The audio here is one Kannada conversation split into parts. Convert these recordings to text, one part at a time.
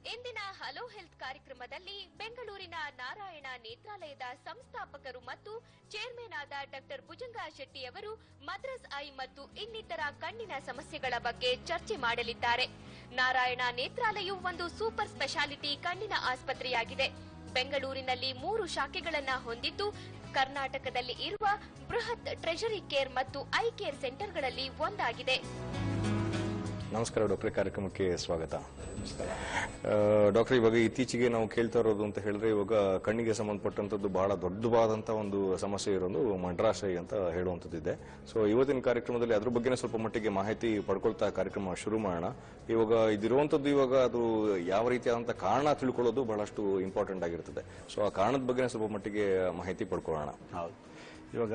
ಇಂದಿನ ಹಲೋ ಹೆಲ್ತ್ ಕಾರ್ಯಕ್ರಮದಲ್ಲಿ ಬೆಂಗಳೂರಿನ ನಾರಾಯಣ ನೇತ್ರಾಲಯದ ಸಂಸ್ಥಾಪಕರು ಮತ್ತು ಚೇರ್ಮನ್ ಆದ ಡಾಕ್ಟರ್ ಭುಜಂಗ ಶೆಟ್ಟಿ ಅವರು ಮದ್ರಸ್ ಐ ಮತ್ತು ಇನ್ನಿತರ ಕಣ್ಣಿನ ಸಮಸ್ಯೆಗಳ ಬಗ್ಗೆ ಚರ್ಚೆ ಮಾಡಲಿದ್ದಾರೆ ನಾರಾಯಣ ನೇತ್ರಾಲಯವು ಒಂದು ಸೂಪರ್ ಸ್ಪೆಷಾಲಿಟಿ ಕಣ್ಣಿನ ಆಸ್ಪತ್ರೆಯಾಗಿದೆ ಬೆಂಗಳೂರಿನಲ್ಲಿ ಮೂರು ಶಾಖೆಗಳನ್ನ ಹೊಂದಿದ್ದು ಕರ್ನಾಟಕದಲ್ಲಿ ಇರುವ ಬೃಹತ್ ಟ್ರೆಷರಿ ಕೇರ್ ಮತ್ತು ಐ ಕೇರ್ ಸೆಂಟರ್ಗಳಲ್ಲಿ ಒಂದಾಗಿದೆ ನಮಸ್ಕಾರ ಡಾಕ್ಟರ್ ಕಾರ್ಯಕ್ರಮಕ್ಕೆ ಸ್ವಾಗತ ಆ, ಡಾಕ್ಟರ್ ಇವಾಗ ಇತ್ತೀಚೆಗೆ ನಾವು ಕೇಳ್ತಾ ಇರೋದು ಅಂತ ಹೇಳಿದ್ರೆ ಇವಾಗ ಕಣ್ಣಿಗೆ ಸಂಬಂಧಪಟ್ಟಂತದ್ದು ಬಹಳ ದೊಡ್ಡವಾದಂತ ಒಂದು ಸಮಸ್ಯೆ ಇರೋದು ಮಡ್ರಾಶೈ ಅಂತ ಹೇಳುವಂತದ್ದಿದೆ ಸೊ ಇವತ್ತಿನ ಕಾರ್ಯಕ್ರಮದಲ್ಲಿ ಅದ್ರ ಬಗ್ಗೆನೇ ಸ್ವಲ್ಪ ಮಟ್ಟಿಗೆ ಮಾಹಿತಿ ಪಡ್ಕೊಳ್ತಾ ಕಾರ್ಯಕ್ರಮ ಶುರು ಮಾಡೋಣ ಇವಾಗ ಇದಿರುವಂತದ್ದು ಇವಾಗ ಅದು ಯಾವ ರೀತಿಯಾದಂತ ಕಾರಣ ತಿಳ್ಕೊಳ್ಳೋದು ಬಹಳಷ್ಟು ಇಂಪಾರ್ಟೆಂಟ್ ಆಗಿರ್ತದೆ ಸೊ ಆ ಕಾರಣದ ಬಗ್ಗೆನೇ ಸ್ವಲ್ಪ ಮಟ್ಟಿಗೆ ಮಾಹಿತಿ ಪಡ್ಕೊಳ್ಳೋಣ ಹೌದು ಇವಾಗ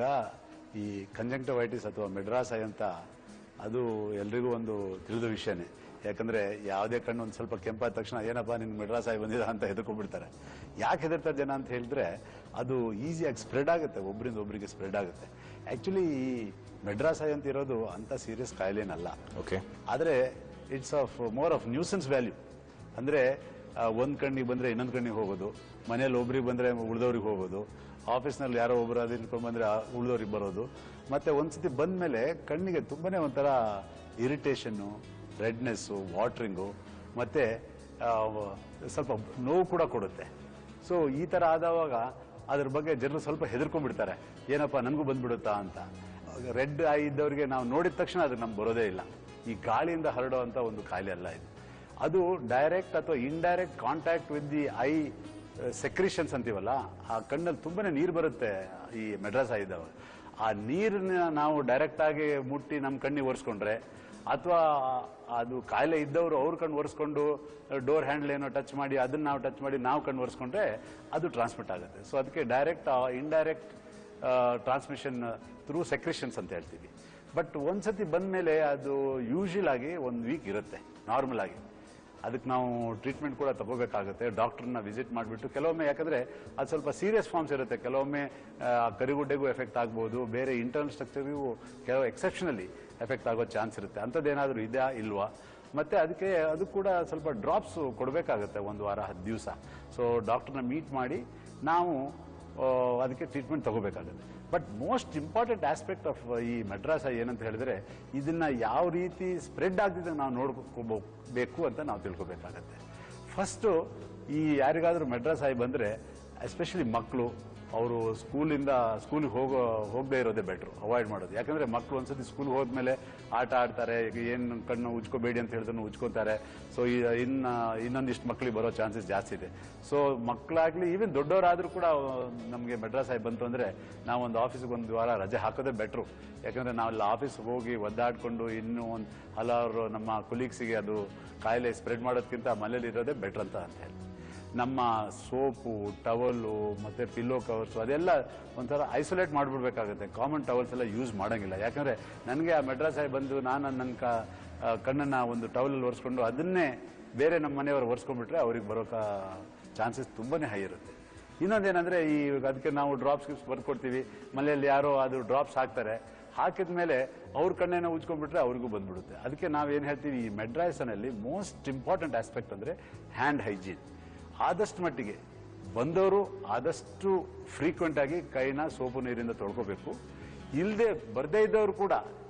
ಈ ಕಂಜಂಕ್ಟಿವೈಟಿಸ್ ಅಥವಾ ಮೆಡ್ರಾಸೈ ಅಂತ ಅದು ಎಲ್ರಿಗೂ ಒಂದು ತಿಳಿದ ವಿಷಯನೇ ಯಾಕಂದ್ರೆ ಯಾವುದೇ ಕಣ್ಣು ಒಂದು ಸ್ವಲ್ಪ ಕೆಂಪಾದ ತಕ್ಷಣ ಏನಪ್ಪ ನಿನ್ ಮೆಡ್ರಾಸೈ ಬಂದಿದ ಅಂತ ಹೆದರ್ಕೊಂಡ್ಬಿಡ್ತಾರೆ ಯಾಕೆ ಹೆದರ್ತಾರೆ ಜನ ಅಂತ ಹೇಳಿದ್ರೆ ಅದು ಈಸಿಯಾಗಿ ಸ್ಪ್ರೆಡ್ ಆಗುತ್ತೆ ಒಬ್ಬರಿಂದ ಒಬ್ಬರಿಗೆ ಸ್ಪ್ರೆಡ್ ಆಗುತ್ತೆ ಆಕ್ಚುಲಿ ಈ ಮೆಡ್ರಾಸೈ ಅಂತ ಇರೋದು ಅಂತ ಸೀರಿಯಸ್ ಕಾಯಿಲೆನಲ್ಲ ಓಕೆ ಆದರೆ it's of more of nuisance value ಅಂದ್ರೆ ಆ, ಒಂದ್ ಕಣ್ಣಿಗೆ ಬಂದ್ರೆ ಇನ್ನೊಂದ್ ಕಣ್ಣಿಗೆ ಹೋಗೋದು ಮನೇಲಿ ಒಬ್ರಿಗೆ ಬಂದ್ರೆ ಉಳಿದವ್ರಿಗೆ ಹೋಗೋದು ಆಫೀಸ್ನಲ್ಲಿ ಯಾರೋ ಒಬ್ರು ಅದು ಇಟ್ಕೊಂಡ್ ಬಂದ್ರೆ ಉಳಿದವ್ರಿಗೆ ಬರೋದು ಮತ್ತೆ ಒಂದ್ಸತಿ ಬಂದ್ಮೇಲೆ ಕಣ್ಣಿಗೆ ತುಂಬಾನೇ ಒಂಥರ ಇರಿಟೇಷನ್ನು ರೆಡ್ನೆಸ್ಸು ವಾಟ್ರಿಂಗು ಮತ್ತೆ ಆ, ಸ್ವಲ್ಪ ನೋವು ಕೂಡ ಕೊಡುತ್ತೆ ಸೊ ಈ ತರ ಆದವಾಗ ಅದ್ರ ಬಗ್ಗೆ ಜನರು ಸ್ವಲ್ಪ ಹೆದರ್ಕೊಂಡ್ಬಿಡ್ತಾರೆ ಏನಪ್ಪ ನನಗೂ ಬಂದ್ಬಿಡುತ್ತಾ ಅಂತ ರೆಡ್ ಐ ಇದ್ದವರಿಗೆ ನಾವು ನೋಡಿದ ತಕ್ಷಣ ಅದು ನಮ್ಗೆ ಬರೋದೇ ಇಲ್ಲ ಈ ಗಾಳಿಯಿಂದ ಹರಡುವಂತ ಒಂದು ಕಾಯಿಲೆ ಅಲ್ಲ ಇದು ಅದು ಡೈರೆಕ್ಟ್ ಅಥವಾ indirect contact with the eye secretions ಅಂತೀವಲ್ಲ ಆ ಕಣ್ಣಲ್ಲಿ ತುಂಬಾನೇ ನೀರು ಬರುತ್ತೆ ಈ ಮೆಡ್ರಾಸ್ ಐ ಇದ್ದವ ಆ ನೀರನ್ನ ನಾವು ಡೈರೆಕ್ಟ್ ಆಗಿ ಮುಟ್ಟಿ ನಮ್ಮ ಕಣ್ಣಿಗೆ ಒರೆಸ್ಕೊಂಡ್ರೆ ಅಥವಾ ಅದು ಕಾಯಿಲೆ ಇದ್ದವರು ಅವ್ರ ಕಣ್ಣು ಒರೆಸ್ಕೊಂಡು ಡೋರ್ ಹ್ಯಾಂಡಲ್ ಏನೋ ಟಚ್ ಮಾಡಿ ಅದನ್ನ ನಾವು ಟಚ್ ಮಾಡಿ ನಾವು ಕಣ್ಣು ಒರೆಸ್ಕೊಂಡ್ರೆ ಅದು ಟ್ರಾನ್ಸ್ಮಿಟ್ ಆಗುತ್ತೆ ಸೊ ಅದಕ್ಕೆ direct indirect transmission through secretions ಅಂತ ಹೇಳ್ತೀವಿ ಬಟ್ ಒಂದ್ಸತಿ ಬಂದ್ಮೇಲೆ ಅದು ಯೂಶುವಲ್ ಆಗಿ ಒಂದು ವೀಕ್ ಇರುತ್ತೆ ನಾರ್ಮಲ್ ಆಗಿ ಅದಕ್ಕೆ ನಾವು ಟ್ರೀಟ್ಮೆಂಟ್ ಕೂಡ ತಗೋಬೇಕಾಗುತ್ತೆ ಡಾಕ್ಟರ್ನ ವಿಸಿಟ್ ಮಾಡಿಬಿಟ್ಟು ಕೆಲವೊಮ್ಮೆ ಯಾಕಂದ್ರೆ ಅದು ಸ್ವಲ್ಪ ಸೀರಿಯಸ್ ಫಾರ್ಮ್ಸ್ ಇರುತ್ತೆ ಕೆಲವೊಮ್ಮೆ ಆ, ಕರಿಗುಡ್ಡೆಗೂ ಎಫೆಕ್ಟ್ ಆಗ್ಬೋದು ಬೇರೆ ಇಂಟರ್ನಲ್ ಸ್ಟ್ರಕ್ಚರ್ಗೂ ಕೆಲವು ಎಕ್ಸೆಪ್ಷನಲಿ ಎಫೆಕ್ಟ್ ಆಗೋ ಚಾನ್ಸ್ ಇರುತ್ತೆ ಅಂಥದ್ದೇನಾದರೂ ಇದೆಯಾ ಇಲ್ವಾ ಮತ್ತೆ ಅದಕ್ಕೆ ಅದು ಕೂಡ ಸ್ವಲ್ಪ ಡ್ರಾಪ್ಸ್ ಕೊಡಬೇಕಾಗುತ್ತೆ ಒಂದು ವಾರ ಹತ್ತು ದಿವಸ ಸೊ ಡಾಕ್ಟರ್ನ ಮೀಟ್ ಮಾಡಿ ನಾವು ಆ, ಅದಕ್ಕೆ ಟ್ರೀಟ್ಮೆಂಟ್ ತಗೋಬೇಕಾಗುತ್ತೆ but most important aspect of ಈ ಮೆಡ್ರಾಸ ಏನಂತ ಹೇಳಿದ್ರೆ ಇದನ್ನ ಯಾವ ರೀತಿ ಸ್ಪ್ರೆಡ್ ಆಗ್ತಿದೆ ನಾವು ನೋಡ್ಕೋಬೇಕು ಅಂತ ನಾವು ತಿಳ್ಕೊಬೇಕಾಗತ್ತೆ ಫಸ್ಟು ಈ ಯಾರಿಗಾದ್ರೂ ಮೆಡ್ರಾಸ್ ಆಗಿ ಬಂದ್ರೆ ಎಸ್ಪೆಷಲಿ ಮಕ್ಕಳು ಅವರು ಸ್ಕೂಲಿಂದ ಸ್ಕೂಲಿಗೆ ಹೋಗೋ ಹೋಗದೆ ಇರೋದೇ ಬೆಟ್ರು ಅವಾಯ್ಡ್ ಮಾಡೋದು ಯಾಕಂದ್ರೆ ಮಕ್ಕಳು ಒಂದ್ಸತಿ ಸ್ಕೂಲ್ ಹೋದ್ಮೇಲೆ ಆಟ ಆಡ್ತಾರೆ ಈಗ ಏನು ಕಣ್ಣು ಉಜ್ಕೋಬೇಡಿ ಅಂತ ಹೇಳಿದ್ರು ಉಜ್ಕೋತಾರೆ ಸೊ ಇನ್ನ ಇನ್ನೊಂದಿಷ್ಟು ಮಕ್ಕಳಿಗೆ ಬರೋ ಚಾನ್ಸಸ್ ಜಾಸ್ತಿ ಇದೆ ಸೊ ಮಕ್ಕಳಾಗ್ಲಿ ಈವನ್ ದೊಡ್ಡವರಾದ್ರೂ ಕೂಡ ನಮಗೆ ಮೆಡ್ರಾಸ್ ಆಗಿ ಬಂತು ಅಂದ್ರೆ ನಾವು ಒಂದು ಆಫೀಸ್ಗೆ ಒಂದು ವಾರ ರಜೆ ಹಾಕೋದೇ ಬೆಟ್ರು ಯಾಕಂದ್ರೆ ನಾವೆಲ್ಲ ಆಫೀಸ್ಗೆ ಹೋಗಿ ಒದ್ದಾಡ್ಕೊಂಡು ಇನ್ನೂ ಒಂದು ಹಲವಾರು ನಮ್ಮ ಕೊಲೀಗ್ಸಿಗೆ ಅದು ಕಾಯಿಲೆ ಸ್ಪ್ರೆಡ್ ಮಾಡೋದಕ್ಕಿಂತ ಮನೇಲಿ ಇರೋದೇ ಬೆಟ್ರ್ ಅಂತ ಅಂತ ಹೇಳಿ ನಮ್ಮ ಸೋಪು ಟವಲ್ಲು ಮತ್ತೆ ಪಿಲ್ಲೋ ಕವರ್ಸ್ ಅದೆಲ್ಲ ಒಂಥರ ಐಸೋಲೇಟ್ ಮಾಡಿಬಿಡ್ಬೇಕಾಗುತ್ತೆ ಕಾಮನ್ ಟವಲ್ಸ್ ಎಲ್ಲ ಯೂಸ್ ಮಾಡಂಗಿಲ್ಲ ಯಾಕಂದ್ರೆ ನನಗೆ ಆ ಮೆಡ್ರಾಸ್ ಆಗಿ ಬಂದು ನಾನು ನನ್ನ ಕ ಆ, ಕಣ್ಣನ್ನ ಒಂದು ಟವಲಲ್ಲಿ ಒರೆಸ್ಕೊಂಡು ಅದನ್ನೇ ಬೇರೆ ನಮ್ಮ ಮನೆಯವರು ಒರೆಸ್ಕೊಂಡ್ಬಿಟ್ರೆ ಅವ್ರಿಗೆ ಬರೋ ಚಾನ್ಸಸ್ ತುಂಬಾನೇ ಹೈ ಇರುತ್ತೆ ಇನ್ನೊಂದೇನಂದ್ರೆ ಈ ಅದಕ್ಕೆ ನಾವು ಡ್ರಾಪ್ಸ್ ಗಿಪ್ಸ್ ಬರ್ಕೊಡ್ತೀವಿ ಮನೆಯಲ್ಲಿ ಯಾರೋ ಅದು ಡ್ರಾಪ್ಸ್ ಹಾಕ್ತಾರೆ ಹಾಕಿದ ಮೇಲೆ ಅವ್ರ ಕಣ್ಣೇನೋ ಉಜ್ಕೊಂಡ್ಬಿಟ್ರೆ ಅವ್ರಿಗೂ ಬಂದ್ಬಿಡುತ್ತೆ ಅದಕ್ಕೆ ನಾವೇನು ಹೇಳ್ತೀವಿ ಈ ಮೆಡ್ರಾಯ್ಸನಲ್ಲಿ ಮೋಸ್ಟ್ ಇಂಪಾರ್ಟೆಂಟ್ ಆಸ್ಪೆಕ್ಟ್ ಅಂದ್ರೆ ಹ್ಯಾಂಡ್ ಹೈಜೀನ್ ಆದಷ್ಟು ಮಟ್ಟಿಗೆ ಬಂದವರು ಆದಷ್ಟು ಫ್ರೀಕ್ವೆಂಟ್ ಆಗಿ ಕೈನ ಸೋಪು ನೀರಿಂದ ತೊಳ್ಕೋಬೇಕು ಇಲ್ಲದೆ ಬರ್ದೇ ಇದ್ದವರು ಕೂಡ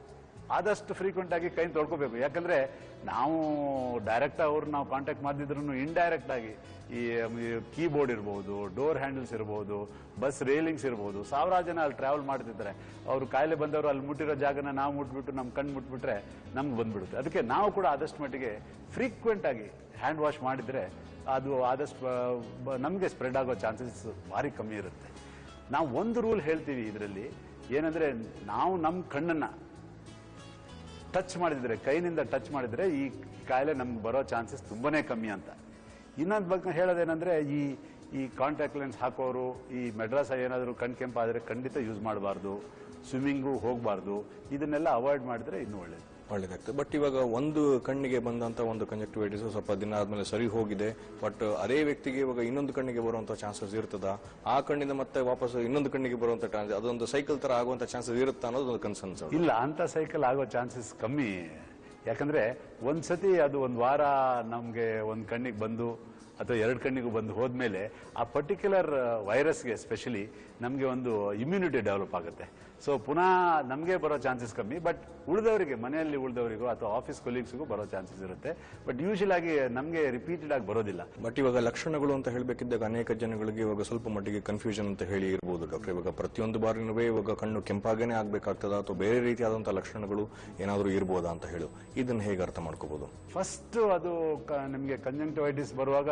ಆದಷ್ಟು ಫ್ರೀಕ್ವೆಂಟ್ ಆಗಿ ಕೈ ತೊಳ್ಕೋಬೇಕು ಯಾಕಂದ್ರೆ ನಾವು ಡೈರೆಕ್ಟ್ ಅವ್ರು ನಾವು ಕಾಂಟ್ಯಾಕ್ಟ್ ಮಾಡಿದ್ರು ಇಂಡೈರೆಕ್ಟ್ ಆಗಿ ಈ ಕೀಬೋರ್ಡ್ ಇರ್ಬೋದು ಡೋರ್ ಹ್ಯಾಂಡಲ್ಸ್ ಇರ್ಬೋದು ಬಸ್ ರೇಲಿಂಗ್ಸ್ ಇರ್ಬೋದು ಸಾವಿರಾರು ಜನ ಅಲ್ಲಿ ಟ್ರಾವೆಲ್ ಮಾಡ್ತಿದ್ದಾರೆ ಅವ್ರು ಕಾಯಿಲೆ ಬಂದವರು ಅಲ್ಲಿ ಮುಟ್ಟಿರೋ ಜಾಗನ ನಾವು ಮುಟ್ಬಿಟ್ಟು ನಮ್ಮ ಕಣ್ಣು ಮುಟ್ಬಿಟ್ರೆ ನಮ್ಗೆ ಬಂದ್ಬಿಡುತ್ತೆ ಅದಕ್ಕೆ ನಾವು ಕೂಡ ಆದಷ್ಟು ಮಟ್ಟಿಗೆ ಫ್ರೀಕ್ವೆಂಟ್ ಆಗಿ ಹ್ಯಾಂಡ್ ವಾಶ್ ಮಾಡಿದ್ರೆ ಅದು ಆದಷ್ಟು ನಮಗೆ ಸ್ಪ್ರೆಡ್ ಆಗೋ ಚಾನ್ಸಸ್ ಭಾರಿ ಕಮ್ಮಿ ಇರುತ್ತೆ ನಾವು ಒಂದು ರೂಲ್ ಹೇಳ್ತೀವಿ ಇದರಲ್ಲಿ ಏನಂದ್ರೆ ನಾವು ನಮ್ಮ ಕಣ್ಣನ್ನ ಟಚ್ ಮಾಡಿದ್ರೆ ಕೈನಿಂದ ಟಚ್ ಮಾಡಿದ್ರೆ ಈ ಕಾಯಿಲೆ ನಮ್ಗೆ ಬರೋ ಚಾನ್ಸಸ್ ತುಂಬಾನೇ ಕಮ್ಮಿ ಅಂತ ಇನ್ನೊಂದು ಬಗ್ಗೆ ಹೇಳೋದೇನಂದ್ರೆ ಈ ಈ ಕಾಂಟ್ಯಾಕ್ಟ್ ಲೆನ್ಸ್ ಹಾಕೋರು ಈ ಮೆಡ್ರಾಸ್ ಏನಾದರೂ ಕಣ್ ಕೆಂಪಾದ್ರೆ ಖಂಡಿತ ಯೂಸ್ ಮಾಡಬಾರ್ದು ಸ್ವಿಮ್ಮಿಂಗು ಹೋಗಬಾರ್ದು ಇದನ್ನೆಲ್ಲ ಅವಾಯ್ಡ್ ಮಾಡಿದ್ರೆ ಇನ್ನೂ ಒಳ್ಳೇದು ಒಳ್ಳೇದಾಗ್ತದೆ ಬಟ್ ಇವಾಗ ಒಂದು ಕಣ್ಣಿಗೆ ಬಂದಂತ ಒಂದು ಕಂಜಕ್ಟಿವೈಟಿಸ್ ಸ್ವಲ್ಪ ದಿನ ಆದ್ಮೇಲೆ ಸರಿ ಹೋಗಿದೆ ಬಟ್ ಅದೇ ವ್ಯಕ್ತಿಗೆ ಇವಾಗ ಇನ್ನೊಂದು ಕಣ್ಣಿಗೆ ಬರುವಂತ ಚಾನ್ಸಸ್ ಇರ್ತದ ಆ ಕಣ್ಣಿಂದ ಮತ್ತೆ ವಾಪಸ್ ಇನ್ನೊಂದು ಕಣ್ಣಿಗೆ ಬರುವಂತ ಚಾನ್ಸ್ ಅದೊಂದು ಸೈಕಲ್ ತರ ಆಗುವಂತ ಚಾನ್ಸಸ್ ಇರುತ್ತಾ ಅನ್ನೋದು ಒಂದು ಕನ್ಸರ್ನ್ಸ್ ಇಲ್ಲ ಅಂತ ಸೈಕಲ್ ಆಗೋ ಚಾನ್ಸಸ್ ಕಮ್ಮಿ ಯಾಕಂದ್ರೆ ಒಂದ್ಸತಿ ಅದು ಒಂದು ವಾರ ನಮಗೆ ಒಂದು ಕಣ್ಣಿಗೆ ಬಂದು ಅಥವಾ ಎರಡು ಕಣ್ಣಿಗೂ ಬಂದು ಹೋದ್ಮೇಲೆ ಆ ಪರ್ಟಿಕ್ಯುಲರ್ ವೈರಸ್ಗೆ ಸ್ಪೆಷಲಿ ನಮಗೆ ಒಂದು ಇಮ್ಯುನಿಟಿ ಡೆವಲಪ್ ಆಗುತ್ತೆ ಸೊ ಪುನಃ ನಮಗೆ ಬರೋ ಚಾನ್ಸಸ್ ಕಮ್ಮಿ ಬಟ್ ಉಳಿದವರಿಗೆ ಮನೆಯಲ್ಲಿ ಉಳಿದವರಿಗೂ ಅಥವಾ ಆಫೀಸ್ ಕೊಲೀಗ್ಸ್ಗೂ ಬರೋ ಚಾನ್ಸಸ್ ಇರುತ್ತೆ ಬಟ್ ಯೂಶಲ್ ಆಗಿ ನಮಗೆ ರಿಪೀಟೆಡ್ ಆಗಿ ಬರೋದಿಲ್ಲ ಬಟ್ ಇವಾಗ ಲಕ್ಷಣಗಳು ಅಂತ ಹೇಳಬೇಕಿದ್ದಾಗ ಅನೇಕ ಜನಗಳಿಗೆ ಇವಾಗ ಸ್ವಲ್ಪ ಮಟ್ಟಿಗೆ ಕನ್ಫ್ಯೂಷನ್ ಅಂತ ಹೇಳಿ ಇರ್ಬೋದು ಡಾಕ್ಟರ್ ಇವಾಗ ಪ್ರತಿಯೊಂದು ಬಾರಿನೂ ಇವಾಗ ಕಣ್ಣು ಕೆಂಪಾಗೇನೆ ಆಗ್ಬೇಕಾಗ್ತದ ಅಥವಾ ಬೇರೆ ರೀತಿಯಾದಂತಹ ಲಕ್ಷಣಗಳು ಏನಾದರೂ ಇರ್ಬೋದಾ ಅಂತ ಹೇಳು ಇದನ್ನ ಹೇಗೆ ಅರ್ಥ ಮಾಡ್ಕೋಬಹುದು ಫಸ್ಟ್ ಅದು ನಿಮಗೆ ಕಂಜಂಕ್ಟಿವೈಟಿಸ್ ಬರುವಾಗ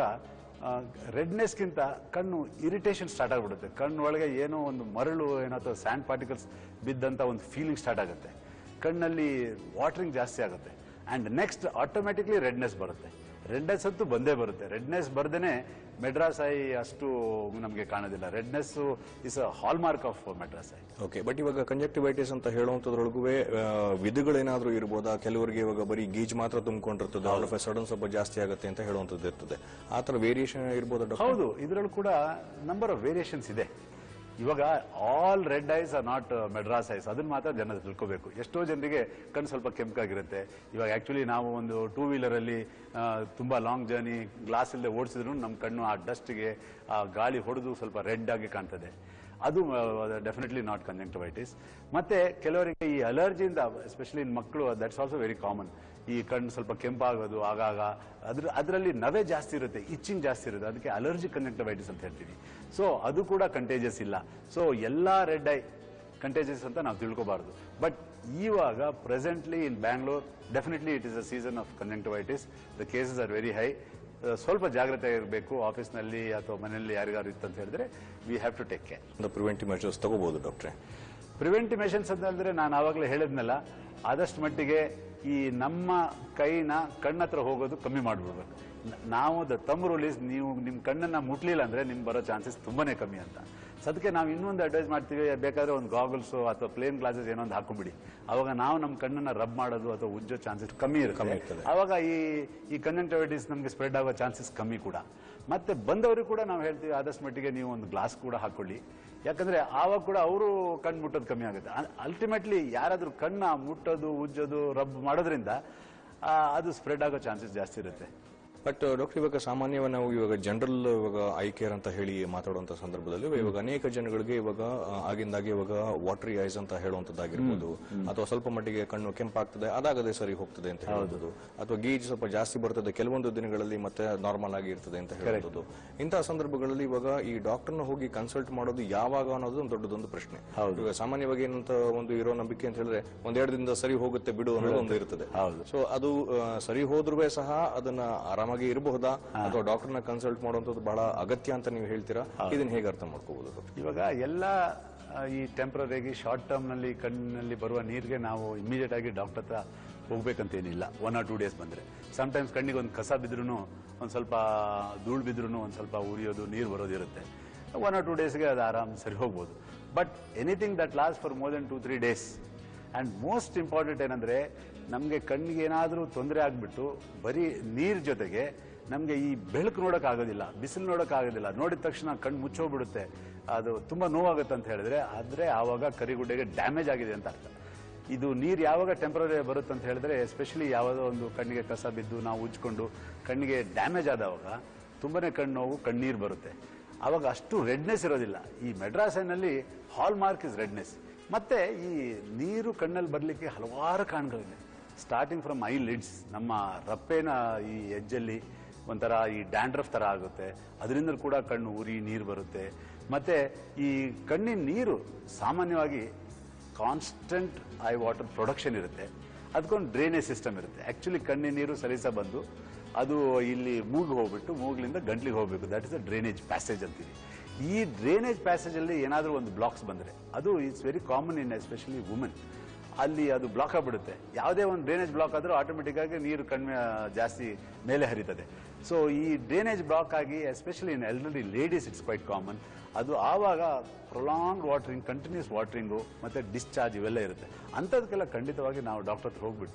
ರೆಡ್ನೆಸ್ಗಿಂತ ಕಣ್ಣು ಇರಿಟೇಷನ್ ಸ್ಟಾರ್ಟ್ ಆಗಿಬಿಡುತ್ತೆ ಕಣ್ಣು ಒಳಗೆ ಏನೋ ಒಂದು ಮರಳು ಏನೋ ಅಥವಾ ಸ್ಯಾಂಡ್ ಪಾರ್ಟಿಕಲ್ಸ್ ಬಿದ್ದಂತ ಒಂದು ಫೀಲಿಂಗ್ ಸ್ಟಾರ್ಟ್ ಆಗುತ್ತೆ ಕಣ್ಣಲ್ಲಿ ವಾಟರಿಂಗ್ ಜಾಸ್ತಿ ಆಗುತ್ತೆ ಅಂಡ್ ನೆಕ್ಸ್ಟ್ ಆಟೋಮೆಟಿಕ್ಲಿ ರೆಡ್ನೆಸ್ ಬರುತ್ತೆ ರೆಡ್ನೆಸ್ ಅಂತೂ ಬಂದೇ ಬರುತ್ತೆ ರೆಡ್ನೆಸ್ ಬರ್ದೇನೆ ಮೆಡ್ರಾಸ್ ಐ ಅಷ್ಟು ನಮಗೆ ಕಾಣೋದಿಲ್ಲ redness is a hallmark of Madras eye okay but ಇವಾಗ ಕಂಜಕ್ಟಿವೈಟಿಸ್ ಅಂತ ಹೇಳುವಂತದ್ರೊಳಗೂ ವಿಧಗಳೇನಾದ್ರೂ ಇರ್ಬೋದಾ ಕೆಲವರಿಗೆ ಇವಾಗ ಬರೀ ಗೀಜ್ ಮಾತ್ರ ತುಂಬಿಕೊಂಡಿರ್ತದೆ ಆಲ್ ಆಫ್ ಸಡನ್ ಸ್ವಲ್ಪ ಜಾಸ್ತಿ ಆಗುತ್ತೆ ಅಂತ ಹೇಳುವಂತದ್ದು ಇರ್ತದೆ ಆ ತರ ವೇರಿಯೇಷನ್ ಇರ್ಬೋದಾ ಡಾಕ್ಟರ್ ಹೌದು ಇದರಲ್ಲೂ ಕೂಡ ನಂಬರ್ ಆಫ್ ವೇರಿಯೇಷನ್ಸ್ ಇದೆ ಇವಾಗ all red eyes are not Madras eyes ಅದನ್ನ ಮಾತ್ರ ಜನ ತಿಳ್ಕೋಬೇಕು ಎಷ್ಟೋ ಜನರಿಗೆ ಕಣ್ಣು ಸ್ವಲ್ಪ ಕೆಂಪಾಗಿರುತ್ತೆ ಇವಾಗ ಆಕ್ಚುಲಿ ನಾವು ಒಂದು ಟೂ ವೀಲರ್ ಅಲ್ಲಿ ಆ, ತುಂಬಾ ಲಾಂಗ್ ಜರ್ನಿ ಗ್ಲಾಸ್ ಇಲ್ಲದೆ ಓಡಿಸಿದ್ರು ನಮ್ಮ ಕಣ್ಣು ಆ ಡಸ್ಟ್ಗೆ ಆ ಗಾಳಿ ಹೊಡೆದು ಸ್ವಲ್ಪ ರೆಡ್ ಆಗಿ ಕಾಣ್ತದೆ ಅದು ಡೆಫಿನೆಟ್ಲಿ ನಾಟ್ ಕಂಜಂಕ್ಟಿವೈಟಿಸ್ ಮತ್ತೆ ಕೆಲವರಿಗೆ ಈ ಅಲರ್ಜಿಯಿಂದ ಎಸ್ಪೆಷಲಿ ಮಕ್ಕಳು ದಟ್ಸ್ ಆಲ್ಸೋ ವೆರಿ ಕಾಮನ್ ಈ ಕಣ್ಣು ಸ್ವಲ್ಪ ಕೆಂಪಾಗೋದು ಆಗಾಗ ಅದ್ರ ಅದರಲ್ಲಿ ನವೆ ಜಾಸ್ತಿ ಇರುತ್ತೆ ಇಚ್ಚಿಂಗ್ ಜಾಸ್ತಿ ಇರುತ್ತೆ ಅದಕ್ಕೆ ಅಲರ್ಜಿ ಕಂಜಂಕ್ಟಿವೈಟಿಸ್ ಅಂತ ಹೇಳ್ತೀವಿ ಸೊ ಅದು ಕೂಡ ಕಂಟೇಜಸ್ ಇಲ್ಲ ಸೊ ಎಲ್ಲಾ ರೆಡ್ ಐ ಕಂಟೇಜಸ್ ಅಂತ ನಾವು ತಿಳ್ಕೋಬಾರ್ದು ಬಟ್ ಇವಾಗ presently in Bangalore definitely it is a season of conjunctivitis the cases are very high ಸ್ವಲ್ಪ ಜಾಗ್ರತೆ ಇರಬೇಕು ಆಫೀಸ್ನಲ್ಲಿ ಅಥವಾ ಮನೆಯಲ್ಲಿ ಯಾರಿಗಾರು ಇತ್ತು ಅಂತ ಹೇಳಿದ್ರೆ we have to take care preventive measures ತಗೋಬಹುದು ಡಾಕ್ಟ್ರೆ ಪ್ರಿವೆಂಟಿವ್ ಮೆಷನ್ಸ್ ಅಂತ ಹೇಳಿದ್ರೆ ನಾನು ಆವಾಗಲೇ ಹೇಳಿದ್ನಲ್ಲ ಆದಷ್ಟು ಮಟ್ಟಿಗೆ ಈ ನಮ್ಮ ಕೈನ ಕಣ್ಣತ್ರ ಹೋಗೋದು ಕಮ್ಮಿ ಮಾಡ್ಬಿಡ್ಬೇಕು ನ- ನಾವು ದ ತಮ್ ರೂಲ್ ಇಸ್ ನೀವು ನಿಮ್ಮ ಕಣ್ಣನ್ನ ಮುಟ್ಲಿಲ್ಲ ಅಂದ್ರೆ ನಿಮ್ಗೆ ಬರೋ ಚಾನ್ಸಸ್ ತುಂಬಾನೇ ಕಮ್ಮಿ ಅಂತ ಸೊ ಅದಕ್ಕೆ ನಾವು ಇನ್ನೊಂದು ಅಡ್ವೈಸ್ ಮಾಡ್ತೀವಿ ಬೇಕಾದ್ರೆ ಒಂದು ಗಾಗಲ್ಸ್ ಅಥವಾ ಪ್ಲೇನ್ ಗ್ಲಾಸಸ್ ಏನೋ ಒಂದು ಹಾಕೊಂಡ್ಬಿಡಿ ಅವಾಗ ನಾವು ನಮ್ಮ ಕಣ್ಣನ್ನ ರಬ್ ಮಾಡೋದು ಅಥವಾ ಉಜ್ಜೋ ಚಾನ್ಸಸ್ ಕಮ್ಮಿ ಕಮ್ಮಿ ಇರುತ್ತೆ ಇರ್ತದೆ. ಅವಾಗ ಈ ಈ ಕಂಜಂಕ್ಟಿವೈಟಿಸ್ ನಮಗೆ ಸ್ಪ್ರೆಡ್ ಆಗೋ ಚಾನ್ಸಸ್ ಕಮ್ಮಿ ಕೂಡ ಮತ್ತೆ ಬಂದವರಿಗೆ ಕೂಡ ನಾವು ಹೇಳ್ತೀವಿ ಆದಷ್ಟು ಮಟ್ಟಿಗೆ ನೀವು ಒಂದು ಗ್ಲಾಸ್ ಕೂಡ ಹಾಕೊಳ್ಳಿ ಯಾಕಂದ್ರೆ ಆವಾಗ ಕೂಡ ಅವರು ಕಣ್ಣು ಮುಟ್ಟೋದು ಕಮ್ಮಿ ಆಗುತ್ತೆ ಅಲ್ಟಿಮೇಟ್ಲಿ ಯಾರಾದ್ರೂ ಕಣ್ಣ ಮುಟ್ಟೋದು ಉಜ್ಜೋದು ರಬ್ ಮಾಡೋದ್ರಿಂದ ಆ, ಅದು ಸ್ಪ್ರೆಡ್ ಆಗೋ ಚಾನ್ಸಸ್ ಜಾಸ್ತಿ ಇರುತ್ತೆ ಬಟ್ ಡಾಕ್ಟರ್ ಇವಾಗ ಸಾಮಾನ್ಯವಾಗಿ ನಾವು ಇವಾಗ ಜನರಲ್ ಇವಾಗ ಐ ಕೇರ್ ಅಂತ ಹೇಳಿ ಮಾತಾಡುವಂತ ಸಂದರ್ಭದಲ್ಲಿ ಇವಾಗ ಅನೇಕ ಜನಗಳಿಗೆ ಇವಾಗ ಆ, ಆಗಿಂದಾಗೆ ಇವಾಗ ವಾಟರಿ ಐಸ್ ಅಂತ ಹೇಳುವಂತದ್ದಾಗಿರ್ಬೋದು ಅಥವಾ ಸ್ವಲ್ಪ ಮಟ್ಟಿಗೆ ಕಣ್ಣು ಕೆಂಪಾಗ್ತದೆ ಅದಾಗದೆ ಸರಿ ಹೋಗ್ತದೆ ಅಂತ ಹೇಳುವುದು ಅಥವಾ ಗೀಜ್ ಸ್ವಲ್ಪ ಜಾಸ್ತಿ ಬರ್ತದೆ ಕೆಲವೊಂದು ದಿನಗಳಲ್ಲಿ ಮತ್ತೆ ನಾರ್ಮಲ್ ಆಗಿ ಇರ್ತದೆ ಅಂತ ಹೇಳುವುದು ಇಂತಹ ಸಂದರ್ಭಗಳಲ್ಲಿ ಇವಾಗ ಈ ಡಾಕ್ಟರ್ನ ಹೋಗಿ ಕನ್ಸಲ್ಟ್ ಮಾಡೋದು ಯಾವಾಗ ಅನ್ನೋದು ಒಂದು ದೊಡ್ಡದೊಂದು ಪ್ರಶ್ನೆ ಇವಾಗ ಸಾಮಾನ್ಯವಾಗಿ ಏನಂತ ಒಂದು ಇರೋ ನಂಬಿಕೆ ಅಂತ ಹೇಳಿದ್ರೆ ಒಂದೆರಡು ದಿನದ ಸರಿ ಹೋಗುತ್ತೆ ಬಿಡು ಅನ್ನೋದು ಒಂದು ಇರ್ತದೆ ಹೌದು. ಸೊ ಅದು ಆ, ಸರಿ ಹೋದ್ರೂ ಸಹ ಅದನ್ನ ಆರಾಮಾಗಿ ಇರಬಹುದಾ ಅಥವಾ ಡಾಕ್ಟರ್ನ ಕನ್ಸಲ್ಟ್ ಮಾಡುವಂತದ್ದು ಬಹಳ ಅಗತ್ಯ ಅಂತ ನೀವು ಹೇಳ್ತೀರಾ ಇದನ್ನ ಹೇಗೆ ಅರ್ಥ ಮಾಡ್ಕೋಬಹುದು ಡಾಕ್ಟರ್ ಇವಾಗ ಎಲ್ಲ ಆ, ಈ ಟೆಂಪ್ರರಿ ಶಾರ್ಟ್ ಟರ್ಮ್ ನಲ್ಲಿ ಕಣ್ಣಿನಲ್ಲಿ ಬರುವ ನೀರಿಗೆ ನಾವು ಇಮಿಡಿಯೇಟ್ ಆಗಿ ಡಾಕ್ಟರ್ ಹತ್ರ ಹೋಗ್ಬೇಕಂತೇನಿಲ್ಲ ಒನ್ ಆರ್ ಟೂ ಡೇಸ್ ಬಂದ್ರೆ ಟೈಮ್ಸ್ ಕಣ್ಣಿಗೆ ಒಂದು ಕಸ ಬಿದ್ರೂ ಒಂದು ಸ್ವಲ್ಪ ಧೂಳು ಬಿದ್ರೂ ಒಂದು ಸ್ವಲ್ಪ ಉರಿಯೋದು ನೀರು ಬರೋದಿರುತ್ತೆ ಒನ್ ಆರ್ ಟೂ ಡೇಸ್ಗೆ ಅದು ಆರಾಮ್ ಸರಿ ಹೋಗ್ಬೋದು but anything that last for more than two three days and most important ಏನಂದ್ರೆ ನಮಗೆ ಕಣ್ಣಿಗೆ ಏನಾದರೂ ತೊಂದರೆ ಆಗ್ಬಿಟ್ಟು ಬರೀ ನೀರ್ ಜೊತೆಗೆ ನಮಗೆ ಈ ಬೆಳಕು ನೋಡಕ್ ಆಗೋದಿಲ್ಲ ಬಿಸಿಲು ನೋಡಕ್ ಆಗೋದಿಲ್ಲ ನೋಡಿದ ತಕ್ಷಣ ಕಣ್ಣು ಮುಚ್ಚೋಗ್ಬಿಡುತ್ತೆ ಅದು ತುಂಬಾ ನೋವಾಗುತ್ತೆ ಅಂತ ಹೇಳಿದ್ರೆ ಆದ್ರೆ ಆವಾಗ ಕರಿಗುಡ್ಡೆಗೆ ಡ್ಯಾಮೇಜ್ ಆಗಿದೆ ಅಂತ ಅರ್ಥ ಇದು ನೀರು ಯಾವಾಗ ಟೆಂಪರರಿ ಬರುತ್ತೆ ಅಂತ ಹೇಳಿದ್ರೆ ಎಸ್ಪೆಷಲಿ ಯಾವುದೋ ಒಂದು ಕಣ್ಣಿಗೆ ಕಸ ಬಿದ್ದು ನಾವು ಉಜ್ಕೊಂಡು ಕಣ್ಣಿಗೆ ಡ್ಯಾಮೇಜ್ ಆದವಾಗ ತುಂಬಾನೇ ಕಣ್ಣು ನೋವು ಕಣ್ಣೀರು ಬರುತ್ತೆ ಅವಾಗ ಅಷ್ಟು ರೆಡ್ನೆಸ್ ಇರೋದಿಲ್ಲ ಈ ಮೆಡ್ರಾಸೈನಲ್ಲಿ ಹಾಲ್ ಮಾರ್ಕ್ ಇಸ್ ರೆಡ್ನೆಸ್ ಮತ್ತೆ ಈ ನೀರು ಕಣ್ಣಲ್ಲಿ ಬರಲಿಕ್ಕೆ ಹಲವಾರು ಕಾರಣಗಳಿದೆ ಸ್ಟಾರ್ಟಿಂಗ್ ಫ್ರಮ್ ಐ ಲಿಡ್ಸ್ ನಮ್ಮ ರಪ್ಪೆನ ಈ ಎಜ್ಜಲ್ಲಿ ಒಂಥರ ಈ ಡ್ಯಾಂಡ್ರಫ್ ತರ ಆಗುತ್ತೆ ಅದರಿಂದ ಕೂಡ ಕಣ್ಣು ಉರಿ ನೀರು ಬರುತ್ತೆ ಮತ್ತೆ ಈ ಕಣ್ಣಿನ ನೀರು ಸಾಮಾನ್ಯವಾಗಿ ಕಾನ್ಸ್ಟೆಂಟ್ ಐ ವಾಟರ್ ಪ್ರೊಡಕ್ಷನ್ ಇರುತ್ತೆ ಅದಕ್ಕೊಂದು ಡ್ರೈನೇಜ್ ಸಿಸ್ಟಮ್ ಇರುತ್ತೆ ಆಕ್ಚುಲಿ ಕಣ್ಣಿನ ನೀರು ಸಲೀಸ ಬಂದು ಅದು ಇಲ್ಲಿ ಮೂಗ್ ಹೋಗ್ಬಿಟ್ಟು ಮೂಗ್ಲಿಂದ ಗಂಟ್ಲಿಗೆ ಹೋಗ್ಬೇಕು that is a drainage passage ಅಂತೀವಿ ಈ ಡ್ರೈನೇಜ್ ಪ್ಯಾಸೇಜ್ ಅಲ್ಲಿ ಏನಾದರೂ ಒಂದು ಬ್ಲಾಕ್ಸ್ ಬಂದ್ರೆ ಅದು it's very common in especially women ಅಲ್ಲಿ ಅದು ಬ್ಲಾಕ್ ಆಗ್ಬಿಡುತ್ತೆ ಯಾವುದೇ ಒಂದು ಡ್ರೈನೇಜ್ ಬ್ಲಾಕ್ ಆದ್ರೂ ಆಟೋಮೆಟಿಕ್ ಆಗಿ ನೀರು ಕಡಿಮೆ ಜಾಸ್ತಿ ಮೇಲೆ ಹರಿತದೆ ಸೊ ಈ ಡ್ರೈನೇಜ್ ಬ್ಲಾಕ್ ಆಗಿ especially in elderly ladies it's quite common ಅದು ಆವಾಗ ಪ್ರೊಲಾಂಗ್ ವಾಟರಿಂಗ್ ಕಂಟಿನ್ಯೂಸ್ ವಾಟರಿಂಗು ಮತ್ತೆ ಡಿಸ್ಚಾರ್ಜ್ ಇವೆಲ್ಲ ಇರುತ್ತೆ ಅಂಥದಕ್ಕೆಲ್ಲ ಖಂಡಿತವಾಗಿ ನಾವು ಡಾಕ್ಟರ್ ಹತ್ರ ಹೋಗ್ಬಿಟ್ಟು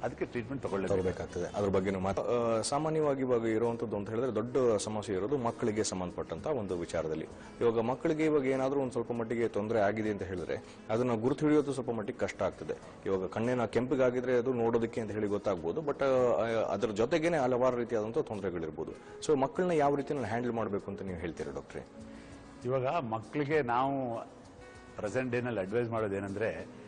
ಅದಕ್ಕೆ ಟ್ರೀಟ್ಮೆಂಟ್ ತಗೊಳ್ಳೇಬೇಕು ತಗೋಬೇಕಾಗ್ತದೆ ಅದ್ರ ಬಗ್ಗೆ ಮಾತು ಆ, ಸಾಮಾನ್ಯವಾಗಿ ಇವಾಗ ಇರುವಂತದ್ದು ಅಂತ ಹೇಳಿದ್ರೆ ದೊಡ್ಡ ಸಮಸ್ಯೆ ಇರೋದು ಮಕ್ಕಳಿಗೆ ಸಂಬಂಧಪಟ್ಟಂತ ಒಂದು ವಿಚಾರದಲ್ಲಿ ಇವಾಗ ಮಕ್ಕಳಿಗೆ ಇವಾಗ ಏನಾದ್ರೂ ಒಂದು ಸ್ವಲ್ಪ ಮಟ್ಟಿಗೆ ತೊಂದರೆ ಆಗಿದೆ ಅಂತ ಹೇಳಿದ್ರೆ ಅದನ್ನ ಗುರುತು ಹಿಡಿಯೋದು ಸ್ವಲ್ಪ ಮಟ್ಟಿಗೆ ಕಷ್ಟ ಆಗ್ತದೆ ಇವಾಗ ಕಣ್ಣಿನ ಕೆಂಪಿಗಾಗಿದ್ರೆ ಅದು ನೋಡೋದಕ್ಕೆ ಅಂತ ಹೇಳಿ ಗೊತ್ತಾಗ್ಬೋದು ಬಟ್ ಅದರ ಜೊತೆಗೇನೆ ಹಲವಾರು ರೀತಿಯಾದಂತಹ ತೊಂದರೆಗಳಿರ್ಬೋದು ಸೊ ಮಕ್ಕಳನ್ನ ಯಾವ ರೀತಿ ಹ್ಯಾಂಡಲ್ ಮಾಡಬೇಕು ಅಂತ ನೀವು ಹೇಳ್ತೀರಾ ಡಾಕ್ಟ್ರೆ ಇವಾಗ ಮಕ್ಕಳಿಗೆ ನಾವು ಪ್ರೆಸೆಂಟ್ ಡೇನಲ್ಲಿ ಅಡ್ವೈಸ್ ಮಾಡೋದೇನೆಂದ್ರೆ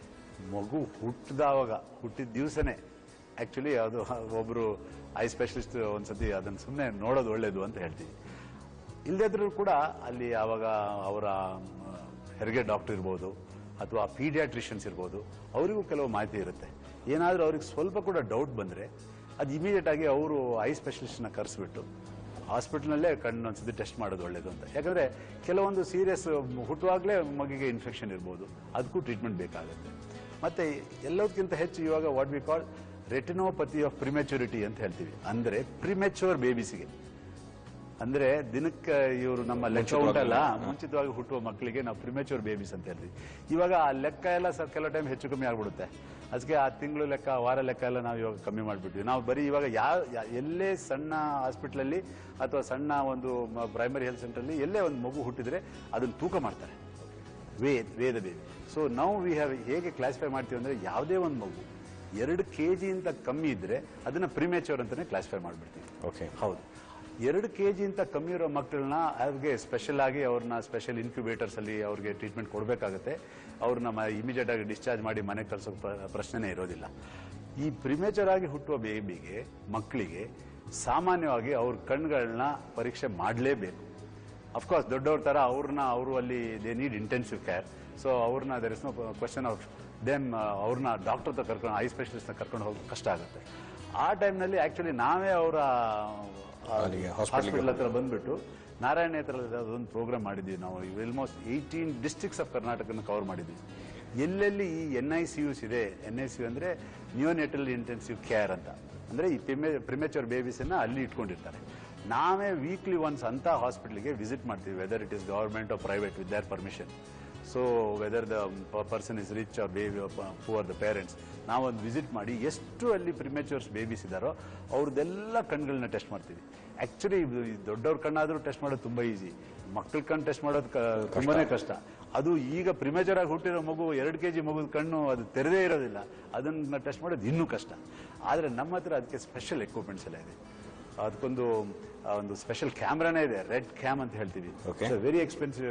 ಮಗು ಹುಟ್ಟಿದವಾಗ ಹುಟ್ಟಿದ ದಿವಸನೇ ಆಕ್ಚುಲಿ ಅದು ಒಬ್ರು ಐ ಸ್ಪೆಷಲಿಸ್ಟ್ ಒಂದ್ಸತಿ ಅದನ್ನ ಸುಮ್ಮನೆ ನೋಡೋದು ಒಳ್ಳೇದು ಅಂತ ಹೇಳ್ತೀವಿ ಇಲ್ಲದಿದ್ರೂ ಕೂಡ ಅಲ್ಲಿ ಆವಾಗ ಅವರ ಹೆರಿಗೆ ಡಾಕ್ಟರ್ ಇರ್ಬೋದು ಅಥವಾ ಪೀಡಿಯಾಟ್ರಿಷಿಯನ್ಸ್ ಇರ್ಬೋದು ಅವರಿಗೂ ಕೆಲವು ಮಾಹಿತಿ ಇರುತ್ತೆ ಏನಾದರೂ ಅವ್ರಿಗೆ ಸ್ವಲ್ಪ ಕೂಡ ಡೌಟ್ ಬಂದರೆ ಅದು ಇಮಿಡಿಯೇಟ್ ಆಗಿ ಅವರು ಐ ಸ್ಪೆಷಲಿಸ್ಟ್ನ ಕರೆಸ್ಬಿಟ್ಟು ಹಾಸ್ಪಿಟಲ್ನಲ್ಲೇ ಕಣ್ಣು ಒಂದ್ಸತಿ ಟೆಸ್ಟ್ ಮಾಡೋದು ಒಳ್ಳೇದು ಅಂತ ಯಾಕಂದ್ರೆ ಕೆಲವೊಂದು ಸೀರಿಯಸ್ ಹುಟ್ಟುವಾಗಲೇ ಮಗಿಗೆ ಇನ್ಫೆಕ್ಷನ್ ಇರ್ಬೋದು ಅದಕ್ಕೂ ಟ್ರೀಟ್ಮೆಂಟ್ ಬೇಕಾಗುತ್ತೆ ಮತ್ತೆ ಎಲ್ಲದಕ್ಕಿಂತ ಹೆಚ್ಚು ಇವಾಗ what we call retinopathy of prematurity ಅಂತ ಹೇಳ್ತೀವಿ ಅಂದ್ರೆ ಪ್ರಿಮೆಚೂರ್ ಬೇಬಿಸಿಗೆ ಅಂದ್ರೆ ದಿನಕ್ಕೆ ಇವರು ನಮ್ಮ ಲೆಕ್ಕ ಉಂಟಲ್ಲ ಮುಂಚಿತವಾಗಿ ಹುಟ್ಟುವ ಮಕ್ಕಳಿಗೆ ನಾವು ಪ್ರಿಮೆಚೂರ್ ಬೇಬೀಸ್ ಅಂತ ಹೇಳ್ತೀವಿ ಇವಾಗ ಆ ಲೆಕ್ಕ ಎಲ್ಲ ಸರ್ ಕೆಲವು ಟೈಮ್ ಹೆಚ್ಚು ಕಮ್ಮಿ ಆಗ್ಬಿಡುತ್ತೆ ಅದಕ್ಕೆ ಆ ತಿಂಗಳು ಲೆಕ್ಕ ವಾರ ಲೆಕ್ಕ ಎಲ್ಲ ನಾವು ಇವಾಗ ಕಮ್ಮಿ ಮಾಡ್ಬಿಟ್ವಿ ನಾವು ಬರೀ ಇವಾಗ ಯಾವ ಯಾ- ಎಲ್ಲೇ ಸಣ್ಣ ಹಾಸ್ಪಿಟ್ಲಲ್ಲಿ ಅಥವಾ ಸಣ್ಣ ಒಂದು ಪ್ರೈಮರಿ ಹೆಲ್ತ್ ಸೆಂಟರ್ಲಿ ಎಲ್ಲೇ ಒಂದು ಮಗು ಹುಟ್ಟಿದ್ರೆ ಅದನ್ನ ತೂಕ ಮಾಡ್ತಾರೆ ವೇದ ವೇದ ಬೇಬಿ ಸೊ ನಾವು ವಿ ಹ್ಯಾವ್ ಹೇಗೆ ಕ್ಲಾಸಿಫೈ ಮಾಡ್ತೀವಿ ಅಂದ್ರೆ ಯಾವುದೇ ಒಂದು ಮಗು ಎರಡು ಕೆ ಜಿಯಿಂದ ಕಮ್ಮಿ ಇದ್ರೆ ಅದನ್ನ ಪ್ರಿಮೇಚೂರ್ ಅಂತಾನೆ ಕ್ಲಾಸಿಫೈ ಮಾಡ್ಬಿಡ್ತೀವಿ ಓಕೆ ಹೌದು ಎರಡು ಕೆ ಜಿಂತ ಕಮ್ಮಿ ಇರೋ ಮಕ್ಕಳನ್ನ ಅವ್ರಿಗೆ ಸ್ಪೆಷಲ್ ಆಗಿ ಅವ್ರನ್ನ ಸ್ಪೆಷಲ್ ಇನ್ಕ್ಯುಬೇಟರ್ಸ್ ಅಲ್ಲಿ ಅವ್ರಿಗೆ ಟ್ರೀಟ್ಮೆಂಟ್ ಕೊಡಬೇಕಾಗುತ್ತೆ ಅವ್ರನ್ನ ಇಮಿಡಿಯೇಟ್ ಆಗಿ ಡಿಸ್ಚಾರ್ಜ್ ಮಾಡಿ ಮನೆಗೆ ಕಳ್ಸೋ ಪ್ರ- ಪ್ರಶ್ನೆನೇ ಇರೋದಿಲ್ಲ ಈ ಪ್ರಿಮೇಚರ್ ಆಗಿ ಹುಟ್ಟುವ ಬೇಬಿಗೆ ಮಕ್ಕಳಿಗೆ ಸಾಮಾನ್ಯವಾಗಿ ಅವ್ರ ಕಣ್ಗಳನ್ನ ಪರೀಕ್ಷೆ ಮಾಡಲೇಬೇಕು ಅಫ್ಕೋರ್ಸ್ ದೊಡ್ಡವ್ರ ತರ ಅವ್ರನ್ನ ಅವರು ಅಲ್ಲಿ they need intensive care so ಅವ್ರನ್ನ there is no question of them ಅವ್ರನ್ನ ಡಾಕ್ಟರ್ ಹತ್ರ ಕರ್ಕೊಂಡು ಐ ಸ್ಪೆಷಲಿಸ್ಟ್ ಕರ್ಕೊಂಡು ಹೋಗಿ ಕಷ್ಟ ಆಗುತ್ತೆ ಆ ಟೈಮ್ನಲ್ಲಿ ಆಕ್ಚುಲಿ ನಾವೇ ಅವರ ಅಲ್ಲಿಗೆ hospital ಗೆ ಹಾಸ್ಪಿಟಲ್ ಹತ್ರ ಬಂದ್ಬಿಟ್ಟು ನಾರಾಯಣ ಹತ್ರ ಒಂದು ಪ್ರೋಗ್ರಾಮ್ ಮಾಡಿದ್ವಿ ನಾವು ಆಲ್ಮೋಸ್ಟ್ ಏಯ್ಟೀನ್ ಡಿಸ್ಟ್ರಿಕ್ಟ್ಸ್ ಆಫ್ ಕರ್ನಾಟಕನ ಕವರ್ ಮಾಡಿದ್ವಿ ಎಲ್ಲೆಲ್ಲಿ ಈ ಎನ್ ಐ ಸಿ ಯುಸ್ ಇದೆ ಎನ್ ಐ ಸಿ ಯು ಅಂದ್ರೆ ನ್ಯೂನೆಟಲ್ ಇಂಟೆನ್ಸಿವ್ ಕೇರ್ ಅಂತ ಅಂದ್ರೆ ಈ ಪ್ರಿಮೇಚರ್ ಬೇಬೀಸನ್ನ ಅಲ್ಲಿ ಇಟ್ಕೊಂಡಿರ್ತಾರೆ ನಾವೇ ವೀಕ್ಲಿ ಒನ್ಸ್ ಅಂತ ಹಾಸ್ಪಿಟಲ್ಗೆ ವಿಸಿಟ್ ಮಾಡ್ತೀವಿ whether it is government or private with their permission so whether the person is rich or baby poor the parents ನಾವೊಂದು ವಿಸಿಟ್ ಮಾಡಿ ಎಷ್ಟು ಅಲ್ಲಿ ಪ್ರಿಮೇಚರ್ಸ್ ಬೇಬೀಸ್ ಇದ್ದಾರೋ ಅವ್ರದ್ದೆಲ್ಲ ಕಣ್ಗಳನ್ನ ಟೆಸ್ಟ್ ಮಾಡ್ತೀವಿ ಆಕ್ಚುಲಿ ದೊಡ್ಡವ್ರ ಕಣ್ಣಾದ್ರೂ ಟೆಸ್ಟ್ ಮಾಡೋದು ತುಂಬಾ ಈಸಿ ಮಕ್ಕಳ ಕಣ್ಣು ಟೆಸ್ಟ್ ಮಾಡೋದು ಕ- ತುಂಬಾನೇ ಕಷ್ಟ ಅದು ಈಗ ಪ್ರಿಮೇಚರ್ ಆಗಿ ಹುಟ್ಟಿರೋ ಮಗು ಎರಡು ಕೆಜಿ ಮಗುದ ಕಣ್ಣು ಅದು ತೆರೆದೇ ಇರೋದಿಲ್ಲ ಅದನ್ನ ಟೆಸ್ಟ್ ಮಾಡೋದು ಇನ್ನೂ ಕಷ್ಟ ಆದ್ರೆ ನಮ್ಮ ಹತ್ರ ಅದಕ್ಕೆ ಸ್ಪೆಷಲ್ ಎಕ್ವಿಪ್ಮೆಂಟ್ಸ್ ಎಲ್ಲ ಇದೆ ಅದಕ್ಕೊಂದು ಆ, ಒಂದು ಸ್ಪೆಷಲ್ ಕ್ಯಾಮ್ರಾನೇ ಇದೆ ರೆಡ್ ಕ್ಯಾಮ್ ಅಂತ ಹೇಳ್ತೀವಿ Okay. ವೆರಿ ಎಕ್ಸ್ಪೆನ್ಸಿವ್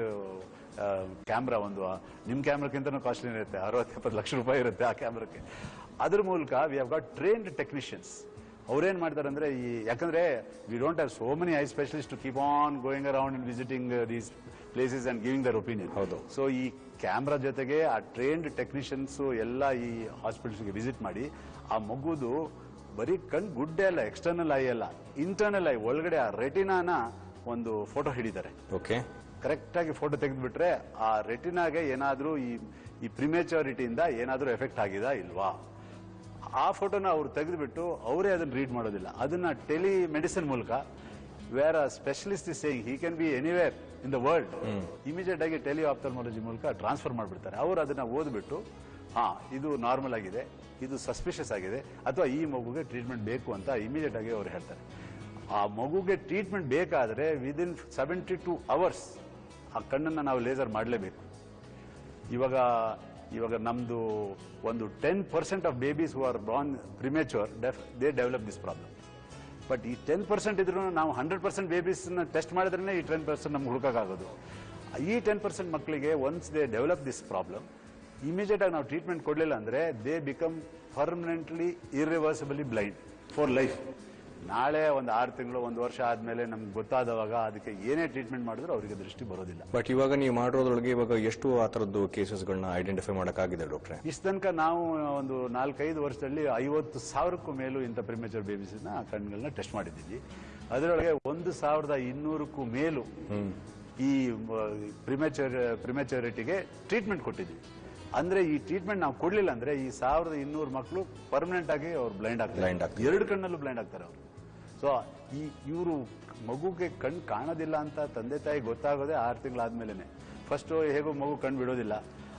ಕ್ಯಾಮ್ರಾ ಒಂದು ಆ, ನಿಮ್ ಕ್ಯಾಮ್ರಾಕ್ಕಿಂತನೂ ಕಾಸ್ಟ್ಲಿ ಇರುತ್ತೆ ಅರವತ್ತು ಎಪ್ಪತ್ತು ಲಕ್ಷ ರೂಪಾಯಿ ಇರುತ್ತೆ ಆ ಕ್ಯಾಮ್ರಾಕ್ಕೆ ಅದ್ರ ಮೂಲಕ we have got trained technicians ಅವ್ರೇನ್ ಮಾಡ್ತಾರೆ ಅಂದ್ರೆ ಈ ಯಾಕಂದ್ರೆ we don't have so many eye specialist to keep on going around and visiting these places and giving their opinion ಹೌದು. ಸೊ ಈ ಕ್ಯಾಮ್ರಾ ಜೊತೆಗೆ ಆ ಟ್ರೈನ್ಡ್ ಟೆಕ್ನಿಷಿಯನ್ಸ್ ಎಲ್ಲ ಈ ಹಾಸ್ಪಿಟಲ್ಸ್ಗೆ ವಿಸಿಟ್ ಮಾಡಿ ಆ ಮಗುದು ಬರೀ ಕಣ್ ಗುಡ್ಡೆ ಅಲ್ಲ ಎಕ್ಸ್ಟರ್ನಲ್ ಐ ಅಲ್ಲ ಇಂಟರ್ನಲ್ ಐ ಒಳಗಡೆ ಆ ರೆಟಿನಾನ ಒಂದು ಫೋಟೋ ಹಿಡಿತಾರೆ ಓಕೆ ಕರೆಕ್ಟ್ ಆಗಿ ಫೋಟೋ ತೆಗೆದ್ಬಿಟ್ರೆ ಆ ರೆಟಿನಾಗೆ ಏನಾದ್ರೂ ಈ ಈ ಪ್ರಿಮೇಚರಿಟಿಯಿಂದ ಏನಾದ್ರೂ ಎಫೆಕ್ಟ್ ಆಗಿದಾ ಇಲ್ವಾ ಆ ಫೋಟೋನ ಅವ್ರು ತೆಗೆದ್ಬಿಟ್ಟು ಅವರೇ ಅದನ್ನ ರೀಡ್ ಮಾಡೋದಿಲ್ಲ ಅದನ್ನ ಟೆಲಿ ಮೆಡಿಸಿನ್ ಮೂಲಕ where specialist is saying he can be anywhere in the world immediate ಆಗಿ ಟೆಲಿ ಆಪ್ಥಲ್ಮಾಲಜಿ ಮೂಲಕ ಟ್ರಾನ್ಸ್ಫರ್ ಮಾಡಿಬಿಡ್ತಾರೆ ಅವರು ಅದನ್ನ ಓದ್ಬಿಟ್ಟು ಹಾ ಇದು ನಾರ್ಮಲ್ ಆಗಿದೆ ಇದು ಸಸ್ಪಿಷಸ್ ಆಗಿದೆ ಅಥವಾ ಈ ಮಗುಗೆ ಟ್ರೀಟ್ಮೆಂಟ್ ಬೇಕು ಅಂತ ಇಮಿಡಿಯೇಟ್ ಆಗಿ ಅವ್ರು ಹೇಳ್ತಾರೆ ಆ ಮಗುಗೆ ಟ್ರೀಟ್ಮೆಂಟ್ ಬೇಕಾದ್ರೆ ವಿದಿನ್ ಸೆವೆಂಟಿ ಟು ಅವರ್ಸ್ ಆ ಕಣ್ಣನ್ನ ನಾವು ಲೇಸರ್ ಮಾಡಲೇಬೇಕು ಇವಾಗ ಇವಾಗ ನಮ್ದು ಒಂದು ten percent of babies who are born premature they develop this problem but ಈ ಟೆನ್ ಪರ್ಸೆಂಟ್ ಇದ್ರೂ ನಾವು ಹಂಡ್ರೆಡ್ ಪರ್ಸೆಂಟ್ ಬೇಬೀಸ್ನ ಟೆಸ್ಟ್ ಮಾಡಿದ್ರೆ ಈ ಟೆನ್ ಪರ್ಸೆಂಟ್ ನಮ್ಗೆ ಹುಡುಕಾಗೋದು ಈ ಟೆನ್ ಪರ್ಸೆಂಟ್ ಮಕ್ಕಳಿಗೆ once they develop this problem immediate ಆಗಿ ನಾವು ಟ್ರೀಟ್ಮೆಂಟ್ ಕೊಡಲಿಲ್ಲ ಅಂದ್ರೆ they become permanently irreversibly blind for life ನಾಳೆ ಒಂದು ಆರು ತಿಂಗಳು ಒಂದು ವರ್ಷ ಆದ್ಮೇಲೆ ನಮ್ಗೆ ಗೊತ್ತಾದವಾಗ ಅದಕ್ಕೆ ಏನೇ ಟ್ರೀಟ್ಮೆಂಟ್ ಮಾಡಿದ್ರು ಅವರಿಗೆ ದೃಷ್ಟಿ ಬರೋದಿಲ್ಲ ಬಟ್ ಇವಾಗ ನೀವು ಮಾಡಿರೋದ್ರೊಳಗೆ ಇವಾಗ ಎಷ್ಟು ಆ ಥರದ್ದು ಕೇಸಸ್ಗಳನ್ನ ಐಡೆಂಟಿಫೈ ಮಾಡೋಕ್ಕಾಗಿದೆ ಡಾಕ್ಟ್ರೆ ಇಷ್ಟ ತನಕ ನಾವು ಒಂದು ನಾಲ್ಕೈದು ವರ್ಷದಲ್ಲಿ ಐವತ್ತು ಸಾವಿರಕ್ಕೂ ಮೇಲೂ ಇಂಥ ಪ್ರಿಮೇಚರ್ ಬೇಬೀಸ್ನ ಕಣ್ಗಳನ್ನ ಟೆಸ್ಟ್ ಮಾಡಿದ್ದೀವಿ ಅದರೊಳಗೆ ಒಂದು ಸಾವಿರದ ಇನ್ನೂರಕ್ಕೂ ಮೇಲೂ ಈ ಪ್ರಿಮೇಚರ್ ಪ್ರಿಮೇಚರಿಟಿಗೆ ಟ್ರೀಟ್ಮೆಂಟ್ ಕೊಟ್ಟಿದ್ವಿ ಅಂದ್ರೆ ಈ ಟ್ರೀಟ್ಮೆಂಟ್ ನಾವು ಕೊಡ್ಲಿಲ್ಲ ಅಂದ್ರೆ ಈ ಸಾವಿರದ ಇನ್ನೂರು ಮಕ್ಕಳು ಪರ್ಮನೆಂಟ್ ಆಗಿ ಅವ್ರು ಬ್ಲೈಂಡ್ Blind ಆಗ್ತಾರೆ ಆಗ್ತಾರೆ. ಎರಡು ಕಣ್ಣಲ್ಲೂ ಬ್ಲೈಂಡ್ ಆಗ್ತಾರೆ ಅವರು ಸೊ ಈ ಇವರು ಮಗುಗೆ ಕಣ್ ಕಾಣೋದಿಲ್ಲ ಅಂತ ತಂದೆ ತಾಯಿ ಗೊತ್ತಾಗೋದೇ ಆರು ತಿಂಗಳಾದ್ಮೇಲೆ ಫಸ್ಟ್ ಹೇಗೋ ಮಗು ಕಣ್ ಬಿಡೋದಿಲ್ಲ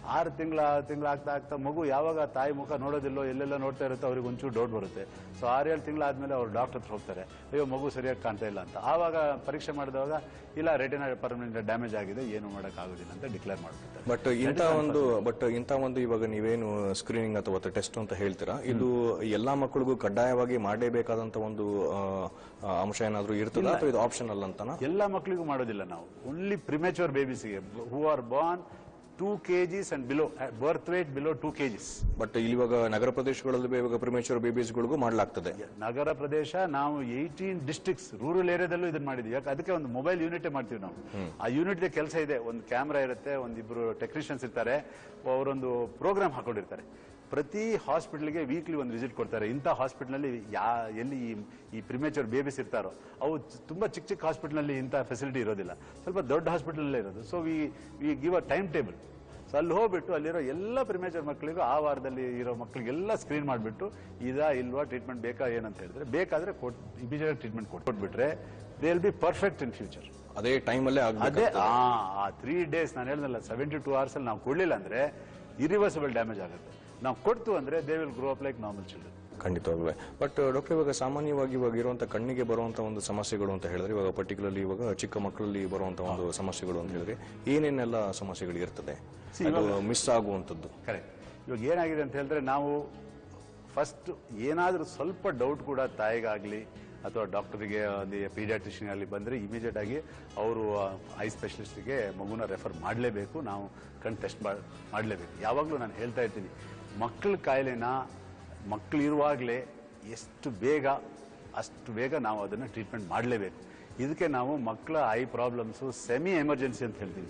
ಆರು ತಿಂಗಳ ತಿಂಗಳ ಆಗ್ತಾ ಆಗ್ತಾ ಮಗು ಯಾವಾಗ ತಾಯಿ ಮುಖ ನೋಡೋದಿಲ್ಲೋ ಎಲ್ಲೆಲ್ಲ ನೋಡ್ತಾ ಇರುತ್ತೋ ಅವ್ರಿಗೆ ಒಂಚೂರು ಡೌಟ್ ಬರುತ್ತೆ ಸೊ ಆರು ಏಳು ತಿಂಗಳಾದ್ಮೇಲೆ ಅವ್ರು ಡಾಕ್ಟರ್ ಹತ್ರ ಹೋಗ್ತಾರೆ ಅಯ್ಯೋ ಮಗು ಸರಿಯಾಗಿ ಕಾಣ್ತಾ ಇಲ್ಲ ಅಂತ ಆವಾಗ ಪರೀಕ್ಷೆ ಮಾಡಿದಾಗ ಇಲ್ಲ ರೆಟಿನ ಪರ್ಮನೆಂಟ್ ಡ್ಯಾಮೇಜ್ ಆಗಿದೆ ಏನು ಮಾಡೋಕ್ಕಾಗೋದಿಲ್ಲ ಅಂತ ಡಿಕ್ಲೇರ್ ಮಾಡ್ಬಿಡ್ತಾರೆ ಬಟ್ ಇಂಥ ಒಂದು ಬಟ್ ಇಂಥ ಒಂದು ಇವಾಗ ನೀವೇನು ಸ್ಕ್ರೀನಿಂಗ್ ಅಥವಾ ಟೆಸ್ಟ್ ಅಂತ ಹೇಳ್ತೀರಾ ಇದು ಎಲ್ಲಾ ಮಕ್ಕಳಿಗೂ ಕಡ್ಡಾಯವಾಗಿ ಮಾಡಲೇಬೇಕಾದಂತ ಒಂದು ಆ, ಆ, ಅಂಶ ಏನಾದ್ರೂ ಇರ್ತದ ಅಥವಾ ಇದು ಆಪ್ಷನಲ್ ಅಂತನಾ ಎಲ್ಲ ಮಕ್ಕಳಿಗೂ ಮಾಡೋದಿಲ್ಲ ನಾವು ಓನ್ಲಿ ಪ್ರಿಮೇಚೂರ್ ಬೇಬೀಸ್ಗೆ who are born two KGs and below birth weight below two KGs but ಇವಾಗ ನಗರ ಪ್ರದೇಶಗಳಲ್ಲಿ ಇವಾಗ ಪ್ರಿಮೇಚರ್ ಬೇಬೀಸ್ಗಳಿಗೂ ಮಾಡಲಾಗ್ತದೆ ನಗರ ಪ್ರದೇಶ ನಾವು ಏಯ್ಟೀನ್ ಡಿಸ್ಟ್ರಿಕ್ಟ್ಸ್ ರೂರಲ್ ಏರಿಯಾದಲ್ಲೂ ಇದನ್ನ ಮಾಡಿದ್ವಿ ಯಾಕೆ ಅದಕ್ಕೆ ಒಂದು ಮೊಬೈಲ್ ಯೂನಿಟ್ ಮಾಡ್ತೀವಿ ನಾವು ಆ ಯೂನಿಟ್ ಕೆಲಸ ಇದೆ ಒಂದು ಕ್ಯಾಮ್ರಾ ಇರುತ್ತೆ ಒಂದಿಬ್ರು ಟೆಕ್ನಿಷಿಯನ್ಸ್ ಇರ್ತಾರೆ ಅವರೊಂದು ಪ್ರೋಗ್ರಾಮ್ ಹಾಕೊಂಡಿರ್ತಾರೆ ಪ್ರತಿ ಹಾಸ್ಪಿಟಲ್ಗೆ ವೀಕ್ಲಿ ಒಂದು ವಿಸಿಟ್ ಕೊಡ್ತಾರೆ ಇಂಥ ಹಾಸ್ಪಿಟಲ್ನಲ್ಲಿ ಯಾ ಎಲ್ಲಿ ಈ- ಈ ಪ್ರಿಮೇಚರ್ ಬೇಬೀಸ್ ಇರ್ತಾರೋ ಅವು ಚ- ತುಂಬಾ ಚಿಕ್ಕ ಚಿಕ್ಕ ಹಾಸ್ಪಿಟಲ್ನಲ್ಲಿ ಇಂಥ ಫೆಸಿಲಿಟಿ ಇರೋದಿಲ್ಲ ಸ್ವಲ್ಪ ದೊಡ್ಡ ಹಾಸ್ಪಿಟಲ್ನಲ್ಲೇ ಇರೋದು so we we give a time table so ಅಲ್ಲಿ ಹೋಗ್ಬಿಟ್ಟು ಅಲ್ಲಿರೋ ಎಲ್ಲ ಪ್ರಿಮೇಚರ್ ಮಕ್ಕಳಿಗೂ ಆ ವಾರದಲ್ಲಿ ಇರೋ ಮಕ್ಕಳಿಗೆಲ್ಲ ಸ್ಕ್ರೀನ್ ಮಾಡಿಬಿಟ್ಟು ಇದಾ ಇಲ್ವಾ ಟ್ರೀಟ್ಮೆಂಟ್ ಬೇಕಾ ಏನಂತ ಹೇಳಿದ್ರೆ ಬೇಕಾದ್ರೆ ಕೊಟ್ ಇಮಿಡಿಯೇಟ್ ಟ್ರೀಟ್ಮೆಂಟ್ ಕೊಟ್ಬಿಟ್ರೆ they will be perfect in future ಅದೇ ಟೈಮಲ್ಲೇ ಅದೇ ಆಗಬೇಕು ಆ ಆ ತ್ರೀ ಡೇಸ್ ನಾನು ಹೇಳ್ದಲ್ಲ ಸೆವೆಂಟಿ ಟೂ ಅವರ್ಸ್ ಅಲ್ಲಿ ನಾವು ಕೊಡ್ಲಿಲ್ಲ ಅಂದ್ರೆ ಇರಿವರ್ಸಿಬಲ್ ಡ್ಯಾಮೇಜ್ ಆಗುತ್ತೆ ನಾವು ಕೊಡ್ತು ಅಂದ್ರೆ they will grow up like normal children ಖಂಡಿತವಾಗ್ಲೂ ಬಟ್ ಡಾಕ್ಟರ್ ಇವಾಗ ಸಾಮಾನ್ಯವಾಗಿ ಇವಾಗ ಇರುವಂತ ಕಣ್ಣಿಗೆ ಬರುವಂತ ಒಂದು ಸಮಸ್ಯೆಗಳು ಅಂತ ಹೇಳಿದ್ರೆ ಇವಾಗ ಪರ್ಟಿಕ್ಯುಲರ್ಲಿ ಇವಾಗ ಚಿಕ್ಕ ಮಕ್ಕಳಲ್ಲಿ ಬರುವಂತ ಒಂದು ಸಮಸ್ಯೆಗಳು ಅಂತ ಹೇಳಿದ್ರೆ ಏನೇನೆಲ್ಲ ಸಮಸ್ಯೆಗಳು ಇರ್ತದೆ ಅದು ಮಿಸ್ ಆಗುವಂತದ್ದು ಕರೆಕ್ಟ್ ಇವಾಗ ಏನಾಗಿದೆ ಅಂತ ಹೇಳಿದ್ರೆ ನಾವು ಫಸ್ಟ್ ಏನಾದರೂ ಸ್ವಲ್ಪ ಡೌಟ್ ಕೂಡ ತಾಯಿಗಾಗಲಿ ಅಥವಾ ಡಾಕ್ಟರಿಗೆ ಅಲ್ಲಿ ಪೀಡಿಯಾಟ್ರಿಷಿಯನ್ ಅಲ್ಲಿ ಬಂದರೆ ಇಮಿಡಿಯೇಟ್ ಆಗಿ ಅವರು ಐ ಸ್ಪೆಷಲಿಸ್ಟ್ಗೆ ಮಗುನ ರೆಫರ್ ಮಾಡಲೇಬೇಕು ನಾವು ಕಣ್ ಟೆಸ್ಟ್ ಮಾಡಲೇಬೇಕು ಯಾವಾಗಲೂ ನಾನು ಹೇಳ್ತಾ ಇರ್ತೀನಿ ಮಕ್ಕಳ ಕಾಯಿಲೆನ ಮಕ್ಕಳು ಇರುವಾಗಲೇ ಎಷ್ಟು ಬೇಗ ಅಷ್ಟು ಬೇಗ ನಾವು ಅದನ್ನು ಟ್ರೀಟ್ಮೆಂಟ್ ಮಾಡಲೇಬೇಕು ಇದಕ್ಕೆ ನಾವು ಮಕ್ಕಳ ಐ ಪ್ರಾಬ್ಲಮ್ಸು ಸೆಮಿ ಎಮರ್ಜೆನ್ಸಿ ಅಂತ ಹೇಳ್ತೀವಿ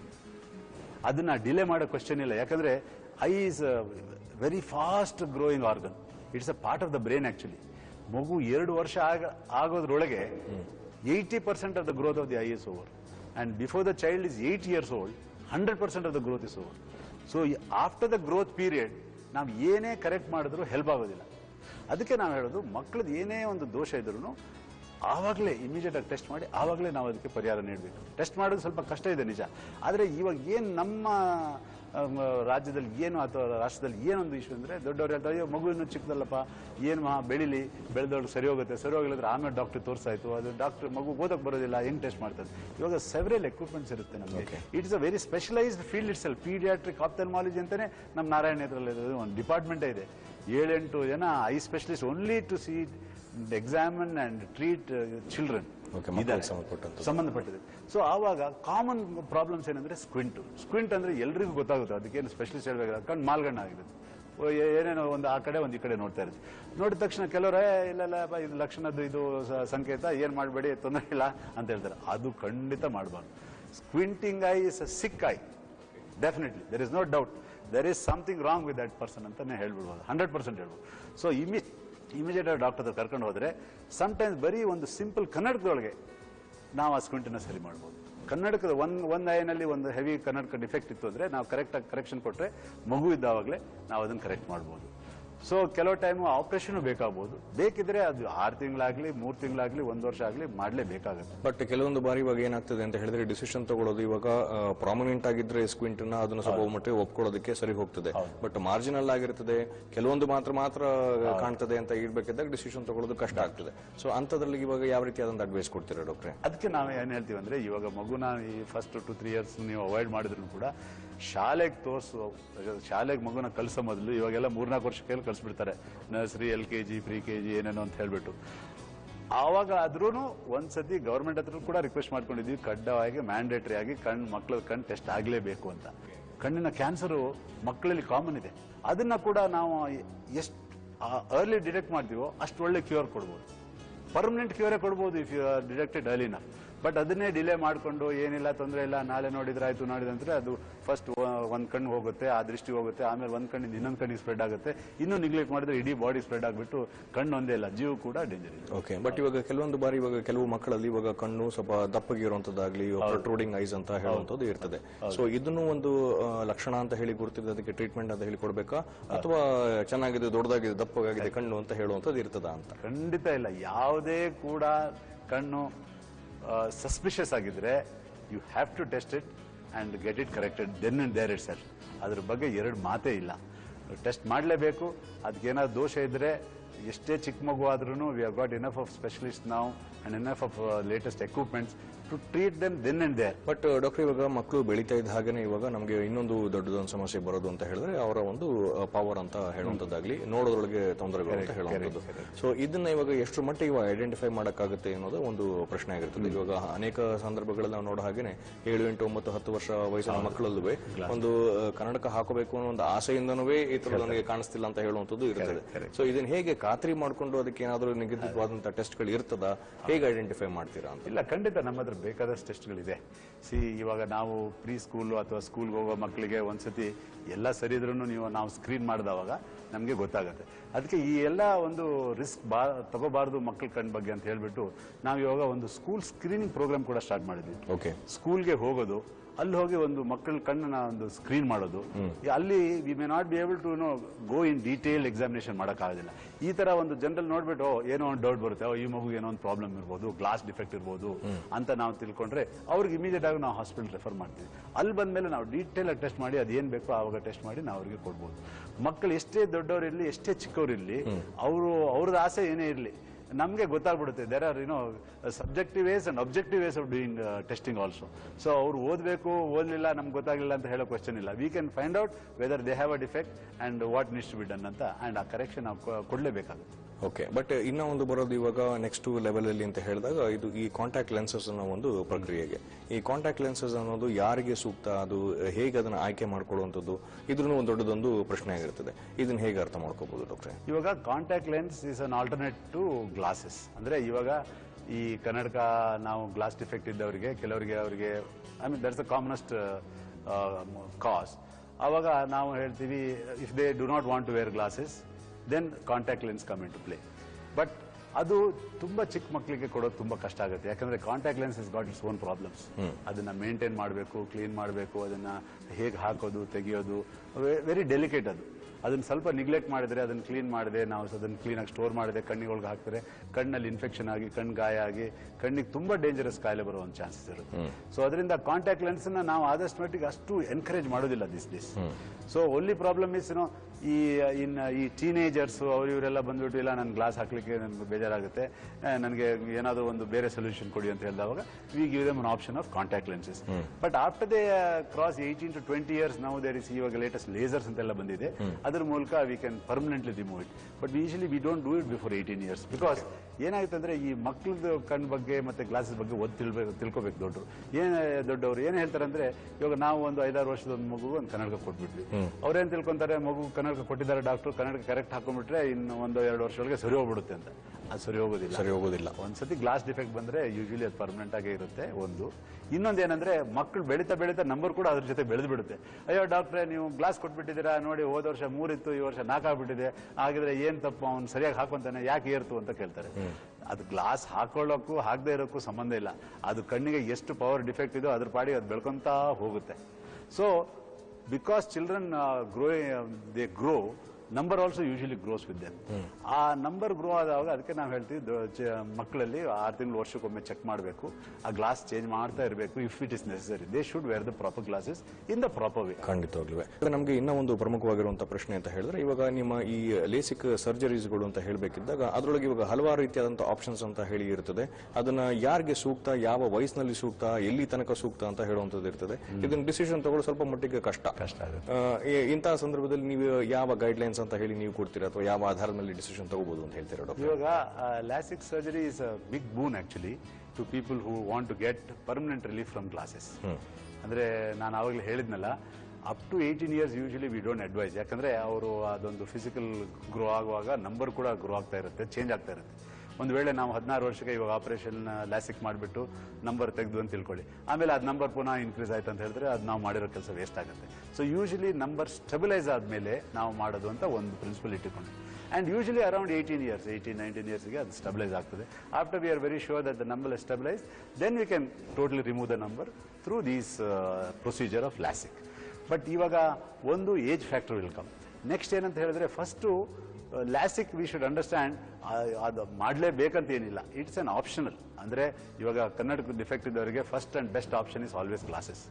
ಅದನ್ನ ಡಿಲೇ ಮಾಡೋ ಕ್ವಶನ್ ಇಲ್ಲ ಯಾಕಂದ್ರೆ eye is very fast growing organ it's a part of the brain actually ಮಗು ಎರಡು ವರ್ಷ ಆಗ ಆಗೋದ್ರೊಳಗೆ eighty percent of the growth of the eye is over and before the child is eight years old hundred percent of the growth is over so after the growth period ನಾವು ಏನೇ ಕರೆಕ್ಟ್ ಮಾಡಿದ್ರು ಹೆಲ್ಪ್ ಆಗೋದಿಲ್ಲ ಅದಕ್ಕೆ ನಾವು ಹೇಳೋದು ಮಕ್ಕಳದ್ದು ಏನೇ ಒಂದು ದೋಷ ಇದ್ರೂ ಆವಾಗಲೇ ಇಮಿಡಿಯೇಟ್ ಆಗಿ ಟೆಸ್ಟ್ ಮಾಡಿ ಆವಾಗಲೇ ನಾವು ಅದಕ್ಕೆ ಪರಿಹಾರ ನೀಡಬೇಕು ಟೆಸ್ಟ್ ಮಾಡೋದು ಸ್ವಲ್ಪ ಕಷ್ಟ ಇದೆ ನಿಜ ಆದರೆ ಇವಾಗ ಏನು ನಮ್ಮ ಅಮ್, ರಾಜ್ಯದಲ್ಲಿ ಏನು ಅಥವಾ ರಾಷ್ಟ್ರದಲ್ಲಿ ಏನೊಂದು ಇಶ್ಯೂ ಅಂದರೆ ದೊಡ್ಡವ್ರು ಹೇಳ್ತಾರೆ ಅಯ್ಯೋ ಮಗು ಇನ್ನೂ ಚಿಕ್ಕದಲ್ಲಪ್ಪ ಏನು ಮಹಾ ಬೆಳಿಲಿ ಬೆಳೆದವ್ರಿಗೆ ಸರಿ ಹೋಗುತ್ತೆ ಸರಿ ಹೋಗಿಲ್ಲದ್ರೆ ಆಮೇಲೆ ಡಾಕ್ಟರ್ ತೋರಿಸಾಯ್ತು ಅದು ಡಾಕ್ಟರ್ ಮಗು ಓದಕ್ಕೆ ಬರೋದಿಲ್ಲ ಹೆಂಗ್ ಟೆಸ್ಟ್ ಮಾಡ್ತಾರೆ ಇವಾಗ ಸೆವೆರಲ್ ಎಕ್ವಿಪ್ಮೆಂಟ್ಸ್ ಇರುತ್ತೆ ನಮಗೆ it's a very specialised field it's all paediatric ophthalmology ಅಂತಾನೆ ನಮ್ಮ ನಾರಾಯಣ ಇದ್ರಲ್ಲಿ ಒಂದು ಡಿಪಾರ್ಟ್ಮೆಂಟೇ ಇದೆ ಏಳೆಂಟು ಜನ eye specialist only to see examine and treat children Okay, ಮಕ್ಕಳಿಗೆ ಸಂಬಂಧಪಟ್ಟಂಥದ್ದು. ಸಂಬಂಧಪಟ್ಟಿದೆ ಸೊ ಆವಾಗ ಕಾಮನ್ ಪ್ರಾಬ್ಲಮ್ಸ್ ಏನಂದ್ರೆ ಸ್ಕ್ವಿಂಟ್ ಸ್ಕ್ವಿಂಟ್ ಅಂದ್ರೆ ಎಲ್ರಿಗೂ ಗೊತ್ತಾಗುತ್ತೆ ಅದಕ್ಕೇನು ಸ್ಪೆಷಲಿಸ್ಟ್ ಹೇಳ್ಬೇಕಾದ್ರೆ ಕಣ್ಣು ಮಾಲ್ಗಣ್ಣ ಆಗಿರುತ್ತೆ ಓ, ಏ- ಏನೇನೋ ಒಂದು ಆ ಕಡೆ ಒಂದು ಈ ಕಡೆ ನೋಡ್ತಾ ಇರುತ್ತೆ ನೋಡಿದ ತಕ್ಷಣ ಕೆಲವರು "ಏ, ಇಲ್ಲ ಇಲ್ಲ ಬಾ, ಇದು ಲಕ್ಷಣದ್ದು ಇದು ಸ- ಸಂಕೇತ ಏನ್ ಮಾಡಬೇಡಿ ತೊಂದರೆ ಇಲ್ಲ ಅಂತ ಹೇಳ್ತಾರೆ ಅದು ಖಂಡಿತ ಮಾಡಬಾರ್ದು squinting eye is a sick eye definitely there is no doubt there is something wrong with that person ಅಂತಾನೆ ಹೇಳ್ಬಿಡ್ಬೋದು ಹಂಡ್ರೆಡ್ ಪರ್ಸೆಂಟ್ ಹೇಳ್ಬೋದು ಸೊ ಇಮಿ ಇಮಿಡಿಯೇಟ್ ಆಗಿ ಡಾಕ್ಟರ್ ಹತ್ರ ಕರ್ಕೊಂಡು ಹೋದ್ರೆ ಸಮ್ಟೈಮ್ಸ್ ಬರೀ ಒಂದು ಸಿಂಪಲ್ ಕನ್ನಡಕದೊಳಗೆ ನಾವು ಆ ಸ್ಕ್ವಿಂಟನ್ನ ಸರಿ ಮಾಡ್ಬೋದು ಕನ್ನಡಕದ ಒಂದ್ ಒಂದು ಐನಲ್ಲಿ ಒಂದು ಹೆವಿ ಕನ್ನಡಕ ಡಿಫೆಕ್ಟ್ ಇತ್ತು ಅಂದ್ರೆ ನಾವು ಕರೆಕ್ಟಾಗಿ ಕರೆಕ್ಷನ್ ಕೊಟ್ರೆ ಮಗು ಇದ್ದಾವಾಗಲೇ ನಾವು ಅದನ್ನು ಕರೆಕ್ಟ್ ಮಾಡ್ಬೋದು ಸೊ ಕೆಲವು ಟೈಮು ಆಪರೇಷನ್ ಬೇಕಾಗ್ಬೋದು ಬೇಕಿದ್ರೆ ಅದು ಆರು ತಿಂಗಳಾಗ್ಲಿ ಮೂರು ತಿಂಗಳಾಗ್ಲಿ ಒಂದು ವರ್ಷ ಆಗಲಿ ಮಾಡಲೇಬೇಕಾಗುತ್ತೆ ಬಟ್ ಕೆಲವೊಂದು ಬಾರಿ ಇವಾಗ ಏನಾಗ್ತದೆ ಅಂತ ಹೇಳಿದ್ರೆ ಡಿಸಿಷನ್ ತಗೊಳ್ಳೋದು ಇವಾಗ ಪ್ರಾಮಿನೆಂಟ್ ಆಗಿದ್ರೆ ಸ್ಕ್ವಿಂಟ್ ನ ಅದನ್ನ ಸ್ವಲ್ಪ ಮಟ್ಟಿಗೆ ಒಪ್ಕೊಳ್ಳೋದಕ್ಕೆ ಸರಿ ಹೋಗ್ತದೆ ಬಟ್ ಮಾರ್ಜಿನಲ್ ಆಗಿರ್ತದೆ ಕೆಲವೊಂದು ಮಾತ್ರ ಮಾತ್ರ ಕಾಣ್ತದೆ ಅಂತ ಇರ್ಬೇಕಿದ್ದಾಗ ಡಿಸಿಷನ್ ತಗೊಳ್ಳೋದು ಕಷ್ಟ ಆಗ್ತದೆ ಸೊ ಅಂತದ್ರಲ್ಲಿ ಇವಾಗ ಯಾವ ರೀತಿಯಾದಂತ ಅಡ್ವೈಸ್ ಕೊಡ್ತೀರಾ ಡಾಕ್ಟ್ರೆ ಅದಕ್ಕೆ ನಾವು ಏನು ಹೇಳ್ತೀವಿ ಅಂದ್ರೆ ಇವಾಗ ಮಗುನ ಈ ಫಸ್ಟ್ ಟು ತ್ರೀ ಇಯರ್ಸ್ ನೀವು ಅವಾಯ್ಡ್ ಮಾಡಿದ್ರು ಕೂಡ ಶಾಲೆಗೆ ತೋರಿಸು ಶಾಲೆಗೆ ಮಗುನ ಕಲಿಸೋ ಮೊದಲು ಇವಾಗೆಲ್ಲ ಮೂರ್ನಾಲ್ಕು ವರ್ಷಕ್ಕೆ ಕಲಿಸ್ಬಿಡ್ತಾರೆ nursery L K G pre K G ಏನೇನೋ ಅಂತ ಹೇಳ್ಬಿಟ್ಟು ಆವಾಗ ಆದ್ರೂ ಒಂದ್ಸತಿ ಗೌರ್ಮೆಂಟ್ ಹತ್ರ ಕೂಡ ರಿಕ್ವೆಸ್ಟ್ ಮಾಡ್ಕೊಂಡಿದ್ವಿ ಕಡ್ಡಾಯವಾಗಿ ಮ್ಯಾಂಡೇಟರಿ ಆಗಿ ಕಣ್ ಮಕ್ಕಳ ಕಣ್ ಟೆಸ್ಟ್ ಆಗಲೇಬೇಕು ಅಂತ ಕಣ್ಣಿನ ಕ್ಯಾನ್ಸರು ಮಕ್ಕಳಲ್ಲಿ ಕಾಮನ್ ಇದೆ ಅದನ್ನ ಕೂಡ ನಾವು ಎಷ್ಟು ಅರ್ಲಿ ಡಿಟೆಕ್ಟ್ ಮಾಡ್ತೀವೋ ಅಷ್ಟು ಒಳ್ಳೆ ಕ್ಯೂರ್ ಕೊಡ್ಬೋದು ಪರ್ಮನೆಂಟ್ ಕ್ಯೂರೇ ಕೊಡ್ಬೋದು ಇಫ್ ಯು ಆರ್ ಡಿಟೆಕ್ಟೆಡ್ ಅರ್ಲಿನ ಬಟ್ ಅದನ್ನೇ ಡಿಲೇ ಮಾಡಿಕೊಂಡು ಏನಿಲ್ಲ ತೊಂದರೆ ಇಲ್ಲ ನಾಳೆ ನೋಡಿದ್ರೆ ಆಯ್ತು ನೋಡಿದಂದ್ರೆ ಅದು ಫಸ್ಟ್ ಒಂದ್ ಕಣ್ಣು ಹೋಗುತ್ತೆ ಆ ದೃಷ್ಟಿ ಹೋಗುತ್ತೆ ಆಮೇಲೆ ಒಂದ್ ಕಣ್ಣಿಂದ ಇನ್ನೊಂದು ಕಣ್ಣಿಗೆ ಸ್ಪ್ರೆಡ್ ಆಗುತ್ತೆ ಇನ್ನೂ ನಿಗ್ಲೆಕ್ಟ್ ಮಾಡಿದ್ರೆ ಇಡೀ ಬಾಡಿ ಸ್ಪ್ರೆಡ್ ಆಗಿಬಿಟ್ಟು ಕಣ್ಣು ಒಂದೇ ಇಲ್ಲ ಜೀವ ಕೂಡ ಡೇಂಜರ್ ಇದೆ ಓಕೆ ಬಟ್ ಇವಾಗ ಕೆಲವೊಂದು ಬಾರಿ ಇವಾಗ ಕೆಲವು ಮಕ್ಕಳಲ್ಲಿ ಇವಾಗ ಕಣ್ಣು ಸ್ವಲ್ಪ ದಪ್ಪಗಿರುವಂತದ್ದಾಗ್ಲಿ ಪ್ರೊಟ್ರೂಡಿಂಗ್ ಐಸ್ ಅಂತ ಹೇಳುವಂತದ್ದು ಇರ್ತದೆ ಸೊ ಇದನ್ನು ಒಂದು ಆ, ಲಕ್ಷಣ ಅಂತ ಹೇಳಿ ಗುರುತಿದೆ ಅದಕ್ಕೆ ಟ್ರೀಟ್ಮೆಂಟ್ ಅಂತ ಹೇಳಿ ಕೊಡ್ಬೇಕಾ ಅಥವಾ ಚೆನ್ನಾಗಿದೆ ದೊಡ್ಡದಾಗಿದೆ ದಪ್ಪಗಾಗಿದೆ ಕಣ್ಣು ಅಂತ ಹೇಳುವಂತದ್ದು ಇರ್ತದಾ ಅಂತ ಖಂಡಿತ ಇಲ್ಲ ಯಾವುದೇ ಕೂಡ ಕಣ್ಣು ಸಸ್ಪಿಷಿಯಸ್ ಆಗಿದ್ರೆ you have to test it and get it corrected then and there it sir ಅದ್ರ ಬಗ್ಗೆ ಎರಡು ಮಾತೇ ಇಲ್ಲ ಟೆಸ್ಟ್ ಮಾಡಲೇಬೇಕು ಅದಕ್ಕೇನಾದ್ರು ದೋಷ ಇದ್ದರೆ ಎಷ್ಟೇ ಚಿಕ್ಕ ಮಗು ಆದ್ರೂ we have got enough of specialist ನಾವು and enough of latest equipments to treat them then and there but doctor ಇವಾಗ ಮಕ್ಕಳು ಬೆಳೀತಾ ಇದ್ದ ಹಾಗೇನೆ ಇವಾಗ ನಮಗೆ ಇನ್ನೊಂದು ದೊಡ್ಡದೊಂದು ಸಮಸ್ಯೆ ಬರೋದು ಅಂತ ಹೇಳಿದ್ರೆ ಅವರ ಒಂದು ಪವರ್ ಅಂತ ಹೇಳುವಂತದ್ದಾಗ್ಲಿ ನೋಡೋದ್ರೊಳಗೆ ತೊಂದರೆಗಳು ಅಂತ ಹೇಳುವಂಥದ್ದು ಸೊ ಇದನ್ನ ಇವಾಗ ಎಷ್ಟು ಮಟ್ಟಿಗೆ ಇವಾಗ ಐಡೆಂಟಿಫೈ ಮಾಡಕ್ಕಾಗುತ್ತೆ ಅನ್ನೋದು ಒಂದು ಪ್ರಶ್ನೆ ಆಗಿರ್ತದೆ ಇವಾಗ ಅನೇಕ ಸಂದರ್ಭಗಳಲ್ಲಿ ನಾವು ನೋಡೋ ಹಾಗೇನೆ ಏಳು ಎಂಟು ಒಂಬತ್ತು ಹತ್ತು ವರ್ಷ ವಯಸ್ಸಿನ ಮಕ್ಕಳಲ್ಲೂ ಒಂದು ಆ, ಕನ್ನಡಕ ಹಾಕೋಬೇಕು ಅನ್ನೋ ಒಂದು ಆಸೆಯಿಂದನೂ ಈ ತರ ನನಗೆ ಕಾಣಿಸ್ತಿಲ್ಲ ಅಂತ ಹೇಳುವಂಥದ್ದು ಇರ್ತದೆ ಸೊ ಇದನ್ನ ಹೇಗೆ ಖಾತ್ರಿ ಮಾಡ್ಕೊಂಡು ಅದಕ್ಕೆ ಏನಾದರೂ ನಿಗದಿತವಾದಂತಹ ಟೆಸ್ಟ್ಗಳು ಇರ್ತದಾ ಹೇಗೆ ಐಡೆಂಟಿಫೈ ಮಾಡ್ತೀರಾ ಅಂತ ಇಲ್ಲ ಖಂಡಿತ ನಮ್ಮ ಹತ್ರ ಬೇಕಾದಷ್ಟು ಟೆಸ್ಟ್ಗಳಿದೆ ಸಿ ಇವಾಗ ನಾವು ಪ್ರೀ ಸ್ಕೂಲ್ ಅಥವಾ ಸ್ಕೂಲ್ಗೆ ಹೋಗೋ ಮಕ್ಕಳಿಗೆ ಒಂದ್ಸತಿ ಎಲ್ಲ ಸರಿ ಇದ್ರೂ ನೀವು ನಾವು ಸ್ಕ್ರೀನ್ ಮಾಡಿದವಾಗ ನಮಗೆ ಗೊತ್ತಾಗುತ್ತೆ ಅದಕ್ಕೆ ಈ ಎಲ್ಲ ಒಂದು ರಿಸ್ಕ್ ಬಾ ತಗೋಬಾರ್ದು ಮಕ್ಕಳ ಕಣ್ ಬಗ್ಗೆ ಅಂತ ಹೇಳ್ಬಿಟ್ಟು ನಾವು ಇವಾಗ ಒಂದು ಸ್ಕೂಲ್ ಸ್ಕ್ರೀನಿಂಗ್ ಪ್ರೋಗ್ರಾಮ್ ಕೂಡ ಸ್ಟಾರ್ಟ್ ಮಾಡಿದ್ವಿ ಓಕೆ ಸ್ಕೂಲ್ಗೆ ಹೋಗೋದು ಅಲ್ಲಿ ಹೋಗಿ ಒಂದು ಮಕ್ಕಳ ಕಣ್ಣನ್ನ ಒಂದು ಸ್ಕ್ರೀನ್ ಮಾಡೋದು ಅಲ್ಲಿ we may not be able to know go in detail examination ಮಾಡೋಕ್ಕಾಗೋದಿಲ್ಲ ಈ ತರ ಒಂದು ಜನರಲ್ ನೋಡ್ಬಿಟ್ಟು ಓ, ಏನೋ ಒಂದು ಡೌಟ್ ಬರುತ್ತೆ ಓ, ಈ ಮಗು ಏನೋ ಒಂದು ಪ್ರಾಬ್ಲಮ್ ಇರ್ಬೋದು ಗ್ಲಾಸ್ ಡಿಫೆಕ್ಟ್ ಇರ್ಬೋದು ಅಂತ ನಾವು ತಿಳ್ಕೊಂಡ್ರೆ ಅವ್ರಿಗೆ ಇಮಿಡಿಯೇಟ್ ಆಗಿ ನಾವು ಹಾಸ್ಪಿಟಲ್ ರೆಫರ್ ಮಾಡ್ತೀವಿ ಅಲ್ಲಿ ಬಂದ್ಮೇಲೆ ನಾವು ಡೀಟೇಲ್ ಆಗಿ ಟೆಸ್ಟ್ ಮಾಡಿ ಅದೇನ್ ಬೇಕೋ ಆವಾಗ ಟೆಸ್ಟ್ ಮಾಡಿ ನಾವು ಅವ್ರಿಗೆ ಕೊಡ್ಬೋದು ಮಕ್ಕಳು ಎಷ್ಟೇ ದೊಡ್ಡವರಿರ್ಲಿ ಎಷ್ಟೇ ಚಿಕ್ಕವರಿರ್ಲಿ ಅವರು ಅವ್ರದ್ದು ಆಸೆ ಏನೇ ಇರಲಿ ನಮಗೆ ಗೊತ್ತಾಗ್ಬಿಡುತ್ತೆ there are you know subjective ways and objective ways of doing testing also so ಅವ್ರು ಓದಬೇಕು ಓದಲಿಲ್ಲ ನಮ್ಗೆ ಗೊತ್ತಾಗಲಿಲ್ಲ ಅಂತ ಹೇಳೋ ಕ್ವಶನ್ ಇಲ್ಲ we can find out whether they have a defect and what needs to be done ಅಂತ ಅಂಡ್ ಆ ಕರೆಕ್ಷನ್ ನಾವು ಕೊ- ಕೊಡ್ಲೇಬೇಕಾಗುತ್ತೆ ಓಕೆ ಬಟ್ ಇನ್ನ ಒಂದು ಬರೋದು ಇವಾಗ ನೆಕ್ಸ್ಟ್ ಲೆವೆಲ್ ಅಲ್ಲಿ ಅಂತ ಹೇಳಿದಾಗ ಇದು ಈ ಕಾಂಟ್ಯಾಕ್ಟ್ ಲೆನ್ಸಸ್ ಅನ್ನೋ ಒಂದು ಪ್ರಕ್ರಿಯೆಗೆ ಈ ಕಾಂಟ್ಯಾಕ್ಟ್ ಲೆನ್ಸಸ್ ಅನ್ನೋದು ಯಾರಿಗೆ ಸೂಕ್ತ ಅದು ಹೇಗೆ ಅದನ್ನ ಆಯ್ಕೆ ಮಾಡ್ಕೊಳ್ಳುವಂಥದ್ದು ಇದ್ರೂ ಒಂದು ದೊಡ್ಡದೊಂದು ಪ್ರಶ್ನೆ ಆಗಿರ್ತದೆ ಇದನ್ನ ಹೇಗೆ ಅರ್ಥ ಮಾಡ್ಕೋಬಹುದು ಡಾಕ್ಟ್ರೆ ಇವಾಗ contact lens is an alternate to glasses ಅಂದ್ರೆ ಇವಾಗ ಈ ಕನ್ನಡಕ ನಾವು ಗ್ಲಾಸ್ ಡಿಫೆಕ್ಟ್ ಇದ್ದವರಿಗೆ ಕೆಲವರಿಗೆ ಅವರಿಗೆ I mean that's the commonest cause ಅವಾಗ ನಾವು ಹೇಳ್ತೀವಿ if they do not want to wear glasses then contact lens come in to play but ಅದು ತುಂಬಾ ಚಿಕ್ಕ ಮಕ್ಕಳಿಗೆ ಕೊಡೋದು ತುಂಬಾ ಕಷ್ಟ ಆಗುತ್ತೆ ಯಾಕಂದ್ರೆ contact lens is got its own problems ಅದನ್ನ ಮೇಂಟೈನ್ ಮಾಡಬೇಕು ಕ್ಲೀನ್ ಮಾಡಬೇಕು ಅದನ್ನ ಹೇಗೆ ಹಾಕೋದು ತೆಗಿಯೋದು ವೆರಿ ಡೆಲಿಕೇಟ್ ಅದು ಅದನ್ನ ಸ್ವಲ್ಪ ನಿಗ್ಲೆಕ್ಟ್ ಮಾಡಿದ್ರೆ ಅದನ್ನ ಕ್ಲೀನ್ ಮಾಡಿದೆ ನಾವು ಅದನ್ನ ಕ್ಲೀನಾಗಿ ಸ್ಟೋರ್ ಮಾಡಿದೆ ಕಣ್ಣಿಗೆ ಹಾಕಿದ್ರೆ ಕಣ್ಣಲ್ಲಿ ಇನ್ಫೆಕ್ಷನ್ ಆಗಿ ಕಣ್ಣು ಗಾಯ ಆಗಿ ಕಣ್ಣಿಗೆ ತುಂಬಾ ಡೇಂಜರಸ್ ಕಾಯಿಲೆ ಬರೋ ಒಂದು ಚಾನ್ಸಸ್ ಇರುತ್ತೆ ಸೊ ಅದರಿಂದ ಕಾಂಟ್ಯಾಕ್ಟ್ ಲೆನ್ಸ್ ನ ನಾವು ಆದಷ್ಟು ಮಟ್ಟಿಗೆ ಅಷ್ಟು ಎನ್ಕರೇಜ್ ಮಾಡೋದಿಲ್ಲ this this so only problem is no ಈ ಇನ್ ಈ ಟೀನೇಜರ್ಸ್ ಅವ್ರು ಇವರೆಲ್ಲ ಬಂದ್ಬಿಟ್ಟು ಇಲ್ಲ ನನ್ನ ಗ್ಲಾಸ್ ಹಾಕ್ಲಿಕ್ಕೆ ನನ್ಗೆ ಬೇಜಾರಾಗುತ್ತೆ ನನಗೆ ಏನಾದರೂ ಒಂದು ಬೇರೆ ಸೊಲ್ಯೂಷನ್ ಕೊಡಿ ಅಂತ ಹೇಳಿದವಾಗ we give them an option of contact lenses but after they cross eighteen to twenty years ನಾವು ದೇರ್ ಇಸ್ ಇವಾಗ ಲೇಟೆಸ್ಟ್ ಲೇಸರ್ಸ್ ಅಂತೆಲ್ಲ ಬಂದಿದೆ ಅದ್ರ ಮೂಲಕ we can permanently remove it but usually we don't do it before eighteen years because ಏನಾಗುತ್ತೆ ಅಂದ್ರೆ ಈ ಮಕ್ಕಳದ್ದು ಕಣ್ ಬಗ್ಗೆ ಮತ್ತೆ ಗ್ಲಾಸಸ್ ಬಗ್ಗೆ ಓದ್ ತಿಳ್ಬೇಕು ತಿಳ್ಕೊಬೇಕು ದೊಡ್ಡರು ಏನ್ ದೊಡ್ಡವರು ಏನ್ ಹೇಳ್ತಾರೆ ಅಂದ್ರೆ ಇವಾಗ ನಾವು ಒಂದು ಐದಾರು ವರ್ಷದ ಒಂದು ಮಗು ಒಂದು ಕನ್ನಡಕ ಕೊಟ್ಬಿಟ್ವಿ ಅವ್ರೇನ್ ತಿಳ್ಕೊಂತಾರೆ ಮಗು ಕನ್ನಡಕ ಕೊಟ್ಟಿದ್ದಾರೆ ಡಾಕ್ಟರ್ ಕನ್ನಡಕ ಕರೆಕ್ಟ್ ಹಾಕೊಂಡ್ಬಿಟ್ರೆ ಇನ್ನು ಒಂದು ಎರಡು ವರ್ಷದೊಳಗೆ ಸರಿ ಹೋಗ್ಬಿಡುತ್ತೆ ಅಂತ ಅದು ಸರಿ ಹೋಗೋದಿಲ್ಲ ಸರಿ ಹೋಗೋದಿಲ್ಲ ಒಂದ್ಸತಿ ಗ್ಲಾಸ್ ಡಿಫೆಕ್ಟ್ ಬಂದ್ರೆ ಯೂಶಲಿ ಅದು ಪರ್ಮನೆಂಟ್ ಆಗೇ ಇರುತ್ತೆ ಒಂದು ಇನ್ನೊಂದು ಏನಂದ್ರೆ ಮಕ್ಕಳು ಬೆಳೀತಾ ಬೆಳೀತಾ ನಂಬರ್ ಕೂಡ ಅದ್ರ ಜೊತೆ ಬೆಳೆದು ಬಿಡುತ್ತೆ ಅಯ್ಯೋ ಡಾಕ್ಟ್ರೆ ನೀವು ಗ್ಲಾಸ್ ಕೊಟ್ಬಿಟ್ಟಿದ್ದೀರಾ ನೋಡಿ ಹೋದ ವರ್ಷ ಮೂರಿತ್ತು ಈ ವರ್ಷ ನಾಲ್ಕು ಆಗ್ಬಿಟ್ಟಿದೆ ಹಾಗಿದ್ರೆ ಏನ್ ತಪ್ಪು ಅವ್ನು ಸರಿಯಾಗಿ ಹಾಕೊಂತಾನೆ ಯಾಕೆ ಏರ್ತು ಅಂತ ಕೇಳ್ತಾರೆ ಅದು ಗ್ಲಾಸ್ ಹಾಕೊಳ್ಳೋಕ್ಕೂ ಹಾಕದೇ ಇರೋಕ್ಕೂ ಸಂಬಂಧ ಇಲ್ಲ ಅದು ಕಣ್ಣಿಗೆ ಎಷ್ಟು ಪವರ್ ಡಿಫೆಕ್ಟ್ ಇದೋ ಅದ್ರ ಪಾಡಿಗೆ ಅದು ಬೆಳ್ಕೊಂತಾ ಹೋಗುತ್ತೆ so because children grow they grow number also usually grows with them ಆ ನಂಬರ್ ಗ್ರೋ ಆದಾಗ ಅದಕ್ಕೆ ನಾವು ಹೇಳ್ತೀವಿ ದೊ- ಚ- ಮಕ್ಕಳಲ್ಲಿ ಆರು ತಿಂಗಳು ವರ್ಷಕ್ಕೊಮ್ಮೆ ಚೆಕ್ ಮಾಡಬೇಕು ಆ ಗ್ಲಾಸ್ ಚೇಂಜ್ ಮಾಡ್ತಾ ಇರಬೇಕು if it is necessary they should wear the proper glasses in the proper way ಖಂಡಿತವಾಗ್ಲೂ ನಮಗೆ ಇನ್ನೂ ಒಂದು ಪ್ರಮುಖವಾಗಿರುವಂತಹ ಪ್ರಶ್ನೆ ಅಂತ ಹೇಳಿದ್ರೆ ಇವಾಗ ನಿಮ್ಮ ಈ ಲೇಸಿಕ್ ಸರ್ಜರೀಸ್ಗಳು ಅಂತ ಹೇಳಬೇಕಿದ್ದಾಗ ಅದರೊಳಗೆ ಇವಾಗ ಹಲವಾರು ರೀತಿಯಾದಂತಹ ಆಪ್ಷನ್ಸ್ ಅಂತ ಹೇಳಿ ಇರ್ತದೆ ಅದನ್ನ ಯಾರಿಗೆ ಸೂಕ್ತ ಯಾವ ವಯಸ್ಸಿನಲ್ಲಿ ಸೂಕ್ತ ಎಲ್ಲಿ ತನಕ ಸೂಕ್ತ ಅಂತ ಹೇಳುವಂತದ್ದು ಇರ್ತದೆ ಇದನ್ನ ಡಿಸಿಷನ್ ತಗೊಳ್ಳೋ ಸ್ವಲ್ಪ ಮಟ್ಟಿಗೆ ಕಷ್ಟ ಕಷ್ಟ ಆಗುತ್ತೆ ಆ, ಈ- ಇಂತಹ ಸಂದರ್ಭದಲ್ಲಿ ನೀವು ಯಾವ ಗೈಡ್ಲೈನ್ಸ್ ಅಂತ ಹೇಳಿ ನೀವು ಕೊಡ್ತೀರಾ ಅಥವಾ ಯಾವ ಆಧಾರದ ಮೇಲೆ ಡಿಸಿಷನ್ ತಗೋಬಹುದು ಅಂತ ಹೇಳ್ತೀರಾ ಡಾಕ್ಟರ್ ಇವಾಗ LASIK surgery is a big boon actually to people who want to get permanent relief from glasses ಅಂದ್ರೆ ನಾನು ಆವಾಗಲೇ ಹೇಳಿದ್ನಲ್ಲ up to eighteen years usually we don't advise ಯಾಕಂದ್ರೆ ಅವರು ಅದೊಂದು ಫಿಸಿಕಲ್ ಗ್ರೋ ಆಗುವಾಗ ನಂಬರ್ ಕೂಡ ಗ್ರೋ ಆಗ್ತಾ ಇರುತ್ತೆ ಚೇಂಜ್ ಆಗ್ತಾ ಇರುತ್ತೆ ಒಂದು ವೇಳೆ ನಾವು ಹದಿನಾರು ವರ್ಷಕ್ಕೆ ಇವಾಗ ಆಪರೇಷನ್ ಲ್ಯಾಸಿಕ್ ಮಾಡಿಬಿಟ್ಟು ನಂಬರ್ ತೆಗೆದು ಅಂತ ತಿಳ್ಕೊಳ್ಳಿ ಆಮೇಲೆ ಅದು ನಂಬರ್ ಪುನಃ ಇನ್ಕ್ರೀಸ್ ಆಯ್ತು ಅಂತ ಹೇಳಿದ್ರೆ ಅದು ನಾವು ಮಾಡಿರೋ ಕೆಲಸ ವೇಸ್ಟ್ ಆಗುತ್ತೆ ಸೊ ಯೂಶಲಿ ನಂಬರ್ ಸ್ಟೆಬಿಲೈಸ್ ಆದಮೇಲೆ ನಾವು ಮಾಡೋದು ಅಂತ ಒಂದು ಪ್ರಿನ್ಸಿಪಲ್ ಇಟ್ಟುಕೊಂಡು and usually around eighteen years eighteen nineteen ಇಯರ್ಸ್ಗೆ ಅದು ಸ್ಟೆಬಿಲೈಸ್ ಆಗ್ತದೆ after we are very sure that the number is stabilise then we can totally remove the number through these procedure of LASIK but ಇವಾಗ ಒಂದು age factor will come next ಏನಂತ ಹೇಳಿದ್ರೆ first LASIK we should understand ಅದು ಮಾಡಲೇಬೇಕಂತ ಏನಿಲ್ಲ ಇಟ್ಸ್ ಅನ್ ಆಪ್ಷನಲ್ ಅಂದ್ರೆ ಇವಾಗ ಕನ್ನಡಕ ಡಿಫೆಕ್ಟ್ ಇದ್ದವರಿಗೆ first and best option is always glasses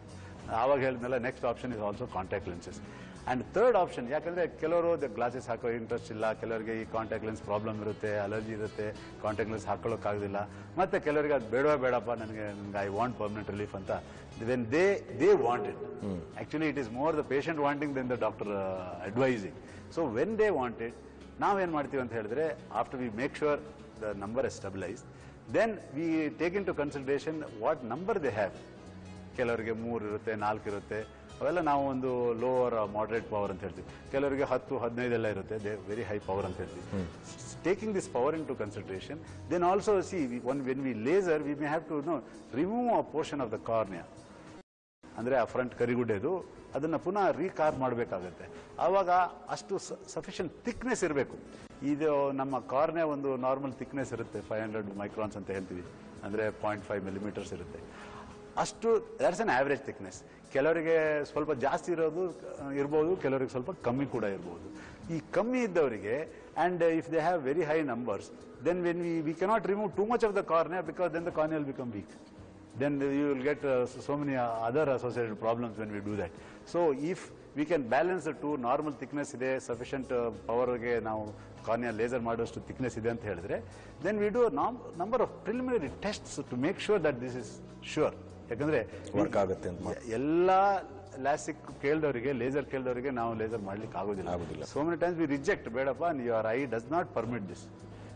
ಆವಾಗ ಹೇಳಿದ್ಮೇಲೆ next option is also contact lenses and third option ಯಾಕಂದರೆ ಕೆಲವರು ಗ್ಲಾಸಸ್ ಹಾಕೋ ಇಂಟ್ರೆಸ್ಟ್ ಇಲ್ಲ ಕೆಲವರಿಗೆ ಈ ಕಾಂಟ್ಯಾಕ್ಟ್ ಲೆನ್ಸ್ ಪ್ರಾಬ್ಲಮ್ ಇರುತ್ತೆ ಅಲರ್ಜಿ ಇರುತ್ತೆ ಕಾಂಟ್ಯಾಕ್ಟ್ ಲೆನ್ಸ್ ಹಾಕೊಳ್ಳೋಕ್ಕಾಗೋದಿಲ್ಲ ಮತ್ತು ಕೆಲವರಿಗೆ ಅದು ಬೇಡವೇ ಬೇಡಪ್ಪ ನನಗೆ ನನಗೆ ಐ ವಾಂಟ್ ಪರ್ಮನೆಂಟ್ ರಿಲೀಫ್ ಅಂತ then they they want it actually it is more the patient wanting then the doctor advising so when they want it ನಾವೇನು ಮಾಡ್ತೀವಿ ಅಂತ ಹೇಳಿದ್ರೆ after we make sure the number is stabilise then we take into consultation what number they have ಕೆಲವರಿಗೆ ಮೂರು ಇರುತ್ತೆ ನಾಲ್ಕು ಇರುತ್ತೆ ಅವೆಲ್ಲ ನಾವು ಒಂದು ಲೋವರ್ ಮಾಡರೇಟ್ ಪವರ್ ಅಂತ ಹೇಳ್ತೀವಿ ಕೆಲವರಿಗೆ ಹತ್ತು ಹದಿನೈದೆಲ್ಲ ಇರುತ್ತೆ ದೇ ವೆರಿ ಹೈ ಪವರ್ ಅಂತ ಹೇಳ್ತೀವಿ taking this power into consultation then also see one when we laser we may have to no remove a portion of the cornea ಅಂದರೆ ಆ ಫ್ರಂಟ್ ಕರಿಗುಡ್ಡೆದು ಅದನ್ನು ಪುನಃ ರೀಕಾರ್ ಮಾಡಬೇಕಾಗತ್ತೆ ಆವಾಗ ಅಷ್ಟು ಸಫಿಷಿಯಂಟ್ ಥಿಕ್ನೆಸ್ ಇರಬೇಕು ಇದು ನಮ್ಮ ಕಾರ್ನೇ ಒಂದು ನಾರ್ಮಲ್ ಥಿಕ್ನೆಸ್ ಇರುತ್ತೆ ಫೈವ್ ಹಂಡ್ರೆಡ್ ಮೈಕ್ರಾನ್ಸ್ ಅಂತ ಹೇಳ್ತೀವಿ ಅಂದರೆ ಪಾಯಿಂಟ್ ಫೈವ್ ಮಿಲಿಮೀಟರ್ಸ್ ಇರುತ್ತೆ ಅಷ್ಟು ದಟ್ಸ್ ಅನ್ ಆವ್ರೇಜ್ ಥಿಕ್ನೆಸ್ ಕೆಲವರಿಗೆ ಸ್ವಲ್ಪ ಜಾಸ್ತಿ ಇರೋದು ಅಹ್, ಇರ್ಬೋದು ಕೆಲವರಿಗೆ ಸ್ವಲ್ಪ ಕಮ್ಮಿ ಕೂಡ ಇರ್ಬೋದು ಈ ಕಮ್ಮಿ ಇದ್ದವರಿಗೆ and if they have very high numbers then when we we cannot remove too much of the cornea because then the cornea will become weak then you will get uh, so many uh, other associated problems when we do that. So if we can balance the two, normal thickness ಇದೆ sufficient uh, powerಗೆ ನಾವು ಕಾರ್ನಿಯಾ ಲೇಸರ್ ಮಾಡುವಷ್ಟು thickness ಇದೆ ಅಂತ ಹೇಳಿದ್ರೆ then we do a nom- number of preliminary tests to make sure that this is sure. ಯಾಕಂದ್ರೆ Work ಆಗುತ್ತೆ ಅಂತ ಮಾತ್ರ. ಎಲ್ಲ ಲಾಸಿಕ್ ಕೇಳಿದವರಿಗೆ ಲೇಸರ್ ಕೇಳಿದವರಿಗೆ ನಾವು ಲೇಸರ್ ಮಾಡ್ಲಿಕ್ಕೆ ಆಗೋದಿಲ್ಲ ಆಗೋದಿಲ್ಲ. So many times we reject ಬೇಡಪ್ಪ your eye does not permit this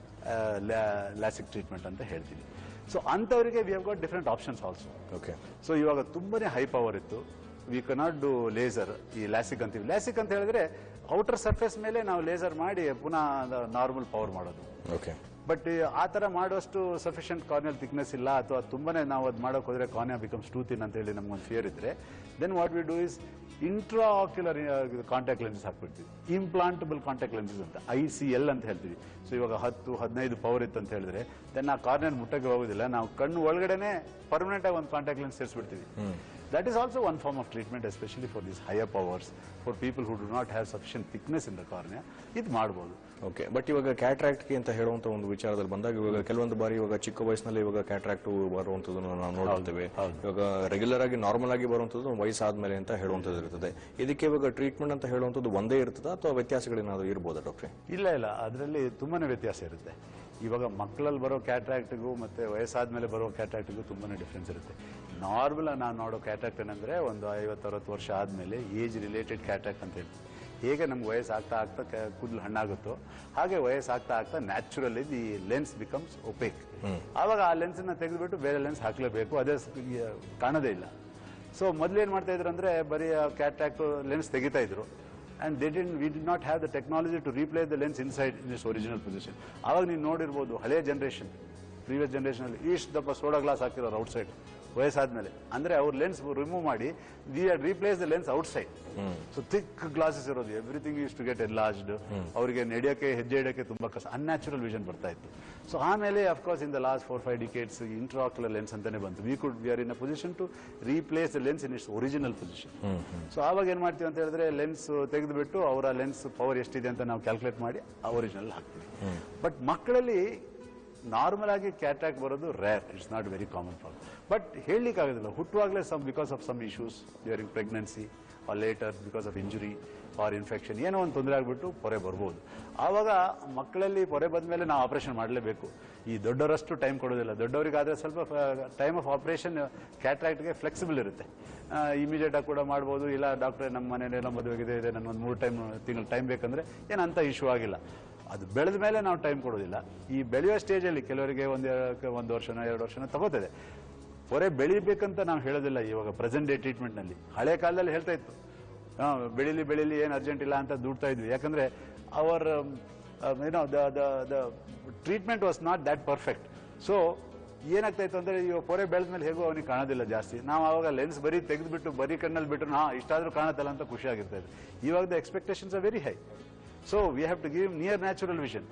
LASIK treatment ಅಂತ ಹೇಳ್ತೀವಿ ಸೊ ಅಂಥವರಿಗೆ we have got different options also okay so ಇವಾಗ ತುಂಬಾನೇ ಹೈ ಪವರ್ ಇತ್ತು ವಿ ಕನಾಟ್ ಡು ಲೇಸರ್ ಈ ಲ್ಯಾಸಿಕ್ ಅಂತೀವಿ ಲ್ಯಾಸಿಕ್ ಅಂತ ಹೇಳಿದ್ರೆ ಔಟರ್ ಸರ್ಫೇಸ್ ಮೇಲೆ ನಾವು ಲೇಸರ್ ಮಾಡಿ ಪುನಃ ನಾರ್ಮಲ್ ಪವರ್ ಮಾಡೋದು ಓಕೆ ಬಟ್ ಆ ಥರ ಮಾಡುವಷ್ಟು ಸಫಿಷಿಯಂಟ್ ಕಾರ್ನಿಯಲ್ ಥಿಕ್ನೆಸ್ ಇಲ್ಲ ಅಥವಾ ತುಂಬಾನೇ ನಾವು ಅದು ಮಾಡೋಕೆ ಹೋದ್ರೆ ಕಾರ್ನಿಯಾ ಬಿಕಮ್ಸ್ ಟೂ ತಿನ್ ಅಂತ ಹೇಳಿ ನಮ್ಗೊಂದು ಫಿಯರ್ ಇದ್ರೆ then what we do is intraocular contact lenses ಹಾಕ್ಬಿಡ್ತೀವಿ ಇಂಪ್ಲಾಂಟಬಲ್ ಕಾಂಟ್ಯಾಕ್ಟ್ ಲೆನ್ಸಸ್ ಅಂತ ಐ ಸಿ ಎಲ್ ಅಂತ ಹೇಳ್ತೀವಿ ಸೊ ಇವಾಗ ಹತ್ತು ಹದಿನೈದು ಪವರ್ ಇತ್ತು ಅಂತ ಹೇಳಿದ್ರೆ ದೆನ್ ಆ ಕಾರ್ನಿಯಲ್ ಮುಟ್ಟಕ್ಕೆ ಹೋಗೋದಿಲ್ಲ ನಾವು ಕಣ್ಣು ಒಳಗಡೆನೆ ಪರ್ಮನೆಂಟ್ ಆಗಿ ಒಂದು ಕಾಂಟ್ಯಾಕ್ಟ್ ಲೆನ್ಸ್ ಸೇರಿಸ್ಬಿಡ್ತೀವಿ that is also one form of treatment especially for this higher powers for people who do not have sufficient thickness in the cornea ಇದು ಮಾಡ್ಬೋದು ಓಕೆ ಬಟ್ ಇವಾಗ ಕ್ಯಾಟ್ರಾಕ್ಟ್ಗೆ ಅಂತ ಹೇಳುವಂತ ಒಂದು ವಿಚಾರದಲ್ಲಿ ಬಂದಾಗ ಇವಾಗ ಕೆಲವೊಂದು ಬಾರಿ ಇವಾಗ ಚಿಕ್ಕ ವಯಸ್ಸಿನಲ್ಲಿ ಇವಾಗ ಕ್ಯಾಟ್ರಾಕ್ಟ್ ಬರುವಂತದನ್ನು ನಾವು ನೋಡಿರ್ತೇವೆ ಇವಾಗ ರೆಗ್ಯುಲರ್ ಆಗಿ ನಾರ್ಮಲ್ ಆಗಿ ಬರುವಂತದ್ದು ವಯಸ್ಸಾದ್ಮೇಲೆ ಅಂತ ಹೇಳುವಂತದ್ದು ಇರ್ತದೆ ಇದಕ್ಕೆ ಇವಾಗ ಟ್ರೀಟ್ಮೆಂಟ್ ಅಂತ ಹೇಳುವಂತದ್ದು ಒಂದೇ ಇರ್ತದಾ ಅಥವಾ ವ್ಯತ್ಯಾಸಗಳೇನಾದ್ರು ಇರ್ಬೋದಾ ಡಾಕ್ಟ್ರೆ ಇಲ್ಲ ಇಲ್ಲ ಅದರಲ್ಲಿ ತುಂಬಾನೇ ವ್ಯತ್ಯಾಸ ಇರುತ್ತೆ ಇವಾಗ ಮಕ್ಕಳಲ್ಲಿ ಬರೋ ಕ್ಯಾಟ್ರಾಕ್ಟ್ಗೂ ಮತ್ತೆ ವಯಸ್ಸಾದ್ಮೇಲೆ ಬರೋ ಕ್ಯಾಟ್ರಾಕ್ಟ್ಗೂ ತುಂಬಾನೇ ಡಿಫ್ರೆನ್ಸ್ ಇರುತ್ತೆ ನಾರ್ಮಲ್ ನಾವು ನೋಡೋ ಕ್ಯಾಟ್ರಾಕ್ಟ್ ಏನಂದ್ರೆ ಒಂದು ಐವತ್ತು ಅರವತ್ತು ವರ್ಷ ಆದ್ಮೇಲೆ ಏಜ್ ರಿಲೇಟೆಡ್ ಕ್ಯಾಟ್ರಾಕ್ಟ್ ಅಂತ ಹೇಳ್ತೀವಿ ಹೇಗೆ ನಮ್ಗೆ ವಯಸ್ಸಾಗ್ತಾ ಆಗ್ತಾ ಕ- ಕೂದಲು ಹಣ್ಣಾಗುತ್ತೋ ಹಾಗೆ ವಯಸ್ಸಾಗ್ತಾ ಆಗ್ತಾ naturally the lens becomes opaque ಆವಾಗ ಆ ಲೆನ್ಸನ್ನ ತೆಗೆದುಬಿಟ್ಟು ಬೇರೆ ಲೆನ್ಸ್ ಹಾಕ್ಲೇಬೇಕು ಅದೇ ಸ್- ಈ, ಕಾಣೋದೇ ಇಲ್ಲ ಸೊ ಮೊದ್ಲೇನ್ ಮಾಡ್ತಾ ಇದ್ರು ಅಂದ್ರೆ ಬರೀ ಕ್ಯಾಟ್ರಾಕ್ಟ್ ಲೆನ್ಸ್ ತೆಗಿತಾ ಇದ್ರು and they then we did not have the technology to replace the lens inside in is original position ಆವಾಗ ನೀವು ನೋಡಿರ್ಬೋದು ಹಳೆ ಜನರೇಷನ್ ಪ್ರೀವಿಯಸ್ ಜನರೇಷನ್ ಅಲ್ಲಿ ಇಷ್ಟು ದಪ್ಪ ಸೋಡಾ ಗ್ಲಾಸ್ ಹಾಕಿರೋರು ಔಟ್ ಸೈಡ್ ವಯಸ್ಸಾದ್ಮೇಲೆ ಅಂದ್ರೆ ಅವ್ರ ಲೆನ್ಸ್ ರಿಮೂವ್ ಮಾಡಿ we are replace the lens outside so thick glasses ಇರೋದು everything is to get enlarged ಅವರಿಗೆ ನಡೆಯೋಕೆ ಹೆಜ್ಜೆ ಇಡೋಕೆ ತುಂಬಾ ಕಷ್ಟ ಅನ್ಯಾಚುರಲ್ ವಿಷನ್ ಬರ್ತಾ ಇತ್ತು ಸೊ ಆಮೇಲೆ of course in the last four five decades intraocular lens ಅಂತಾನೆ ಬಂತು we could we are in a position to replace the lens in its original position so ಆವಾಗ ಏನ್ ಮಾಡ್ತೀವಿ ಅಂತ ಹೇಳಿದ್ರೆ ಲೆನ್ಸ್ ತೆಗೆದುಬಿಟ್ಟು ಅವರ ಲೆನ್ಸ್ ಪವರ್ ಎಷ್ಟಿದೆ ಅಂತ ನಾವು ಕ್ಯಾಲ್ಕುಲೇಟ್ ಮಾಡಿ ಒರಿಜಿನಲ್ ಹಾಕ್ತೀವಿ ಬಟ್ ಮಕ್ಕಳಲ್ಲಿ ನಾರ್ಮಲ್ ಆಗಿ ಕ್ಯಾಟ್ರಾಕ್ಟ್ ಬರೋದು rare it's not very common problem but ಹೇಳಲಿಕ್ಕಾಗೋದಿಲ್ಲ ಹುಟ್ಟುವಾಗಲೇ some because of some issues during pregnancy or later because of injury or infection ಏನೋ ಒಂದು ತೊಂದರೆ ಆಗ್ಬಿಟ್ಟು ಪೊರೆ ಬರ್ಬೋದು ಆವಾಗ ಮಕ್ಕಳಲ್ಲಿ ಪೊರೆ ಬಂದ್ಮೇಲೆ ನಾವು ಆಪರೇಷನ್ ಮಾಡಲೇಬೇಕು ಈ ದೊಡ್ಡವರಷ್ಟು ಟೈಮ್ ಕೊಡೋದಿಲ್ಲ ದೊಡ್ಡವರಿಗಾದ್ರೆ ಸ್ವಲ್ಪ ಟೈಮ್ ಆಫ್ ಆಪರೇಷನ್ ಕ್ಯಾಟ್ರಾಕ್ಟ್ಗೆ ಫ್ಲೆಕ್ಸಿಬಲ್ ಇರುತ್ತೆ ಇಮಿಡಿಯೇಟ್ ಆಗಿ ಕೂಡ ಮಾಡ್ಬೋದು ಇಲ್ಲ ಡಾಕ್ಟ್ರೆ ನಮ್ಮ ಮನೇಲೆಲ್ಲ ಮದುವೆಗಿದೆ ಇದೆ ನನ್ನ ಒಂದು ಮೂರು ಟೈಮ್ ತಿಂಗಳು ಟೈಮ್ ಬೇಕಂದ್ರೆ ಏನಂತ ಇಶ್ಯೂ ಆಗಿಲ್ಲ ಅದು ಬೆಳೆದ ಮೇಲೆ ನಾವು ಟೈಮ್ ಕೊಡೋದಿಲ್ಲ ಈ ಬೆಳೆಯೋ ಸ್ಟೇಜಲ್ಲಿ ಕೆಲವರಿಗೆ ಒಂದು ಒಂದು ವರ್ಷನೋ ಎರಡು ವರ್ಷನೋ ತಗೋತದೆ ಹೊರೆ ಬೆಳಿಬೇಕಂತ ನಾವು ಹೇಳೋದಿಲ್ಲ ಇವಾಗ ಪ್ರೆಸೆಂಟ್ ಡೇ ಟ್ರೀಟ್ಮೆಂಟ್ನಲ್ಲಿ ಹಳೆ ಕಾಲದಲ್ಲಿ ಹೇಳ್ತಾ ಇತ್ತು ಹಾ, ಬೆಳಿಲಿ ಬೆಳಿಲಿ ಏನು ಅರ್ಜೆಂಟ್ ಇಲ್ಲ ಅಂತ ದುಡ್ತಾ ಇದ್ವಿ ಯಾಕಂದ್ರೆ ಅವರ್ ಏನೋ the the the treatment was not that perfect so ಏನಾಗ್ತಾ ಇತ್ತು ಅಂದ್ರೆ ಇವಾಗ ಪೊರೆ ಬೆಳೆದ್ಮೇಲೆ ಹೇಗೋ ಅವನಿಗೆ ಕಾಣೋದಿಲ್ಲ ಜಾಸ್ತಿ ನಾವು ಅವಾಗ ಲೆನ್ಸ್ ಬರೀ ತೆಗೆದ್ಬಿಟ್ಟು ಬರೀ ಕಣ್ಣಲ್ಲಿ ಬಿಟ್ಟರು ಹಾ ಇಷ್ಟಾದ್ರೂ ಕಾಣತ್ತಲ್ಲ ಅಂತ ಖುಷಿ ಆಗಿರ್ತಾ ಇದೆ ಇವಾಗ the expectations are very high so we have to give near natural vision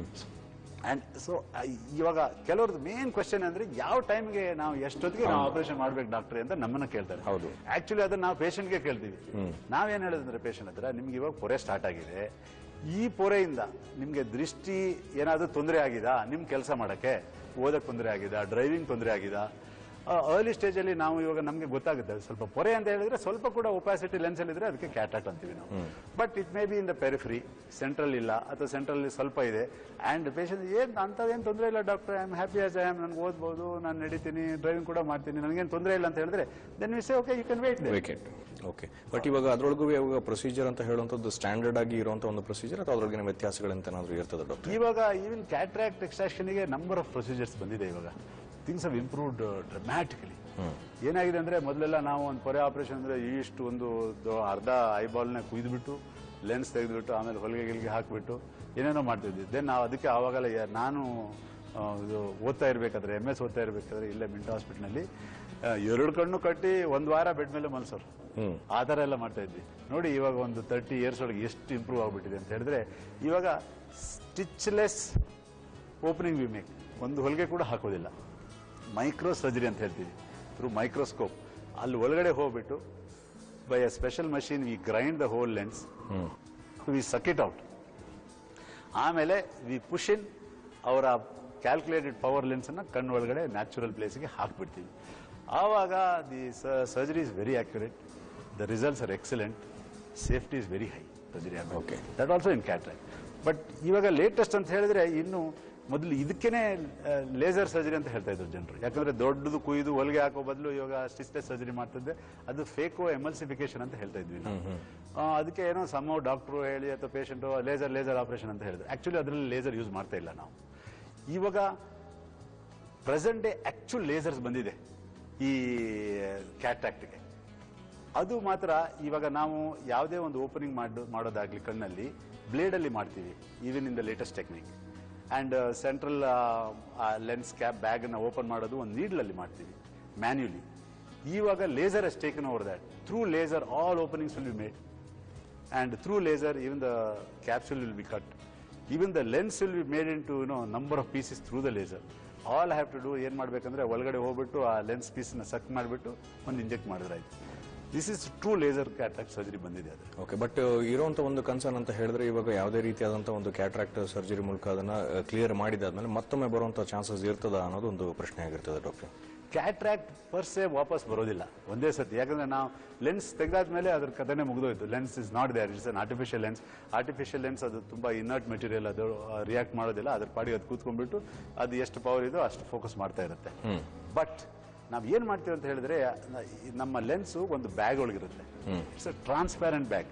and so ಇವಾಗ ಕೆಲವ್ರದ್ದು ಮೇನ್ ಕ್ವಶನ್ ಅಂದ್ರೆ ಯಾವ ಟೈಮ್ಗೆ ನಾವು ಎಷ್ಟೊತ್ತಿಗೆ ನಾವು ಆಪರೇಷನ್ ಮಾಡ್ಬೇಕು ಡಾಕ್ಟರ್ ಅಂತ ನಮ್ಮನ್ನ ಕೇಳ್ತಾರೆ ಹೌದು. ಆಕ್ಚುಲಿ ಅದನ್ನ ನಾವು ಪೇಷಂಟ್ಗೆ ಕೇಳ್ತೀವಿ ನಾವೇನ್ ಹೇಳೋದಂದ್ರೆ ಪೇಷಂಟ್ ಹತ್ರ ನಿಮ್ಗೆ ಇವಾಗ ಪೊರೆ ಸ್ಟಾರ್ಟ್ ಆಗಿದೆ ಈ ಪೊರೆಯಿಂದ ನಿಮ್ಗೆ ದೃಷ್ಟಿ ಏನಾದ್ರೂ ತೊಂದರೆ ಆಗಿದಾ ನಿಮ್ ಕೆಲಸ ಮಾಡಕ್ಕೆ ಓದಕ್ ತೊಂದರೆ ಆಗಿದಾ ಡ್ರೈವಿಂಗ್ ತೊಂದರೆ ಆಗಿದಾ ಅರ್ಲಿ ಸ್ಟೇಜಲ್ಲಿ ನಾವು ಇವಾಗ ನಮಗೆ ಗೊತ್ತಾಗುತ್ತೆ ಸ್ವಲ್ಪ ಪೊರೆ ಅಂತ ಹೇಳಿದ್ರೆ ಸ್ವಲ್ಪ ಕೂಡ ಒಪಾಸಿಟಿ ಲೆನ್ಸ್ ಅಲ್ಲಿ ಇದ್ರೆ ಅದಕ್ಕೆ ಕ್ಯಾಟ್ರಾಕ್ಟ್ ಅಂತೀವಿ ನಾವು but it may be in the periphery central ಇಲ್ಲ ಅಥವಾ ಸೆಂಟ್ರಲ್ ಸ್ವಲ್ಪ ಇದೆ ಅಂಡ್ ಪೇಷಂಟ್ ಏನ್ ಅಂಥದ್ದೇನು ತೊಂದರೆ ಇಲ್ಲ doctor I am happy as I am ನನ್ಗೆ ಓದ್ಬೋದು ನಾನು ನಡೀತೀನಿ ಡ್ರೈವಿಂಗ್ ಕೂಡ ಮಾಡ್ತೀನಿ ನನಗೇನು ತೊಂದರೆ ಇಲ್ಲ ಅಂತ ಹೇಳಿದ್ರೆ ದೆನ್ ವಿಸೆ ಓಕೆ ಯು ಕ್ಯಾನ್ ವೇಟ್ ವೇಕೆಟ್ ಓಕೆ ಬಟ್ ಇವಾಗ ಅದ್ರೊಳಗೂ ಇವಾಗ ಪ್ರೊಸೀಜರ್ ಅಂತ ಹೇಳುವಂಥದ್ದು ಸ್ಟ್ಯಾಂಡರ್ಡ್ ಆಗಿ ಇರುವಂತ ಒಂದು ಪ್ರೊಸೀಜರ್ ಅಥವಾ ಅದ್ರೊಳಗಿನ ವ್ಯತ್ಯಾಸಗಳಂತ ಏನಾದ್ರು ಇರ್ತದೆ ಡಾಕ್ಟರ್ ಇವಾಗ ಈವನ್ ಕ್ಯಾಟ್ರಾಕ್ಟ್ ಎಕ್ಸ್ಟ್ರಾಕ್ಷನ್ಗೆ ನಂಬರ್ ಆಫ್ ಪ್ರೊಸೀಜರ್ಸ್ ಬಂದಿದೆ ಇವಾಗ ಥಿಂಗ್ಸ್ ಹವ್ ಇಂಪ್ರೂವ್ಡ್ ಡ್ರಮ್ಯಾಟಿಕಲಿ ಏನಾಗಿದೆ ಅಂದ್ರೆ ಮೊದಲೆಲ್ಲ ನಾವು ಒಂದು ಪೊರೆ ಆಪರೇಷನ್ ಅಂದ್ರೆ ಇಷ್ಟು ಒಂದು ದೊ- ಅರ್ಧ ಐಬಾಲ್ನ ಕುಯ್ದುಬಿಟ್ಟು ಲೆನ್ಸ್ ತೆಗೆದುಬಿಟ್ಟು ಆಮೇಲೆ ಹೊಲಿಗೆ ಗಿಲ್ಗೆ ಹಾಕಿಬಿಟ್ಟು ಏನೇನೋ ಮಾಡ್ತಿದ್ವಿ ದೆನ್ ನಾವು ಅದಕ್ಕೆ ಆವಾಗೆಲ್ಲ ಯಾ- ನಾನು ಆ, ಇದು ಓದ್ತಾ ಇರ್ಬೇಕಾದ್ರೆ ಎಮ್ ಎಸ್ ಓದ್ತಾ ಇರ್ಬೇಕಾದ್ರೆ ಇಲ್ಲೇ ಮಿಂಟೋ ಹಾಸ್ಪಿಟ್ಲ್ನಲ್ಲಿ ಎರಡು ಕಣ್ಣು ಕಟ್ಟಿ ಒಂದು ವಾರ ಬೆಡ್ ಮೇಲೆ ಮಲ್ಸೋರು ಆ ಥರ ಎಲ್ಲ ಮಾಡ್ತಾ ಇದ್ವಿ ನೋಡಿ ಇವಾಗ ಒಂದು ತರ್ಟಿ ಇಯರ್ಸ್ ಒಳಗೆ ಎಷ್ಟು ಇಂಪ್ರೂವ್ ಆಗ್ಬಿಟ್ಟಿದೆ ಅಂತ ಹೇಳಿದ್ರೆ ಇವಾಗ ಸ್ಟಿಚ್ಲೆಸ್ ಓಪನಿಂಗ್ ವಿ ಮೇಕ್ ಒಂದು ಹೊಲಿಗೆ ಕೂಡ ಹಾಕೋದಿಲ್ಲ ಮೈಕ್ರೋ ಸರ್ಜರಿ ಅಂತ ಹೇಳ್ತೀವಿ ಥ್ರೂ ಮೈಕ್ರೋಸ್ಕೋಪ್ ಅಲ್ಲಿ ಒಳಗಡೆ ಹೋಗ್ಬಿಟ್ಟು by a special machine we grind the whole lens we suck it out ಆಮೇಲೆ ವಿ ಪುಷ್ ಇನ್ ಅವರ ಕ್ಯಾಲ್ಕುಲೇಟೆಡ್ ಪವರ್ ಲೆನ್ಸ್ ಅನ್ನ ಕಣ್ಣು ಒಳಗಡೆ ನ್ಯಾಚುರಲ್ ಪ್ಲೇಸ್ಗೆ ಹಾಕ್ಬಿಡ್ತೀವಿ ಆವಾಗ the surgery is very accurate the results are excellent safety is very high surgery Okay. That also in cataract but ಇವಾಗ ಲೇಟೆಸ್ಟ್ ಅಂತ ಹೇಳಿದ್ರೆ ಇನ್ನು ಮೊದಲು ಇದಕ್ಕೇನೆ ಲೇಸರ್ ಸರ್ಜರಿ ಅಂತ ಹೇಳ್ತಾ ಇದ್ರು ಜನರು ಯಾಕಂದ್ರೆ ದೊಡ್ಡದು ಕುಯ್ದು ಹೊಲಿಗೆ ಹಾಕೋ ಬದಲು ಇವಾಗ ಸ್ಟಿಚ್ಲೆಸ್ ಸರ್ಜರಿ ಮಾಡ್ತಿದ್ದೆ ಅದು ಫೇಕೋ ಎಮಲ್ಸಿಫಿಕೇಶನ್ ಅಂತ ಹೇಳ್ತಾ ಇದ್ವಿ ನಾವು ಆ, ಅದಕ್ಕೆ ಏನೋ ಸಮ ಡಾಕ್ಟ್ರು ಹೇಳಿ ಅಥವಾ ಪೇಷಂಟು ಲೇಸರ್ ಲೇಸರ್ ಆಪರೇಷನ್ ಅಂತ ಹೇಳಿದ್ರು ಆಕ್ಚುಲಿ ಅದರಲ್ಲಿ ಲೇಸರ್ ಯೂಸ್ ಮಾಡ್ತಾ ಇಲ್ಲ ನಾವು ಇವಾಗ ಪ್ರೆಸೆಂಟ್ ಡೇ ಆಕ್ಚುಲ್ ಲೇಸರ್ಸ್ ಬಂದಿದೆ ಈ ಕ್ಯಾಟ್ರಾಕ್ಟ್ಗೆ ಅದು ಮಾತ್ರ ಇವಾಗ ನಾವು ಯಾವುದೇ ಒಂದು ಓಪನಿಂಗ್ ಮಾಡು ಮಾಡೋದಾಗ್ಲಿ ಕಣ್ಣಲ್ಲಿ ಬ್ಲೇಡಲ್ಲಿ ಮಾಡ್ತೀವಿ even in the latest technique and central lens cap ಬ್ಯಾಗನ್ನು ಓಪನ್ ಮಾಡೋದು ಒಂದು ನೀಡ್ಲಲ್ಲಿ ಮಾಡ್ತೀವಿ ಮ್ಯಾನ್ಯುಲಿ ಇವಾಗ laser has taken over that through laser all openings will be made and through laser even the capsule will be cut even the lens will be made into you know number of pieces through the laser all I have to do ಏನ್ ಮಾಡ್ಬೇಕಂದ್ರೆ ಒಳಗಡೆ ಹೋಗ್ಬಿಟ್ಟು ಆ ಲೆನ್ಸ್ ಪೀಸ್ನ ಸಕ್ ಮಾಡಿಬಿಟ್ಟು ಒಂದು ಇಂಜೆಕ್ಟ್ ಮಾಡಿದ್ರಾಯ್ತು this is true laser cataract surgery ಬಂದಿದೆ ಅದು ಓಕೆ ಬಟ್ ಇರುವಂತ ಒಂದು ಕನ್ಸರ್ನ್ ಅಂತ ಹೇಳಿದ್ರೆ ಇವಾಗ ಯಾವುದೇ ರೀತಿಯಾದಂತ ಒಂದು ಕ್ಯಾಟ್ರಾಕ್ಟ್ ಸರ್ಜರಿ ಮೂಲಕ ಅದನ್ನ ಕ್ಲಿಯರ್ ಮಾಡಿದಾದ್ಮೇಲೆ ಮತ್ತೊಮ್ಮೆ ಬರುವಂತ ಚಾನ್ಸಸ್ ಇರ್ತದ ಅನ್ನೋದು ಒಂದು ಪ್ರಶ್ನೆ ಆಗಿರ್ತದೆ ಡಾಕ್ಟರ್ ಕ್ಯಾಟ್ರಾಕ್ಟ್ ಪರ್ಸೆ ವಾಪಸ್ ಬರೋದಿಲ್ಲ ಒಂದೇ ಸತಿ ಯಾಕಂದ್ರೆ ನಾವು ಲೆನ್ಸ್ ತೆಗೆದಾದ್ಮೇಲೆ ಅದ್ರ ಕಥೆನೇ ಮುಗಿದೋಯ್ತು lens is not there it's an artificial lens artificial lens ಅದು ತುಂಬಾ ಇನ್ನರ್ಟ್ ಮೆಟೀರಿಯಲ್ ಅದು ರಿಯಾಕ್ಟ್ ಮಾಡೋದಿಲ್ಲ ಅದ್ರ ಪಾಡಿಗೆ ಅದು ಕೂತ್ಕೊಂಡ್ಬಿಟ್ಟು ಅದು ಎಷ್ಟು ಪವರ್ ಇದೋ ಅಷ್ಟು ಫೋಕಸ್ ಮಾಡ್ತಾ ಇರುತ್ತೆ ಬಟ್ ನಾವ್ ಏನ್ ಮಾಡ್ತೀವಿ ಅಂತ ಹೇಳಿದ್ರೆ ನ- ಈ ನಮ್ಮ ಲೆನ್ಸ್ ಒಂದು ಬ್ಯಾಗ್ ಒಳಗಿರುತ್ತೆ it's a transparent bag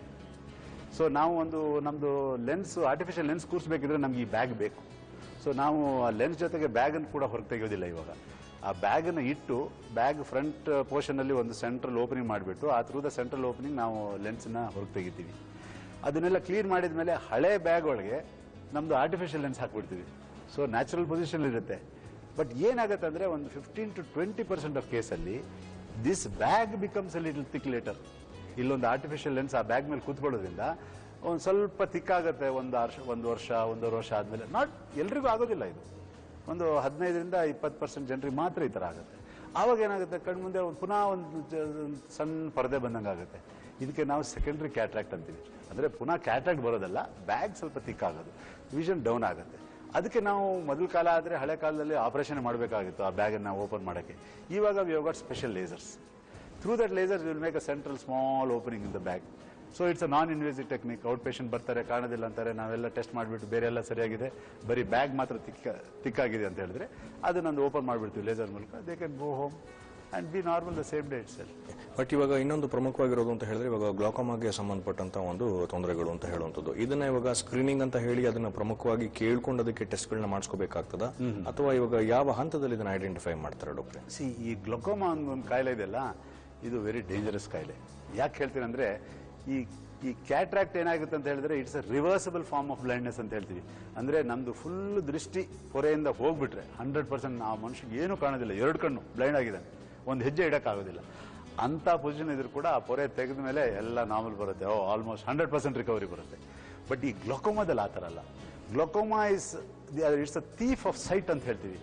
so ನಾವು ಒಂದು ನಮ್ದು ಲೆನ್ಸ್ ಆರ್ಟಿಫಿಷಿಯಲ್ ಲೆನ್ಸ್ ಕೂರಿಸ್ಬೇಕಿದ್ರೆ ನಮ್ಗೆ ಈ ಬ್ಯಾಗ್ ಬೇಕು ಸೊ ನಾವು ಆ ಲೆನ್ಸ್ ಜೊತೆಗೆ ಬ್ಯಾಗನ್ನು ಕೂಡ ಹೊರಗೆ ತೆಗೆಯೋದಿಲ್ಲ ಇವಾಗ ಆ ಬ್ಯಾಗನ್ನು ಇಟ್ಟು ಬ್ಯಾಗ್ ಫ್ರಂಟ್ ಪೋರ್ಷನಲ್ಲಿ ಒಂದು ಸೆಂಟ್ರಲ್ ಓಪನಿಂಗ್ ಮಾಡಿಬಿಟ್ಟು ಆ ಥ್ರೂ ದ ಸೆಂಟ್ರಲ್ ಓಪನಿಂಗ್ ನಾವು ಲೆನ್ಸ್ನ ಹೊರಗೆ ತೆಗಿತೀವಿ ಅದನ್ನೆಲ್ಲ ಕ್ಲೀನ್ ಮಾಡಿದ ಮೇಲೆ ಹಳೆ ಬ್ಯಾಗ್ ಒಳಗೆ ನಮ್ದು ಆರ್ಟಿಫಿಷಿಯಲ್ ಲೆನ್ಸ್ ಹಾಕ್ಬಿಡ್ತೀವಿ ಸೊ ನ್ಯಾಚುರಲ್ ಪೊಸಿಷನ್ ಇರುತ್ತೆ ಬಟ್ ಏನಾಗುತ್ತೆ ಅಂದ್ರೆ ಒಂದು fifteen to twenty percent of ಕೇಸಲ್ಲಿ this bag becomes a little thick later ಇಲ್ಲೊಂದು ಆರ್ಟಿಫಿಷಿಯಲ್ ಲೆನ್ಸ್ ಆ ಬ್ಯಾಗ್ ಮೇಲೆ ಕೂತ್ಕೊಳ್ಳೋದ್ರಿಂದ ಒಂದು ಸ್ವಲ್ಪ ತಿಕ್ಕಾಗುತ್ತೆ ಒಂದು ವರ್ಷ ಒಂದು ವರ್ಷ ಒಂದೂವರೆ ವರ್ಷ ಆದಮೇಲೆ ನಾಟ್ ಎಲ್ರಿಗೂ ಆಗೋದಿಲ್ಲ ಇದು ಒಂದು ಹದಿನೈದರಿಂದ ಇಪ್ಪತ್ತು ಪರ್ಸೆಂಟ್ ಜನರಿಗೆ ಮಾತ್ರ ಈ ಥರ ಆಗುತ್ತೆ ಆವಾಗ ಏನಾಗುತ್ತೆ ಕಣ್ಮುಂದೆ ಒಂದು ಪುನಃ ಒಂದು ಜ- ಒಂದು ಸಣ್ಣ ಪರದೆ ಬಂದಂಗೆ ಆಗುತ್ತೆ ಇದಕ್ಕೆ ನಾವು ಸೆಕೆಂಡ್ರಿ ಕ್ಯಾಟ್ರಾಕ್ಟ್ ಅಂತೀವಿ ಅಂದರೆ ಪುನಃ ಕ್ಯಾಟ್ರಾಕ್ಟ್ ಬರೋದಲ್ಲ ಬ್ಯಾಗ್ ಸ್ವಲ್ಪ ತಿಕ್ಕಾಗೋದು ವಿಷನ್ ಡೌನ್ ಆಗುತ್ತೆ ಅದಕ್ಕೆ ನಾವು ಮೊದಲ ಕಾಲ ಆದರೆ ಹಳೆ ಕಾಲದಲ್ಲಿ ಆಪರೇಷನ್ ಮಾಡಬೇಕಾಗಿತ್ತು ಆ ಬ್ಯಾಗನ್ನು ಓಪನ್ ಮಾಡೋಕ್ಕೆ ಇವಾಗ we got special lasers through that lasers will make a central small opening in the bag so it's a non invasive technique outpatient ಬರ್ತಾರೆ ಕಾಣೋದಿಲ್ಲ ಅಂತಾರೆ ನಾವೆಲ್ಲ ಟೆಸ್ಟ್ ಮಾಡಿಬಿಟ್ಟು ಬೇರೆ ಎಲ್ಲ ಸರಿಯಾಗಿದೆ ಬರೀ ಬ್ಯಾಗ್ ಮಾತ್ರ ತಿಕ್ಕ ತಿಕ್ಕಾಗಿದೆ ಅಂತ ಹೇಳಿದ್ರೆ ಅದನ್ನೊಂದು ಓಪನ್ ಮಾಡಿಬಿಡ್ತೀವಿ ಲೇಸರ್ ಮೂಲಕ they can go home and be normal the same day it's but ಇವಾಗ ಇನ್ನೊಂದು ಪ್ರಮುಖವಾಗಿರೋದು ಅಂತ ಹೇಳಿದ್ರೆ ಇವಾಗ ಗ್ಲಾಕೋಮಾಗೆ ಸಂಬಂಧಪಟ್ಟಂತ ಒಂದು ತೊಂದರೆಗಳು ಅಂತ ಹೇಳುವಂಥದ್ದು ಇದನ್ನ ಇವಾಗ ಸ್ಕ್ರೀನಿಂಗ್ ಅಂತ ಹೇಳಿ ಅದನ್ನ ಪ್ರಮುಖವಾಗಿ ಕೇಳ್ಕೊಂಡು ಅದಕ್ಕೆ ಟೆಸ್ಟ್ಗಳನ್ನ ಮಾಡಿಸ್ಕೋಬೇಕಾಗ್ತದ ಅಥವಾ ಇವಾಗ ಯಾವ ಹಂತದಲ್ಲಿ ಇದನ್ನ ಐಡೆಂಟಿಫೈ ಮಾಡ್ತಾರೆ ಡಾಕ್ಟ್ರೆ ಸಿ ಈ ಗ್ಲೊಕೋಮಾ ಅನ್ನೋ ಒಂದು ಕಾಯಿಲೆ ಇದೆಯಲ್ಲ ಇದು ವೆರಿ ಡೇಂಜರಸ್ ಕಾಯಿಲೆ ಯಾಕೆ ಹೇಳ್ತೀನಿ ಅಂದ್ರೆ ಈ ಈ ಕ್ಯಾಟ್ರಾಕ್ಟ್ ಏನಾಗುತ್ತೆ ಅಂತ ಹೇಳಿದ್ರೆ it's a reversible form of blindness ಅಂತ ಹೇಳ್ತೀವಿ ಅಂದ್ರೆ ನಮ್ದು ಫುಲ್ ದೃಷ್ಟಿ ಹೊರೆಯಿಂದ ಹೋಗ್ಬಿಟ್ರೆ ಹಂಡ್ರೆಡ್ ಪರ್ಸೆಂಟ್ ಆ ಮನುಷ್ಯಗೆ ಏನು ಕಾಣೋದಿಲ್ಲ ಎರಡು ಕಣ್ಣು ಬ್ಲೈಂಡ್ ಆಗಿದ್ದಾನೆ ಒಂದು ಹೆಜ್ಜೆ ಇಡಕ್ಕಾಗೋದಿಲ್ಲ ಅಂತ ಪೊಸಿಷನ್ ಇದ್ರು ಕೂಡ ಆ ಪೊರೆ ತೆಗೆದ ಮೇಲೆ ಎಲ್ಲ ನಾರ್ಮಲ್ ಬರುತ್ತೆ oh almost hundred percent recovery ಬರುತ್ತೆ ಬಟ್ ಈ ಗ್ಲೊಕೋಮಾದಲ್ಲಿ ಆ ಥರ ಅಲ್ಲ glaucoma is it's a thief of sight ಅಂತ ಹೇಳ್ತೀವಿ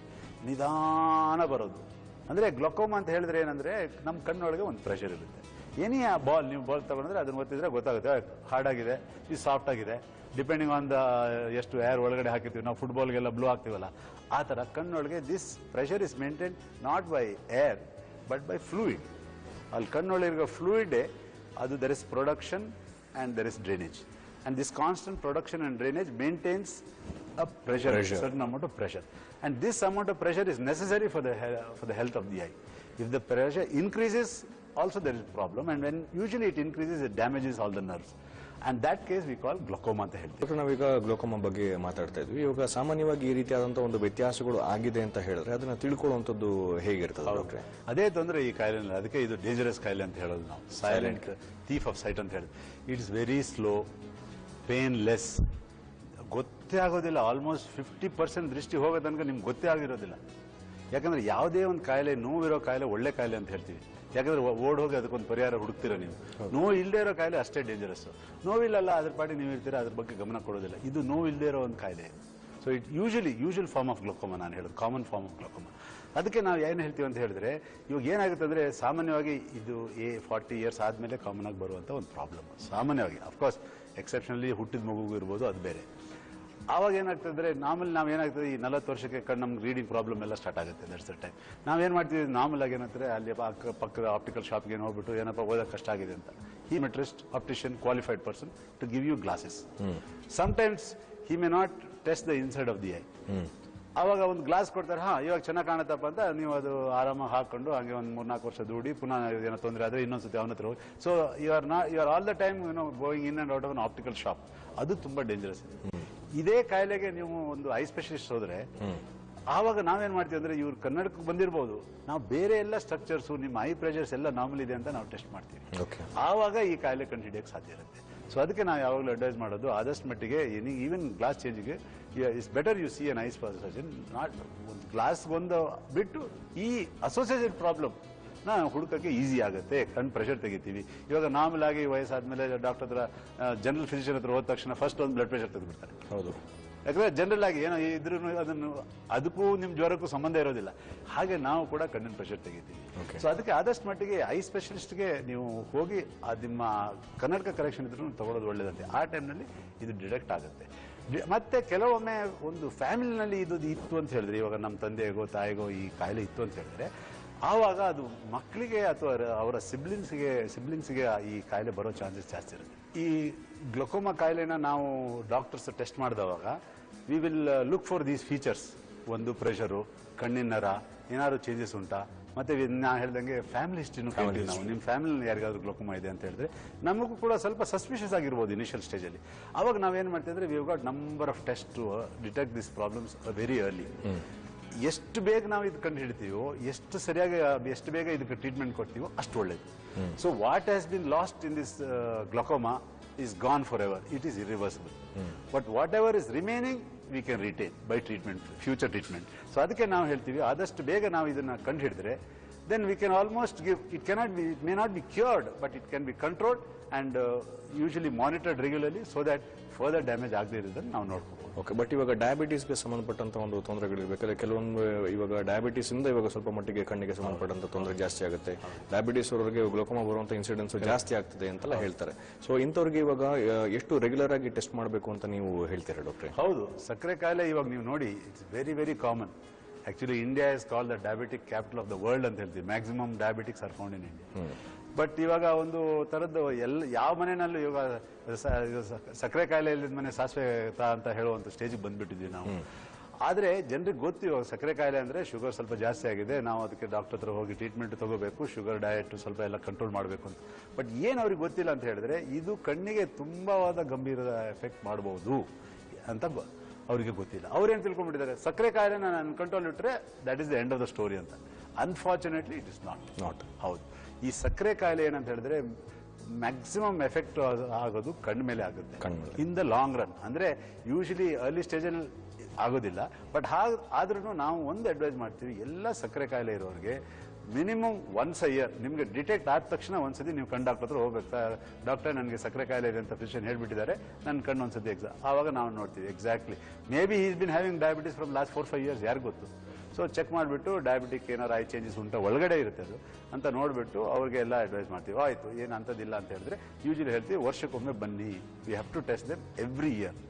ನಿಧಾನ ಬರೋದು ಅಂದ್ರೆ ಗ್ಲೊಕೋಮಾ ಅಂತ ಹೇಳಿದ್ರೆ ಏನಂದ್ರೆ ನಮ್ಮ ಕಣ್ಣೊಳಗೆ ಒಂದು ಪ್ರೆಷರ್ ಇರುತ್ತೆ ಏನೇ ಆ ಬಾಲ್ ನೀವು ಬಾಲ್ ತಗೊಂಡ್ರೆ ಅದನ್ನ ಒತ್ತಿದ್ರೆ ಗೊತ್ತಾಗುತ್ತೆ ಹಾರ್ಡ್ ಆಗಿದೆ ಇದು ಸಾಫ್ಟ್ ಆಗಿದೆ ಡಿಪೆಂಡಿಂಗ್ ಆನ್ ದ ಎಷ್ಟು ಏರ್ ಒಳಗಡೆ ಹಾಕಿರ್ತೀವಿ ನಾವು ಫುಟ್ಬಾಲ್ಗೆಲ್ಲ ಬ್ಲೂ ಹಾಕ್ತೀವಲ್ಲ ಆ ಥರ ಕಣ್ಣೊಳಗೆ this pressure is maintain not by air but by fluid ಅಲ್ಲಿ ಕಣ್ಣೊಳಗಿರೋ ಫ್ಲೂಯಿಡೇ ಅದು there is production and there is drainage and this constant production and drainage maintains a pressure, Pressure. certain amount of pressure. And this amount of pressure is necessary for the, he- for the health of the eye. If the pressure increases, also there is a problem. And when usually it increases, it damages all the nerves. And that case we call glaucoma ಅಂತ ಹೇಳ್ತೀವಿ ಡಾಕ್ಟರ್ ನಾವೀಗ ಗ್ಲೋಕೋಮಾ ಬಗ್ಗೆ ಮಾತಾಡ್ತಾ ಇದ್ವಿ ಇವಾಗ ಸಾಮಾನ್ಯವಾಗಿ ಈ ರೀತಿಯಾದಂತಹ ಒಂದು ವ್ಯತ್ಯಾಸಗಳು ಆಗಿದೆ ಅಂತ ಹೇಳಿದ್ರೆ ಅದನ್ನ ತಿಳ್ಕೊಳ್ಳುವಂಥದ್ದು ಹೇಗಿರ್ತದೆ ಡಾಕ್ಟ್ರೆ ಅದೇ ತೊಂದರೆ ಈ ಕಾಯಿಲೆ ಅದಕ್ಕೆ ಇದು ಡೇಂಜರಸ್ ಕಾಯಿಲೆ ಅಂತ ಹೇಳೋದು ನಾವು ಸೈಲೆಂಟ್ ಥೀಫ್ ಆಫ್ ಸೈಟ್ ಅಂತ ಹೇಳೋದು it is very slow painless ಗೊತ್ತೇ ಆಗೋದಿಲ್ಲ ಆಲ್ಮೋಸ್ಟ್ ಫಿಫ್ಟಿ ಪರ್ಸೆಂಟ್ ದೃಷ್ಟಿ ಹೋಗೋ ತನಕ ನಿಮ್ಗೆ ಗೊತ್ತೇ ಆಗಿರೋದಿಲ್ಲ ಯಾಕಂದ್ರೆ ಯಾವುದೇ ಒಂದು ಕಾಯಿಲೆ ನೋವಿರೋ ಕಾಯಿಲೆ ಒಳ್ಳೆ ಕಾಯಿಲೆ ಅಂತ ಹೇಳ್ತೀವಿ ಯಾಕಂದ್ರೆ ಓ- ಓಡ್ ಹೋಗಿ ಅದಕ್ಕೊಂದು ಪರಿಹಾರ ಹುಡುಕ್ತೀರ ನೀವು ನೋವು ಇಲ್ಲದೆ ಇರೋ ಕಾಯಿಲೆ ಅಷ್ಟೇ ಡೇಂಜರಸ್ ನೋವಿಲ್ಲಲ್ಲ ಅದ್ರ ಪಾಟಿ ನೀವು ಇರ್ತೀರ ಅದ್ರ ಬಗ್ಗೆ ಗಮನ ಕೊಡೋದಿಲ್ಲ ಇದು ನೋವು ಇಲ್ಲದೆ ಇರೋ ಒಂದು ಕಾಯಿಲೆ so it usually usual form of glaucoma ನಾನು ಹೇಳೋದು ಕಾಮನ್ ಫಾರ್ಮ್ ಆಫ್ ಗ್ಲೋಕೋಮಾ ಅದಕ್ಕೆ ನಾವು ಏನು ಹೇಳ್ತೀವಿ ಅಂತ ಹೇಳಿದ್ರೆ ಇವಾಗ ಏನಾಗುತ್ತೆ ಅಂದ್ರೆ ಸಾಮಾನ್ಯವಾಗಿ ಇದು ಎ ಫಾರ್ಟಿ ಇಯರ್ಸ್ ಆದಮೇಲೆ ಕಾಮನ್ ಆಗಿ ಬರುವಂಥ ಒಂದು ಪ್ರಾಬ್ಲಮ್ ಸಾಮಾನ್ಯವಾಗಿ ಅಫ್ಕೋರ್ಸ್ ಎಕ್ಸೆಪ್ಷನಲಿ ಹುಟ್ಟಿದ ಮಗುಗೂ ಇರ್ಬೋದು ಅದು ಬೇರೆ ಆವಾಗ ಏನಾಗ್ತದೆ ಅಂದ್ರೆ ನಾರ್ಮಲ್ ನಾವು ಏನಾಗ್ತದೆ ಈ ನಲವತ್ತು ವರ್ಷಕ್ಕೆ ಕಣ್ಣು ನಮ್ಗೆ ರೀಡಿಂಗ್ ಪ್ರಾಬ್ಲಮ್ ಎಲ್ಲ ಸ್ಟಾರ್ಟ್ ಆಗುತ್ತೆ ದಟ್ಸ್ ದ ಟೈಮ್ ನಾವೇನು ಮಾಡ್ತೀವಿ ನಾರ್ಮಲ್ ಆಗಿ ಏನಂತಾರೆ ಅಲ್ಲಿ ಪಕ್ಕ ಪಕ್ಕದ ಆಪ್ಟಿಕಲ್ ಶಾಪ್ಗೆ ಏನು ಹೋಗ್ಬಿಟ್ಟು ಏನಪ್ಪ ಓದೋಕೆ ಕಷ್ಟ ಆಗಿದೆ ಅಂತ ಈ ಮೆಟ್ರಿಸ್ಟ್ optician qualified person to give you glasses sometimes he may not test the inside of the eye ಅವಾಗ ಒಂದು ಗ್ಲಾಸ್ ಕೊಡ್ತಾರೆ ಹಾ ಇವಾಗ ಚೆನ್ನಾಗಿ ಕಾಣುತ್ತಪ್ಪ ಅಂತ ನೀವು ಅದು ಆರಾಮಾಗಿ ಹಾಕೊಂಡು ಹಂಗೆ ಒಂದು ಮೂರ್ನಾಲ್ಕು ವರ್ಷ ದುಡಿ ಪುನಃ ಏನೋ ತೊಂದರೆ ಆದರೆ ಇನ್ನೊಂದ್ಸತಿ ಅವನ ಹತ್ರ ಹೋಗಿ ಸೊ ಯು ಆರ್ ನಾ you are all the time no going in and out of an optical shop ಅದು ತುಂಬಾ ಡೇಂಜರಸ್ ಇದೆ ಇದೇ ಕಾಯಿಲೆಗೆ ನೀವು ಒಂದು ಐ ಸ್ಪೆಷಲಿಸ್ಟ್ ಹೋದ್ರೆ ಆವಾಗ ನಾವೇನ್ ಮಾಡ್ತೀವಿ ಅಂದ್ರೆ ಇವ್ರು ಕನ್ನಡಕ್ಕೆ ಬಂದಿರಬಹುದು ನಾವು ಬೇರೆ ಎಲ್ಲ ಸ್ಟ್ರಕ್ಚರ್ಸ್ ನಿಮ್ಮ ಐ ಪ್ರೆಷರ್ಸ್ ಎಲ್ಲ ನಾರ್ಮಲ್ ಇದೆ ಅಂತ ನಾವು ಟೆಸ್ಟ್ ಮಾಡ್ತೀವಿ ಓಕೆ ಆವಾಗ ಈ ಕಾಯಿಲೆ ಕಂಡುಹಿಡಿಯಕ್ಕೆ ಸಾಧ್ಯ ಇರುತ್ತೆ ಸೊ ಅದಕ್ಕೆ ನಾವು ಯಾವಾಗಲೂ ಅಡ್ವೈಸ್ ಮಾಡೋದು ಆದಷ್ಟು ಮಟ್ಟಿಗೆ ಎನಿ ಈವನ್ ಗ್ಲಾಸ್ ಚೇಂಜಿಗೆ is better you see an eyes surgeon not ಒಂದು ಗ್ಲಾಸ್ ಒಂದು ಬಿಟ್ಟು ಈ ಅಸೋಸಿಯೇಟೆಡ್ ಪ್ರಾಬ್ಲಮ್ ನಾ ಹುಡುಕಕ್ಕೆ ಈಸಿ ಆಗುತ್ತೆ ಕಣ್ಣು ಪ್ರೆಷರ್ ತೆಗಿತೀವಿ ಇವಾಗ ನಾರ್ಮಲ್ ಆಗಿ ವಯಸ್ಸಾದ್ಮೇಲೆ ಡಾಕ್ಟರ್ ಹತ್ರ ಜನರಲ್ ಫಿಸಿಷಿಯನ್ ಹತ್ರ ಹೋದ ತಕ್ಷಣ ಫಸ್ಟ್ ಒಂದು ಬ್ಲಡ್ ಪ್ರೆಷರ್ ತೆಗೆದುಬಿಡ್ತಾರೆ ಹೌದು ಯಾಕಂದ್ರೆ ಜನರಲ್ ಆಗಿ ಏನೋ ಇದ್ರೂ ಅದನ್ನು ಅದಕ್ಕೂ ನಿಮ್ ಜ್ವರಕ್ಕೂ ಸಂಬಂಧ ಇರೋದಿಲ್ಲ ಹಾಗೆ ನಾವು ಕೂಡ ಕಣ್ಣಿನ ಪ್ರೆಷರ್ ತೆಗಿತೀವಿ Okay. ಸೊ ಅದಕ್ಕೆ ಆದಷ್ಟು ಮಟ್ಟಿಗೆ ಐ ಸ್ಪೆಷಲಿಸ್ಟ್ಗೆ ನೀವು ಹೋಗಿ ಆ ನಿಮ್ಮ ಕನ್ನಡಕ ಕರೆಕ್ಷನ್ ಇದ್ರೂ ತಗೊಳ್ಳೋದು ಒಳ್ಳೇದಂತೆ ಆ ಟೈಮ್ನಲ್ಲಿ ಇದು ಡಿಟೆಕ್ಟ್ ಆಗುತ್ತೆ ಡಿ- ಮತ್ತೆ ಕೆಲವೊಮ್ಮೆ ಒಂದು ಫ್ಯಾಮಿಲಿನಲ್ಲಿ ಇದು ಇತ್ತು ಅಂತ ಹೇಳಿದ್ರೆ ಇವಾಗ ನಮ್ಮ ತಂದೆಗೋ ತಾಯಿಗೋ ಈ ಕಾಯಿಲೆ ಇತ್ತು ಅಂತ ಹೇಳಿದ್ರೆ ಆವಾಗ ಅದು ಮಕ್ಕಳಿಗೆ ಅಥವಾ ರ- ಅವರ ಸಿಬ್ಲಿಂಗ್ಸ್ಗೆ ಸಿಬ್ಲಿಂಗ್ಸ್ಗೆ ಈ ಕಾಯಿಲೆ ಬರೋ ಚಾನ್ಸಸ್ ಜಾಸ್ತಿ ಇರುತ್ತೆ ಈ ಗ್ಲೊಕೋಮಾ ಕಾಯಿಲೆನ ನಾವು ಡಾಕ್ಟರ್ಸ್ ಟೆಸ್ಟ್ ಮಾಡಿದವಾಗ we will look for these features ಒಂದು ಪ್ರೆಷರು ಕಣ್ಣಿನ ನರ ಏನಾದ್ರು ಚೇಂಜಸ್ ಉಂಟಾ ಮತ್ತೆ ವಿ- ನಾ ಹೇಳ್ದಂಗೆ ಫ್ಯಾಮಿಲಿ ಹಿಸ್ಟ್ರಿನೂ ಕೇಳ್ತೀವಿ ನಾವು ನಿಮ್ಮ ಫ್ಯಾಮಿಲಿ ಯಾರಿಗಾದ್ರೂ ಗ್ಲೋಕೋಮಾ ಇದೆ ಅಂತ ಹೇಳಿದ್ರೆ ನಮಗೂ ಕೂಡ ಸ್ವಲ್ಪ ಸಸ್ಪಿಷಿಯಸ್ ಆಗಿರ್ಬೋದು ಇನಿಷಿಯಲ್ ಸ್ಟೇಜಲ್ಲಿ ಅವಾಗ ನಾವೇನು ಮಾಡ್ತೀವಿ ಅಂದ್ರೆ we got number of test to detect this problems very early ಎಷ್ಟು ಬೇಗ ನಾವು ಇದು ಕಂಡು ಹಿಡಿತೀವೋ ಎಷ್ಟು ಸರಿಯಾಗಿ ಆ, ಎಷ್ಟು ಬೇಗ ಇದಕ್ಕೆ ಟ್ರೀಟ್ಮೆಂಟ್ ಕೊಡ್ತೀವೋ ಅಷ್ಟು ಒಳ್ಳೇದು so what has been lost in this glaucoma is gone forever. It is irreversible. But whatever is remaining, we can retain by treatment, future treatment. So ಅದಕ್ಕೆ ನಾವು ಹೇಳ್ತೀವಿ ಆದಷ್ಟು ಬೇಗ ನಾವು ಇದನ್ನ ಕಂಡು ಹಿಡಿದ್ರೆ then we can almost give, it cannot be, it may not be cured, but it can be controlled and uh, usually monitored regularly so that further damage ಆಗದೆ ಇರೋದನ್ನು ನಾವು ನೋಡ್ಕೋಬಹುದು ಓಕೆ ಬಟ್ ಇವಾಗ ಡಯಾಬಿಟೀಸ್ಗೆ ಸಂಬಂಧಪಟ್ಟಂತ ಒಂದು ತೊಂದರೆಗಳಿರ್ಬೇಕಾದ್ರೆ ಕೆಲವೊಂದು ಇವಾಗ ಡಯಾಬಿಟೀಸ್ ಇಂದ ಇವಾಗ ಸ್ವಲ್ಪ ಮಟ್ಟಿಗೆ ಕಣ್ಣಿಗೆ ಸಂಬಂಧಪಟ್ಟಂತ ತೊಂದರೆ ಜಾಸ್ತಿ ಆಗುತ್ತೆ ಡಯಾಬಿಟೀಸ್ ಅವರಿಗೆ ಗ್ಲೋಕೋಮಾ ಬರುವಂತ ಇನ್ಸಿಡೆನ್ಸ್ ಜಾಸ್ತಿ ಆಗ್ತದೆ ಅಂತೆಲ್ಲ ಹೇಳ್ತಾರೆ ಸೊ ಇಂಥವ್ರಿಗೆ ಇವಾಗ ಆ, ಎಷ್ಟು ರೆಗ್ಯುಲರ್ ಆಗಿ ಟೆಸ್ಟ್ ಮಾಡಬೇಕು ಅಂತ ನೀವು ಹೇಳ್ತೀರಾ ಡಾಕ್ಟ್ರೆ ಹೌದು ಸಕ್ಕರೆ ಕಾಯಿಲೆ ಇವಾಗ ನೀವು ನೋಡಿ it's very very common actually India is call the diabetic capital of the world ಅಂತ ಹೇಳ್ತೀವಿ maximum diabetics are found in India but ಇವಾಗ ಒಂದು ತರದ್ದು ಎಲ್ಲ ಯಾವ ಮನೆಯಲ್ಲೂ ಇವಾಗ ಸ- ಇದು ಸ- ಸಕ್ಕರೆ ಕಾಯಿಲೆ ಇಲ್ಲದ ಮನೆ ಸಾಸಿವೆ ತಾ ಅಂತ ಹೇಳುವಂತ ಸ್ಟೇಜಿಗೆ ಬಂದ್ಬಿಟ್ಟಿದ್ವಿ ನಾವು ಆದ್ರೆ ಜನರಿಗೆ ಗೊತ್ತು ಇವಾಗ ಸಕ್ಕರೆ ಕಾಯಿಲೆ ಅಂದ್ರೆ ಶುಗರ್ ಸ್ವಲ್ಪ ಜಾಸ್ತಿ ಆಗಿದೆ ನಾವು ಅದಕ್ಕೆ ಡಾಕ್ಟರ್ ಹತ್ರ ಹೋಗಿ ಟ್ರೀಟ್ಮೆಂಟ್ ತಗೋಬೇಕು ಶುಗರ್ ಡಯಟ್ ಸ್ವಲ್ಪ ಎಲ್ಲ ಕಂಟ್ರೋಲ್ ಮಾಡಬೇಕು ಅಂತ ಬಟ್ ಏನು ಅವ್ರಿಗೆ ಗೊತ್ತಿಲ್ಲ ಅಂತ ಹೇಳಿದ್ರೆ ಇದು ಕಣ್ಣಿಗೆ ತುಂಬಾವಾದ ಗಂಭೀರ ಎಫೆಕ್ಟ್ ಮಾಡಬಹುದು ಅಂತ ಗೊ- ಅವರಿಗೆ ಗೊತ್ತಿಲ್ಲ ಅವ್ರೇನು ತಿಳ್ಕೊಂಡ್ಬಿಟ್ಟಿದ್ದಾರೆ ಸಕ್ಕರೆ ಕಾಯಿಲೆನ ನಾನು ಕಂಟ್ರೋಲ್ ಇಟ್ಟರೆ that is the end of the story ಅಂತ unfortunately it is not not ಹೌದು ಈ ಸಕ್ಕರೆ ಕಾಯಿಲೆ ಏನಂತ ಹೇಳಿದ್ರೆ ಮ್ಯಾಕ್ಸಿಮಮ್ ಎಫೆಕ್ಟ್ ಆಗೋದು ಕಣ್ಣು ಮೇಲೆ ಆಗುತ್ತೆ ಕಣ್ಮೇಲೆ. ಇನ್ ದ ಲಾಂಗ್ ರನ್ ಅಂದ್ರೆ ಯೂಶಲಿ ಅರ್ಲಿ ಸ್ಟೇಜಲ್ಲಿ ಆಗೋದಿಲ್ಲ ಬಟ್ ಹಾಗೆ ಆದ್ರೂ ನಾವು ಒಂದು ಅಡ್ವೈಸ್ ಮಾಡ್ತೀವಿ ಎಲ್ಲ ಸಕ್ಕರೆ ಕಾಯಿಲೆ ಇರೋರಿಗೆ ಮಿನಿಮಮ್ ಒನ್ಸ್ ಅ ಇಯರ್ ನಿಮ್ಗೆ ಡಿಟೆಕ್ಟ್ ಆದ ತಕ್ಷಣ ಒಂದ್ಸತಿ ನೀವು ಕಣ್ಣು ಡಾಕ್ಟರ್ ಹತ್ರ ಹೋಗ್ಬೇಕು ಡಾಕ್ಟರ್ ನನಗೆ ಸಕ್ಕರೆ ಕಾಯಿಲೆ ಇದೆ ಅಂತ ಫಿಸಿಷಿಯನ್ ಹೇಳ್ಬಿಟ್ಟಿದ್ದಾರೆ ನನ್ನ ಕಣ್ಣು ಒಂದ್ಸತಿ ಎಕ್ಸಾಮ್ ಆವಾಗ ನಾವು ನೋಡ್ತೀವಿ exactly maybe is been having diabetes from last four five years ಯಾರು ಗೊತ್ತು ಸೊ ಚೆಕ್ ಮಾಡಿಬಿಟ್ಟು ಡಯಾಬಿಟಿಕ್ ಏನಾರು ಐ ಚೇಂಜಸ್ ಉಂಟಾ ಒಳಗಡೆ ಇರುತ್ತೆ ಅದು ಅಂತ ನೋಡಿಬಿಟ್ಟು ಅವ್ರಿಗೆ ಎಲ್ಲ ಅಡ್ವೈಸ್ ಮಾಡ್ತೀವಿ ಆಯ್ತು ಏನು ಅಂಥದ್ದಿಲ್ಲ ಅಂತ ಹೇಳಿದ್ರೆ ಯೂಶಲಿ ಹೇಳ್ತೀವಿ ವರ್ಷಕ್ಕೊಮ್ಮೆ ಬನ್ನಿ we have to test them every year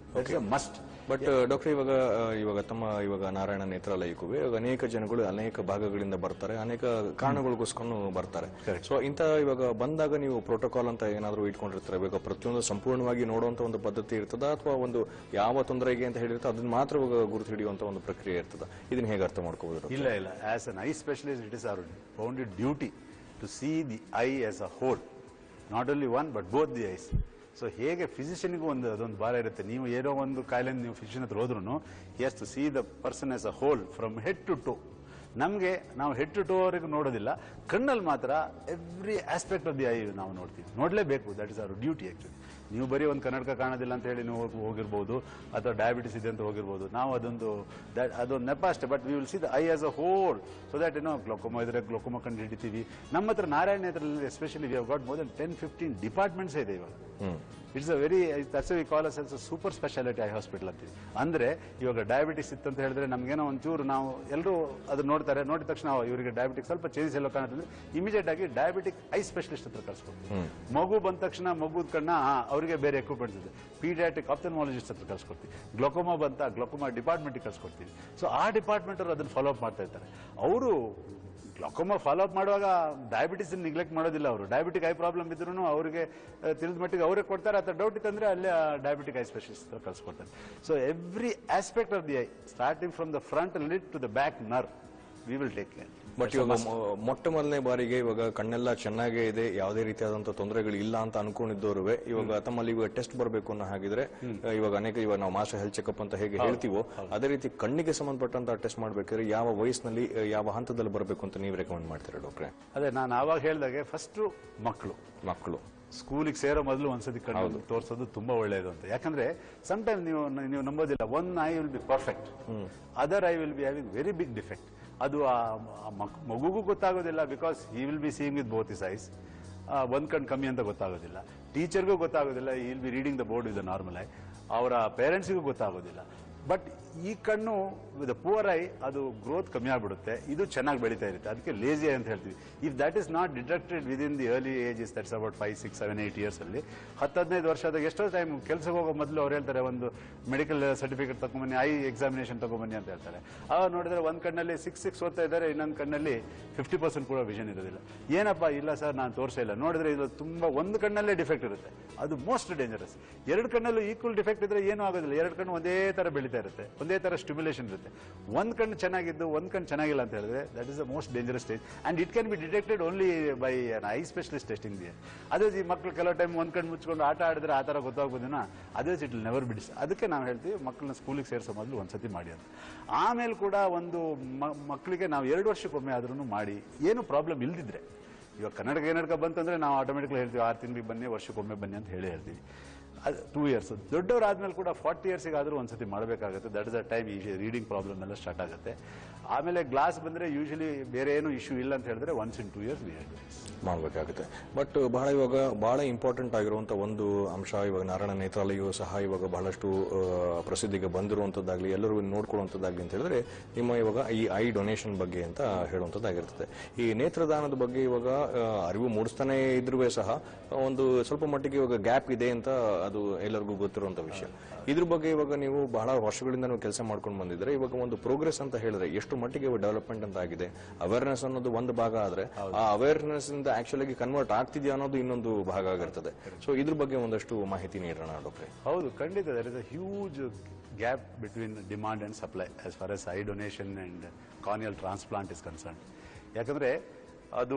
that is must but doctor ಇವಾಗ ಆ, ಇವಾಗ ತಮ್ಮ ಇವಾಗ ನಾರಾಯಣ ನೇತ್ರಾಲಯಕ್ಕೂ ಇವಾಗ ಅನೇಕ ಜನಗಳು ಅನೇಕ ಭಾಗಗಳಿಂದ ಬರ್ತಾರೆ ಅನೇಕ ಕಾರಣಗಳಿಗೋಸ್ಕರ ಬರ್ತಾರೆ ಸೊ ಇಂತ ಇವಾಗ ಬಂದಾಗ ನೀವು ಪ್ರೋಟೋಕಾಲ್ ಅಂತ ಏನಾದ್ರು ಇಟ್ಕೊಂಡಿರ್ತಾರೆ ಇವಾಗ ಪ್ರತಿಯೊಂದು ಸಂಪೂರ್ಣವಾಗಿ ನೋಡುವಂತ ಒಂದು ಪದ್ಧತಿ ಇರ್ತದ ಅಥವಾ ಒಂದು ಯಾವ ತೊಂದರೆಗೆ ಅಂತ ಹೇಳಿರುತ್ತೆ ಅದನ್ನ ಮಾತ್ರ ಇವಾಗ ಗುರುತು ಹಿಡಿಯುವಂತ ಒಂದು ಪ್ರಕ್ರಿಯೆ ಇರ್ತದ ಇದನ್ನ ಹೇಗೆ ಅರ್ಥ ಮಾಡ್ಕೋಬಹುದು ಇಲ್ಲ ಇಲ್ಲ as an eye specialist it is our founded duty to see the eye as a whole not only one but both the eyes so ಹೇಗೆ ಫಿಸಿಷಿಯನ್ಗೂ ಒಂದು ಅದೊಂದು ಭಾರ ಇರುತ್ತೆ ನೀವು ಏನೋ ಒಂದು ಕಾಯಿಲೆ ನೀವು ಫಿಸಿಷಿಯನ್ ಹತ್ರ ಹೋದ್ರೂ has to see the person as a whole from head to toe ನಮಗೆ ನಾವು ಹೆಡ್ ಟು ಟು ವರೆಗೂ ನೋಡೋದಿಲ್ಲ ಕಣ್ಣಲ್ಲಿ ಮಾತ್ರ every aspect of the eye ನಾವು ನೋಡ್ತೀವಿ ನೋಡಲೇಬೇಕು that is our duty actually ನೀವು ಬರೀ ಒಂದು ಕನ್ನಡಕ ಕಾಣೋದಿಲ್ಲ ಅಂತ ಹೇಳಿ ನೀವು ಹೋಗ್- ಹೋಗಿರ್ಬೋದು ಅಥವಾ ಡಯಾಬಿಟಿಸ್ ಇದೆ ಅಂತ ಹೋಗಿರ್ಬೋದು ನಾವು ಅದೊಂದು that- ಅದೊಂದು ನೆಪ ಅಷ್ಟೇ but we will see the eye as a whole so that ಏನೋ ಗ್ಲೋಕೋಮಾ ಇದ್ರೆ ಗ್ಲೋಕೋಮಾ ಕಂಡು ಹಿಡಿತೀವಿ ನಮ್ಮ ಹತ್ರ ನಾರಾಯಣ ನೇತ್ರದಲ್ಲಿ especially we have got more than ten fifteen departments ಇದೆ ಇವಾಗ it's a very that's we call us super specialty eye hospital ಅಂತೀವಿ ಅಂದ್ರೆ ಇವಾಗ ಡಯಾಬಿಟಿಸ್ ಇತ್ತು ಅಂತ ಹೇಳಿದ್ರೆ ನಮ್ಗೇನೋ ಒಂಚೂರು ನಾವು ಎಲ್ಲರೂ ಅದು ನೋಡ್ತಾರೆ ನೋಡಿದ ತಕ್ಷಣ "ಓ, ಇವರಿಗೆ ಡಯಾಬಿಟಿಕ್ ಸ್ವಲ್ಪ ಚೇಂಜಸ್ ಎಲ್ಲೋ ಕಾಣುತ್ತೆ ಇಮಿಡಿಯೇಟ್ ಆಗಿ ಡಯಾಬಿಟಿಕ್ ಐ ಸ್ಪೆಷಲಿಸ್ಟ್ ಹತ್ರ ಕಳ್ಸ್ಕೊಡ್ತೀವಿ ಮಗು ಬಂದ ತಕ್ಷಣ ಮಗುದ ಕಣ್ಣ ಆ, ಅವರಿಗೆ ಬೇರೆ ಎಕ್ವಿಪ್ಮೆಂಟ್ಸ್ ಇದೆ ಪೀಡಿಯಾಟಿಕ್ ಆಪ್ಥಲ್ಮಾಲಜಿಸ್ಟ್ ಹತ್ರ ಕಳ್ಸ್ಕೊಡ್ತೀವಿ ಗ್ಲೋಕೋಮಾ ಬಂತ ಗ್ಲೋಕೋಮಾ ಡಿಪಾರ್ಟ್ಮೆಂಟ್ಗೆ ಕಳ್ಸ್ಕೊಡ್ತೀವಿ ಸೊ ಆ ಡಿಪಾರ್ಟ್ಮೆಂಟ್ ಅವರು ಅದನ್ನ ಫಾಲೋ ಅಪ್ ಮಾಡ್ತಾ ಇರ್ತಾರೆ ಅವರು ಗ್ಲೋಕೋಮಾ ಫಾಲೋ ಅಪ್ ಮಾಡುವಾಗ ಡಯಾಬಿಟಿಸ್ ನಿಗ್ಲೆಕ್ಟ್ ಮಾಡೋದಿಲ್ಲ ಅವರು ಡಯಾಬಿಟಿಕ್ ಐ ಪ್ರಾಬ್ಲಮ್ ಇದ್ರೂ ಅವರಿಗೆ ತಿಳಿದ ಮಟ್ಟಿಗೆ ಅವರೇ ಕೊಡ್ತಾರೆ ಅಥವಾ ಡೌಟ್ ಇತ್ತಂದ್ರೆ ಅಲ್ಲೇ ಡಯಾಬಿಟಿಕ್ ಐ ಸ್ಪೆಷಲಿಸ್ಟ್ ಹತ್ರ ಕಳ್ಸ್ಕೊಡ್ತಾರೆ so every aspect of the eye starting from the front lid to the back nerve we will take care but ಇವಾಗ ಮೊ- ಮೊಟ್ಟ ಮೊದಲನೇ ಬಾರಿಗೆ ಇವಾಗ ಕಣ್ಣೆಲ್ಲ ಚೆನ್ನಾಗೇ ಇದೆ ಯಾವುದೇ ರೀತಿಯಾದಂತಹ ತೊಂದರೆಗಳು ಇಲ್ಲ ಅಂತ ಅನ್ಕೊಂಡಿದ್ದವ್ರುವೆ ಇವಾಗ ತಮ್ಮಲ್ಲಿ ಇವಾಗ ಟೆಸ್ಟ್ ಬರಬೇಕು ಅನ್ನೋ ಹಾಗಿದ್ರೆ ಅಹ್, ಇವಾಗ ಅನೇಕ ಇವಾಗ ನಾವು ಮಾಸ್ಟರ್ ಹೆಲ್ತ್ ಚೆಕಪ್ ಅಂತ ಹೇಗೆ ಹೇಳ್ತೀವೋ ಅದೇ ರೀತಿ ಕಣ್ಣಿಗೆ ಸಂಬಂಧಪಟ್ಟಂತ ಟೆಸ್ಟ್ ಮಾಡ್ಬೇಕಾದ್ರೆ ಯಾವ ವಯಸ್ಸಿನಲ್ಲಿ ಅಹ್, ಯಾವ ಹಂತದಲ್ಲಿ ಬರಬೇಕು ಅಂತ ನೀವು ರೆಕಮೆಂಡ್ ಮಾಡ್ತೀರಾ ಡಾಕ್ಟ್ರೆ ಅದೇ ನಾನು ಆವಾಗ ಹೇಳ್ದಾಗೆ ಫಸ್ಟ್ ಮಕ್ಕಳು ಮಕ್ಕಳು ಸ್ಕೂಲಿಗೆ ಸೇರೋ ಮೊದಲು ಒಂದ್ಸತಿ ಕಣ್ಣು ತೋರಿಸೋದು ತುಂಬಾ ಒಳ್ಳೆಯದು ಅಂತ ಯಾಕಂದ್ರೆ ಟೈಮ್ ನೀವು ನೀವು ನಂಬೋದಿಲ್ಲ one eye will be perfect other eye will be having very big defect ಅದು ಆ ಆ ಮಕ್- ಮಗುಗೂ ಗೊತ್ತಾಗೋದಿಲ್ಲ because he will be seeing with both his eyes ಒಂದ್ ಕಣ್ ಕಮ್ಮಿ ಅಂತ ಗೊತ್ತಾಗೋದಿಲ್ಲ ಟೀಚರ್ಗೂ ಗೊತ್ತಾಗೋದಿಲ್ಲ he will be reading the board with normal eye ಅವರ ಪೇರೆಂಟ್ಸ್ಗೂ ಗೊತ್ತಾಗೋದಿಲ್ಲ ಬಟ್ ಈ ಕಣ್ಣು ವಿತ್ ಪೂರ್ ಐ ಅದು ಗ್ರೋತ್ ಕಮ್ಮಿ ಆಗ್ಬಿಡುತ್ತೆ ಇದು ಚೆನ್ನಾಗಿ ಬೆಳೀತಾ ಇರುತ್ತೆ ಅದಕ್ಕೆ ಲೇಜಿ ಅಂತ ಹೇಳ್ತೀವಿ if that is not detected within the early age is that's about five six seven eight years ಅಲ್ಲಿ ಹತ್ತು ಹದಿನೈದು ವರ್ಷದಾಗ ಎಷ್ಟೋ ಟೈಮ್ ಕೆಲಸಕ್ಕೆ ಹೋಗೋ ಮೊದಲು ಅವ್ರು ಹೇಳ್ತಾರೆ ಒಂದು ಮೆಡಿಕಲ್ ಸರ್ಟಿಫಿಕೇಟ್ ತಗೊಂಬನ್ನಿ ಐ ಎಕ್ಸಾಮಿನೇಷನ್ ತಗೊಂಬನ್ನಿ ಅಂತ ಹೇಳ್ತಾರೆ ಆವಾಗ ನೋಡಿದ್ರೆ ಒಂದ್ ಕಣ್ಣಲ್ಲಿ ಸಿಕ್ಸ್ ಸಿಕ್ಸ್ ಓದ್ತಾ ಇದ್ದಾರೆ ಇನ್ನೊಂದು ಕಣ್ಣಲ್ಲಿ ಫಿಫ್ಟಿ ಪರ್ಸೆಂಟ್ ಕೂಡ ವಿಷನ್ ಇರೋದಿಲ್ಲ ಏನಪ್ಪ ಇಲ್ಲ ಸರ್ ನಾನು ತೋರಿಸೇ ಇಲ್ಲ ನೋಡಿದ್ರೆ ಇದು ತುಂಬಾ ಒಂದು ಕಣ್ಣಲ್ಲೇ ಡಿಫೆಕ್ಟ್ ಇರುತ್ತೆ ಅದು ಮೋಸ್ಟ್ ಡೇಂಜರಸ್ ಎರಡು ಕಣ್ಣಲ್ಲೂ ಈಕ್ವಲ್ ಡಿಫೆಕ್ಟ್ ಇದ್ರೆ ಏನೂ ಆಗೋದಿಲ್ಲ ಎರಡು ಕಣ್ಣು ಒಂದೇ ತರ ಬೆಳೀತಾ ಇರುತ್ತೆ ಒಂದೇ ತರ ಸ್ಟಿಮ್ಯುಲೇಷನ್ ಇರುತ್ತೆ ಒಂದ್ ಕಣ್ಣು ಚೆನ್ನಾಗಿದ್ದು ಒಂದ್ ಕಣ್ಣು ಚೆನ್ನಾಗಿಲ್ಲ ಅಂತ ಹೇಳಿದ್ರೆ that is the most dangerous stage and it can be detected only by an eye specialist testing the ಅದೇ ಈ ಮಕ್ಕಳು ಕೆಲವು ಟೈಮ್ ಒಂದ್ ಕಣ್ಣು ಮುಚ್ಕೊಂಡು ಆಟ ಆಡಿದ್ರೆ ಆ ತರ ಗೊತ್ತಾಗ್ಬೋದಿನ ಅದೇ ಇಟ್ ವಿಲ್ ನೆವರ್ ಬಿಡಿಸ್ ಅದಕ್ಕೆ ನಾವು ಹೇಳ್ತೀವಿ ಮಕ್ಕಳನ್ನ ಸ್ಕೂಲಿಗೆ ಸೇರಿಸೋ ಮೊದಲು ಒಂದ್ಸತಿ ಮಾಡಿ ಅಂತ ಆಮೇಲೆ ಕೂಡ ಒಂದು ಮ- ಮಕ್ಕಳಿಗೆ ನಾವು ಎರಡು ವರ್ಷಕ್ಕೊಮ್ಮೆ ಆದ್ರೂ ಮಾಡಿ ಏನು ಪ್ರಾಬ್ಲಮ್ ಇಲ್ದಿದ್ರೆ ಇವಾಗ ಕನ್ನಡ ಕನ್ನಡಕ ಬಂತಂದ್ರೆ ನಾವು ಆಟೋಮೆಟಿಕ್ಲಿ ಹೇಳ್ತೀವಿ ಆರು ತಿಂಗಳಿಗೆ ಬನ್ನಿ ವರ್ಷಕ್ಕೊಮ್ಮೆ ಬನ್ನಿ ಅಂತ ಹೇಳಿ ಹೇಳ್ತೀವಿ ಅದು ಟೂ ಇಯರ್ಸ್ ದೊಡ್ಡವರಾದ್ಮೇಲೆ ಕೂಡ ಫಾರ್ಟಿ ಇಯರ್ಸ್ಗೆ ಆದರೂ ಒಂದ್ಸತಿ ಮಾಡಬೇಕಾಗುತ್ತೆ ದಟ್ ಇಸ್ ದ ಟೈಮ್ ಈ ರೀಡಿಂಗ್ ಪ್ರಾಬ್ಲಮ್ ಎಲ್ಲ ಸ್ಟಾರ್ಟ್ ಆಗುತ್ತೆ ಆಮೇಲೆ ಗ್ಲಾಸ್ ಬಂದ್ರೆ ಯೂಶಲಿ ಬೇರೆ ಏನು ಇಶ್ಯೂ ಇಲ್ಲ ಅಂತ ಹೇಳಿದ್ರೆ once in two years we ಮಾಡಬೇಕಾಗುತ್ತೆ ಬಟ್ ಬಹಳ ಇವಾಗ ಬಹಳ ಇಂಪಾರ್ಟೆಂಟ್ ಆಗಿರುವಂತ ಒಂದು ಅಂಶ ಇವಾಗ ನಾರಾಯಣ ನೇತ್ರಾಲಯವು ಸಹ ಇವಾಗ ಬಹಳಷ್ಟು ಆ, ಪ್ರಸಿದ್ಧಿಗೆ ಬಂದಿರುವಂತದ್ದಾಗ್ಲಿ ಎಲ್ಲರೂ ನೋಡ್ಕೊಳ್ಳುವಂತದ್ದಾಗ್ಲಿ ಅಂತ ಹೇಳಿದ್ರೆ ನಿಮ್ಮ ಇವಾಗ ಈ ಐ ಡೊನೇಷನ್ ಬಗ್ಗೆ ಅಂತ ಹೇಳುವಂತದ್ದಾಗಿರ್ತದೆ ಈ ನೇತ್ರದಾನದ ಬಗ್ಗೆ ಇವಾಗ ಆ, ಅರಿವು ಮೂಡಿಸ್ತಾನೆ ಇದ್ರೂ ಸಹ ಒಂದು ಸ್ವಲ್ಪ ಮಟ್ಟಿಗೆ ಇವಾಗ ಗ್ಯಾಪ್ ಇದೆ ಅಂತ ಅದು ಎಲ್ಲರಿಗೂ ಗೊತ್ತಿರುವಂತ ವಿಷಯ ಇದ್ರ ಬಗ್ಗೆ ಇವಾಗ ನೀವು ಬಹಳ ವರ್ಷಗಳಿಂದ ನೀವು ಕೆಲಸ ಮಾಡ್ಕೊಂಡು ಬಂದಿದ್ರೆ ಇವಾಗ ಒಂದು ಪ್ರೋಗ್ರೆಸ್ ಅಂತ ಹೇಳಿದ್ರೆ ಎಷ್ಟು ಮಟ್ಟಿಗೆ ಡೆವಲಪ್ಮೆಂಟ್ ಅಂತ ಆಗಿದೆ ಅವೇರ್ನೆಸ್ ಅನ್ನೋದು ಒಂದು ಭಾಗ ಆದ್ರೆ ಆ ಅವೇರ್ನೆಸ್ ಇಂದ ಆಕ್ಚುಲ್ ಆಗಿ ಕನ್ವರ್ಟ್ ಆಗ್ತಿದ್ಯಾ ಅನ್ನೋದು ಇನ್ನೊಂದು ಭಾಗ ಆಗಿರ್ತದೆ ಸೊ ಇದ್ರ ಬಗ್ಗೆ ಒಂದಷ್ಟು ಮಾಹಿತಿ ನೀಡೋಣ ಡಾಕ್ಟ್ರೆ ಹೌದು ಖಂಡಿತ there is a huge gap between demand and supply as far as eye donation and corneal transplant is concern ಯಾಕಂದ್ರೆ ಅದು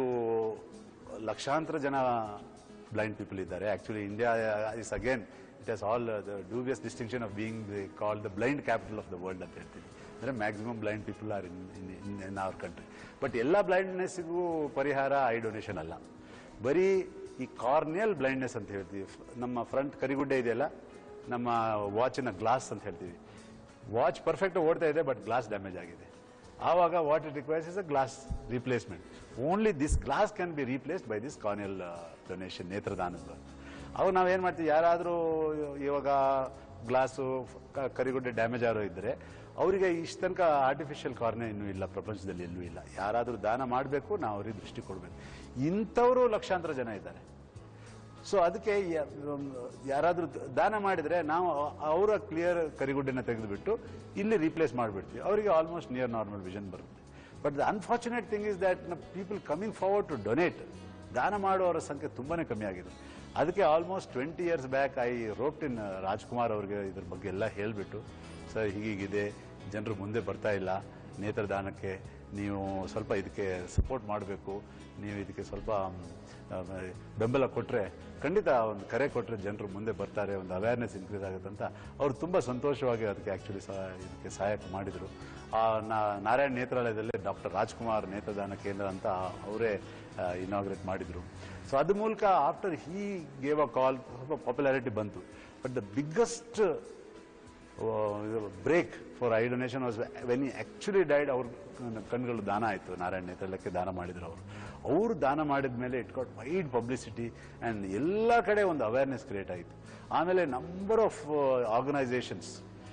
ಲಕ್ಷಾಂತರ ಜನ ಬ್ಲೈಂಡ್ ಪೀಪಲ್ ಇದ್ದಾರೆ actually India is again it has all the dubious distinction of being call the blind capital of the world ಅಂತ ಹೇಳ್ತೀವಿ ಅಂದರೆ maximum blind people are in in our country but ಎಲ್ಲ ಬ್ಲೈಂಡ್ನೆಸ್ಸಿಗೂ ಪರಿಹಾರ ಐ ಡೊನೇಷನ್ ಅಲ್ಲ ಬರೀ ಈ ಕಾರ್ನಿಯಲ್ ಬ್ಲೈಂಡ್ನೆಸ್ ಅಂತ ಹೇಳ್ತೀವಿ ನಮ್ಮ ಫ್ರಂಟ್ ಕರಿಗುಡ್ಡೆ ಇದೆಯಲ್ಲ ನಮ್ಮ ವಾಚಿನ ಗ್ಲಾಸ್ ಅಂತ ಹೇಳ್ತೀವಿ ವಾಚ್ ಪರ್ಫೆಕ್ಟ್ ಓಡ್ತಾ ಇದೆ ಬಟ್ ಗ್ಲಾಸ್ ಡ್ಯಾಮೇಜ್ ಆಗಿದೆ ಆವಾಗ what it requires is a glass replacement only this glass can be replaced by this corneal donation ನೇತ್ರದಾನದ ಅವಾಗ ನಾವೇನ್ ಮಾಡ್ತೀವಿ ಯಾರಾದರೂ ಇವಾಗ ಗ್ಲಾಸು ಕರಿಗುಡ್ಡೆ ಡ್ಯಾಮೇಜ್ ಆರೋ ಇದ್ರೆ ಅವರಿಗೆ ಇಷ್ಟ ತನಕ ಆರ್ಟಿಫಿಷಿಯಲ್ ಕಾರ್ನೆ ಇನ್ನೂ ಇಲ್ಲ ಪ್ರಪಂಚದಲ್ಲಿ ಎಲ್ಲೂ ಇಲ್ಲ ಯಾರಾದರೂ ದಾನ ಮಾಡಬೇಕು ನಾವು ಅವ್ರಿಗೆ ದೃಷ್ಟಿ ಕೊಡಬೇಕು ಇಂಥವರು ಲಕ್ಷಾಂತರ ಜನ ಇದ್ದಾರೆ ಸೊ ಅದಕ್ಕೆ ಯ- ಮ್, ಯಾರಾದ್ರೂ ದಾನ ಮಾಡಿದ್ರೆ ನಾವು ಅವರ ಕ್ಲಿಯರ್ ಕರಿಗುಡ್ಡನ್ನ ತೆಗೆದುಬಿಟ್ಟು ಇಲ್ಲಿ ರೀಪ್ಲೇಸ್ ಮಾಡಿಬಿಡ್ತೀವಿ ಅವರಿಗೆ ಆಲ್ಮೋಸ್ಟ್ ನಿಯರ್ ನಾರ್ಮಲ್ ವಿಷನ್ ಬರುತ್ತೆ but the unfortunate thing is that people coming forward to donate ದಾನ ಮಾಡುವವರ ಸಂಖ್ಯೆ ತುಂಬಾನೇ ಕಮ್ಮಿ ಆಗಿದೆ ಅದಕ್ಕೆ almost twenty years back I roped in Rajkumar ಅವ್ರಿಗೆ ಇದ್ರ ಬಗ್ಗೆ ಎಲ್ಲ ಹೇಳಿಬಿಟ್ಟು ಸರ್ ಹೀಗೀಗಿದೆ ಜನರು ಮುಂದೆ ಬರ್ತಾ ಇಲ್ಲ ನೇತ್ರದಾನಕ್ಕೆ ನೀವು ಸ್ವಲ್ಪ ಇದಕ್ಕೆ ಸಪೋರ್ಟ್ ಮಾಡಬೇಕು ನೀವು ಇದಕ್ಕೆ ಸ್ವಲ್ಪ ಮ್, ಆ, ಬೆಂಬಲ ಕೊಟ್ಟರೆ ಖಂಡಿತ ಒಂದು ಕರೆ ಕೊಟ್ಟರೆ ಜನರು ಮುಂದೆ ಬರ್ತಾರೆ ಒಂದು ಅವೇರ್ನೆಸ್ ಇನ್ಕ್ರೀಸ್ ಆಗುತ್ತೆ ಅಂತ ಅವರು ತುಂಬ ಸಂತೋಷವಾಗಿ ಅದಕ್ಕೆ ಆ್ಯಕ್ಚುಲಿ ಸಹ ಇದಕ್ಕೆ ಸಹಾಯಕ ಮಾಡಿದರು ಆ ನಾ- ನಾರಾಯಣ್ ನೇತ್ರಾಲಯದಲ್ಲಿ ಡಾಕ್ಟರ್ ರಾಜ್ಕುಮಾರ್ ನೇತ್ರದಾನ ಕೇಂದ್ರ ಅಂತ ಅವರೇ ಇನಾಗ್ರೇಟ್ ಮಾಡಿದರು ಸೊ ಅದ ಮೂಲಕ ಆಫ್ಟರ್ ಹೀ ಗೇವ್ ಅ ಕಾಲ್ ಸ್ವಲ್ಪ ಪಾಪ್ಯುಲಾರಿಟಿ ಬಂತು but the biggest break for eye donation was when actually died ಅವ್ರ ಕಣ್ಗಳು ದಾನ ಆಯಿತು ನಾರಾಯಣ ನೇತ್ರಲಕ್ಕೆ ದಾನ ಮಾಡಿದ್ರು ಅವರು ಅವರು ದಾನ ಮಾಡಿದ ಮೇಲೆ it got wide publicity and ಎಲ್ಲ ಕಡೆ ಒಂದು ಅವೇರ್ನೆಸ್ ಕ್ರಿಯೇಟ್ ಆಯಿತು ಆಮೇಲೆ ನಂಬರ್ ಆಫ್ ಆರ್ಗನೈಸೇಷನ್ಸ್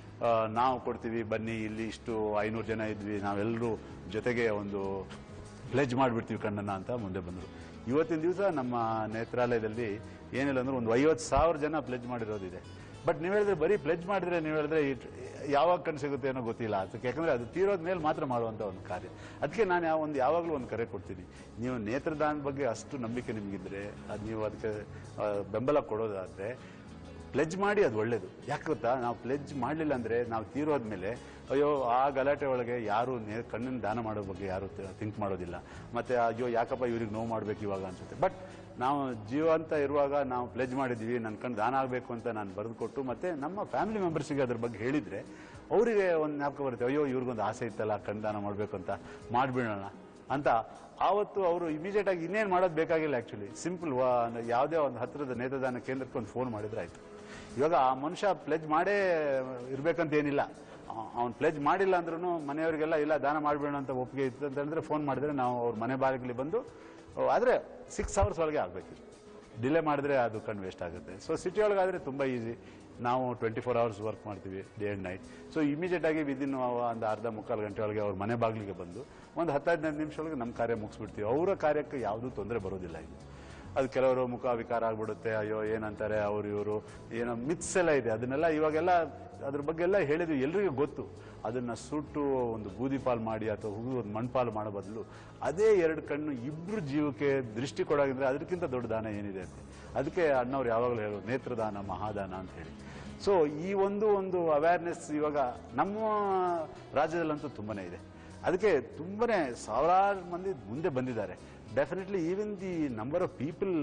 ನಾವು ಕೊಡ್ತೀವಿ ಬನ್ನಿ ಇಲ್ಲಿ ಇಷ್ಟು ಐನೂರು ಜನ ಇದ್ವಿ ನಾವೆಲ್ಲರೂ ಜೊತೆಗೆ ಒಂದು ಪ್ಲೆಜ್ ಮಾಡಿಬಿಡ್ತೀವಿ ಕಣ್ಣನ್ನ ಅಂತ ಮುಂದೆ ಬಂದರು ಇವತ್ತಿನ ದಿವಸ ನಮ್ಮ ನೇತ್ರಾಲಯದಲ್ಲಿ ಏನಿಲ್ಲ ಅಂದ್ರೆ ಒಂದು ಐವತ್ತು ಸಾವಿರ ಜನ ಪ್ಲೆಜ್ ಮಾಡಿರೋದಿದೆ ಬಟ್ ನೀವು ಹೇಳಿದ್ರೆ ಬರೀ ಪ್ಲೆಜ್ ಮಾಡಿದ್ರೆ ನೀವು ಹೇಳಿದ್ರೆ ಇಟ್- ಯಾವಾಗ ಕಣ್ಣು ಸಿಗುತ್ತೆ ಅನ್ನೋ ಗೊತ್ತಿಲ್ಲ ಅದಕ್ಕೆ ಯಾಕಂದ್ರೆ ಅದು ತೀರೋದ ಮೇಲೆ ಮಾತ್ರ ಮಾಡುವಂಥ ಒಂದು ಕಾರ್ಯ ಅದಕ್ಕೆ ನಾನು ಯಾವ ಒಂದು ಯಾವಾಗಲೂ ಒಂದು ಕರೆ ಕೊಡ್ತೀನಿ ನೀವು ನೇತ್ರದಾನ ಬಗ್ಗೆ ಅಷ್ಟು ನಂಬಿಕೆ ನಿಮಗಿದ್ರೆ ಅದು ನೀವು ಅದಕ್ಕೆ ಆ, ಬೆಂಬಲ ಕೊಡೋದಾದ್ರೆ ಪ್ಲೆಜ್ ಮಾಡಿ ಅದು ಒಳ್ಳೇದು ಯಾಕೆ ಗೊತ್ತಾ ನಾವು ಪ್ಲೆಜ್ ಮಾಡಲಿಲ್ಲ ಅಂದ್ರೆ ನಾವು ತೀರೋದ್ಮೇಲೆ ಅಯ್ಯೋ ಆ ಗಲಾಟೆ ಒಳಗೆ ಯಾರು ನೇ- ಕಣ್ಣಿನ ದಾನ ಮಾಡೋ ಬಗ್ಗೆ ಯಾರು ಥಿಂಕ್ ಮಾಡೋದಿಲ್ಲ ಮತ್ತೆ ಅಯ್ಯೋ ಯಾಕಪ್ಪ ಇವ್ರಿಗೆ ನೋವು ಮಾಡ್ಬೇಕು ಇವಾಗ ಅನ್ಸುತ್ತೆ ಬಟ್ ನಾವು ಜೀವಂತ ಇರುವಾಗ ನಾವು ಪ್ಲೆಜ್ ಮಾಡಿದ್ವಿ ನನ್ನ ಕಣ್ಣು ದಾನ ಆಗಬೇಕು ಅಂತ ನಾನು ಬರೆದು ಕೊಟ್ಟು ಮತ್ತೆ ನಮ್ಮ ಫ್ಯಾಮಿಲಿ ಮೆಂಬರ್ಸಿಗೆ ಅದ್ರ ಬಗ್ಗೆ ಹೇಳಿದ್ರೆ ಅವರಿಗೆ ಒಂದು ಜ್ಞಾಪಕ ಬರುತ್ತೆ ಅಯ್ಯೋ ಇವ್ರಿಗೊಂದು ಆಸೆ ಇತ್ತಲ್ಲ ಕಣ್ಣು ದಾನ ಮಾಡಬೇಕು ಅಂತ ಮಾಡಿಬಿಡೋಣ ಅಂತ ಆವತ್ತು ಅವರು ಇಮಿಡಿಯೇಟ್ ಆಗಿ ಇನ್ನೇನು ಮಾಡೋದು ಬೇಕಾಗಿಲ್ಲ ಆಕ್ಚುಲಿ ಸಿಂಪಲ್ ಯಾವುದೇ ಒಂದು ಹತ್ತಿರದ ನೇತ್ರದಾನ ಕೇಂದ್ರಕ್ಕೆ ಒಂದು ಫೋನ್ ಮಾಡಿದ್ರೆ ಆಯ್ತು ಇವಾಗ ಆ ಮನುಷ್ಯ ಪ್ಲೆಜ್ ಮಾಡೇ ಇರ್ಬೇಕಂತ ಏನಿಲ್ಲ ಅವ್ನು ಪ್ಲೆಜ್ ಮಾಡಿಲ್ಲ ಅಂದ್ರೂ ಮನೆಯವರಿಗೆಲ್ಲ ಇಲ್ಲ ದಾನ ಮಾಡಬೇಡ ಅಂತ ಒಪ್ಪಿಗೆ ಇತ್ತು ಅಂತ ಹೇಳಿದ್ರೆ ಫೋನ್ ಮಾಡಿದ್ರೆ ನಾವು ಅವ್ರ ಮನೆ ಬಾಗಿಲಿಗೆ ಬಂದು ಆದರೆ ಸಿಕ್ಸ್ ಅವರ್ಸ್ ಒಳಗೆ ಆಗಬೇಕು ಡಿಲೇ ಮಾಡಿದ್ರೆ ಅದು ಕಣ್ಣು ವೇಸ್ಟ್ ಆಗುತ್ತೆ ಸೊ ಸಿಟಿ ಒಳಗಾದ್ರೆ ತುಂಬ ಈಸಿ ನಾವು ಟ್ವೆಂಟಿ ಫೋರ್ ಅವರ್ಸ್ ವರ್ಕ್ ಮಾಡ್ತೀವಿ day and night so immediate ಆಗಿ ವಿದಿನ್ ಒಂದು ಅರ್ಧ ಮುಕ್ಕಾಲು ಗಂಟೆ ಒಳಗೆ ಅವ್ರ ಮನೆ ಬಾಗಿಲಿಗೆ ಬಂದು ಒಂದು ಹತ್ತು ಹದಿನೈದು ನಿಮಿಷ ಒಳಗೆ ನಮ್ಮ ಕಾರ್ಯ ಮುಗಿಸ್ಬಿಡ್ತೀವಿ ಅವರ ಕಾರ್ಯಕ್ಕೆ ಯಾವುದೂ ತೊಂದರೆ ಬರೋದಿಲ್ಲ ಇದು ಅದು ಕೆಲವರು ಮುಖ ವಿಕಾರ ಆಗ್ಬಿಡುತ್ತೆ ಅಯ್ಯೋ ಏನಂತಾರೆ ಅವ್ರು ಇವರು ಏನೋ ಮಿತ್ಸ್ ಎಲ್ಲ ಇದೆ ಅದನ್ನೆಲ್ಲ ಇವಾಗೆಲ್ಲ ಅದ್ರ ಬಗ್ಗೆ ಎಲ್ಲ ಹೇಳಿದ್ವಿ ಎಲ್ರಿಗೂ ಗೊತ್ತು ಅದನ್ನ ಸುಟ್ಟು ಒಂದು ಬೂದಿ ಪಾಲು ಮಾಡಿ ಅಥವಾ ಹೂವು ಒಂದು ಮಣ್ಪಾಲು ಮಾಡೋ ಬದಲು ಅದೇ ಎರಡು ಕಣ್ಣು ಇಬ್ರು ಜೀವಕ್ಕೆ ದೃಷ್ಟಿ ಕೊಡೋಗಿದ್ರೆ ಅದಕ್ಕಿಂತ ದೊಡ್ಡ ದಾನ ಏನಿದೆ ಅಂತ ಅದಕ್ಕೆ ಅಣ್ಣವ್ರು ಯಾವಾಗಲೂ ಹೇಳೋದು ನೇತ್ರದಾನ ಮಹಾದಾನ ಅಂತ ಹೇಳಿ ಸೊ ಈ ಒಂದು ಒಂದು ಅವೇರ್ನೆಸ್ ಇವಾಗ ನಮ್ಮ ರಾಜ್ಯದಲ್ಲಂತೂ ತುಂಬಾನೇ ಇದೆ ಅದಕ್ಕೆ ತುಂಬಾನೇ ಸಾವಿರಾರು ಮಂದಿ ಮುಂದೆ ಬಂದಿದ್ದಾರೆ definitely even the number of people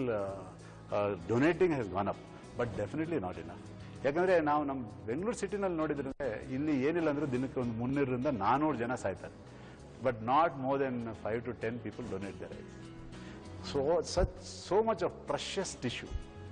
donating has gone up but definitely not in ಯಾಕಂದ್ರೆ ನಾವು ನಮ್ಮ ಬೆಂಗಳೂರು ಸಿಟಿನಲ್ಲಿ ನೋಡಿದ್ರೆ ಇಲ್ಲಿ ಏನಿಲ್ಲ ಅಂದ್ರೆ ದಿನಕ್ಕೆ ಒಂದು ಮುನ್ನೂರರಿಂದ ನಾನೂರು ಜನ ಸಾಯ್ತಾರೆ but not more than five to ten people donate there so such so much of precious tissue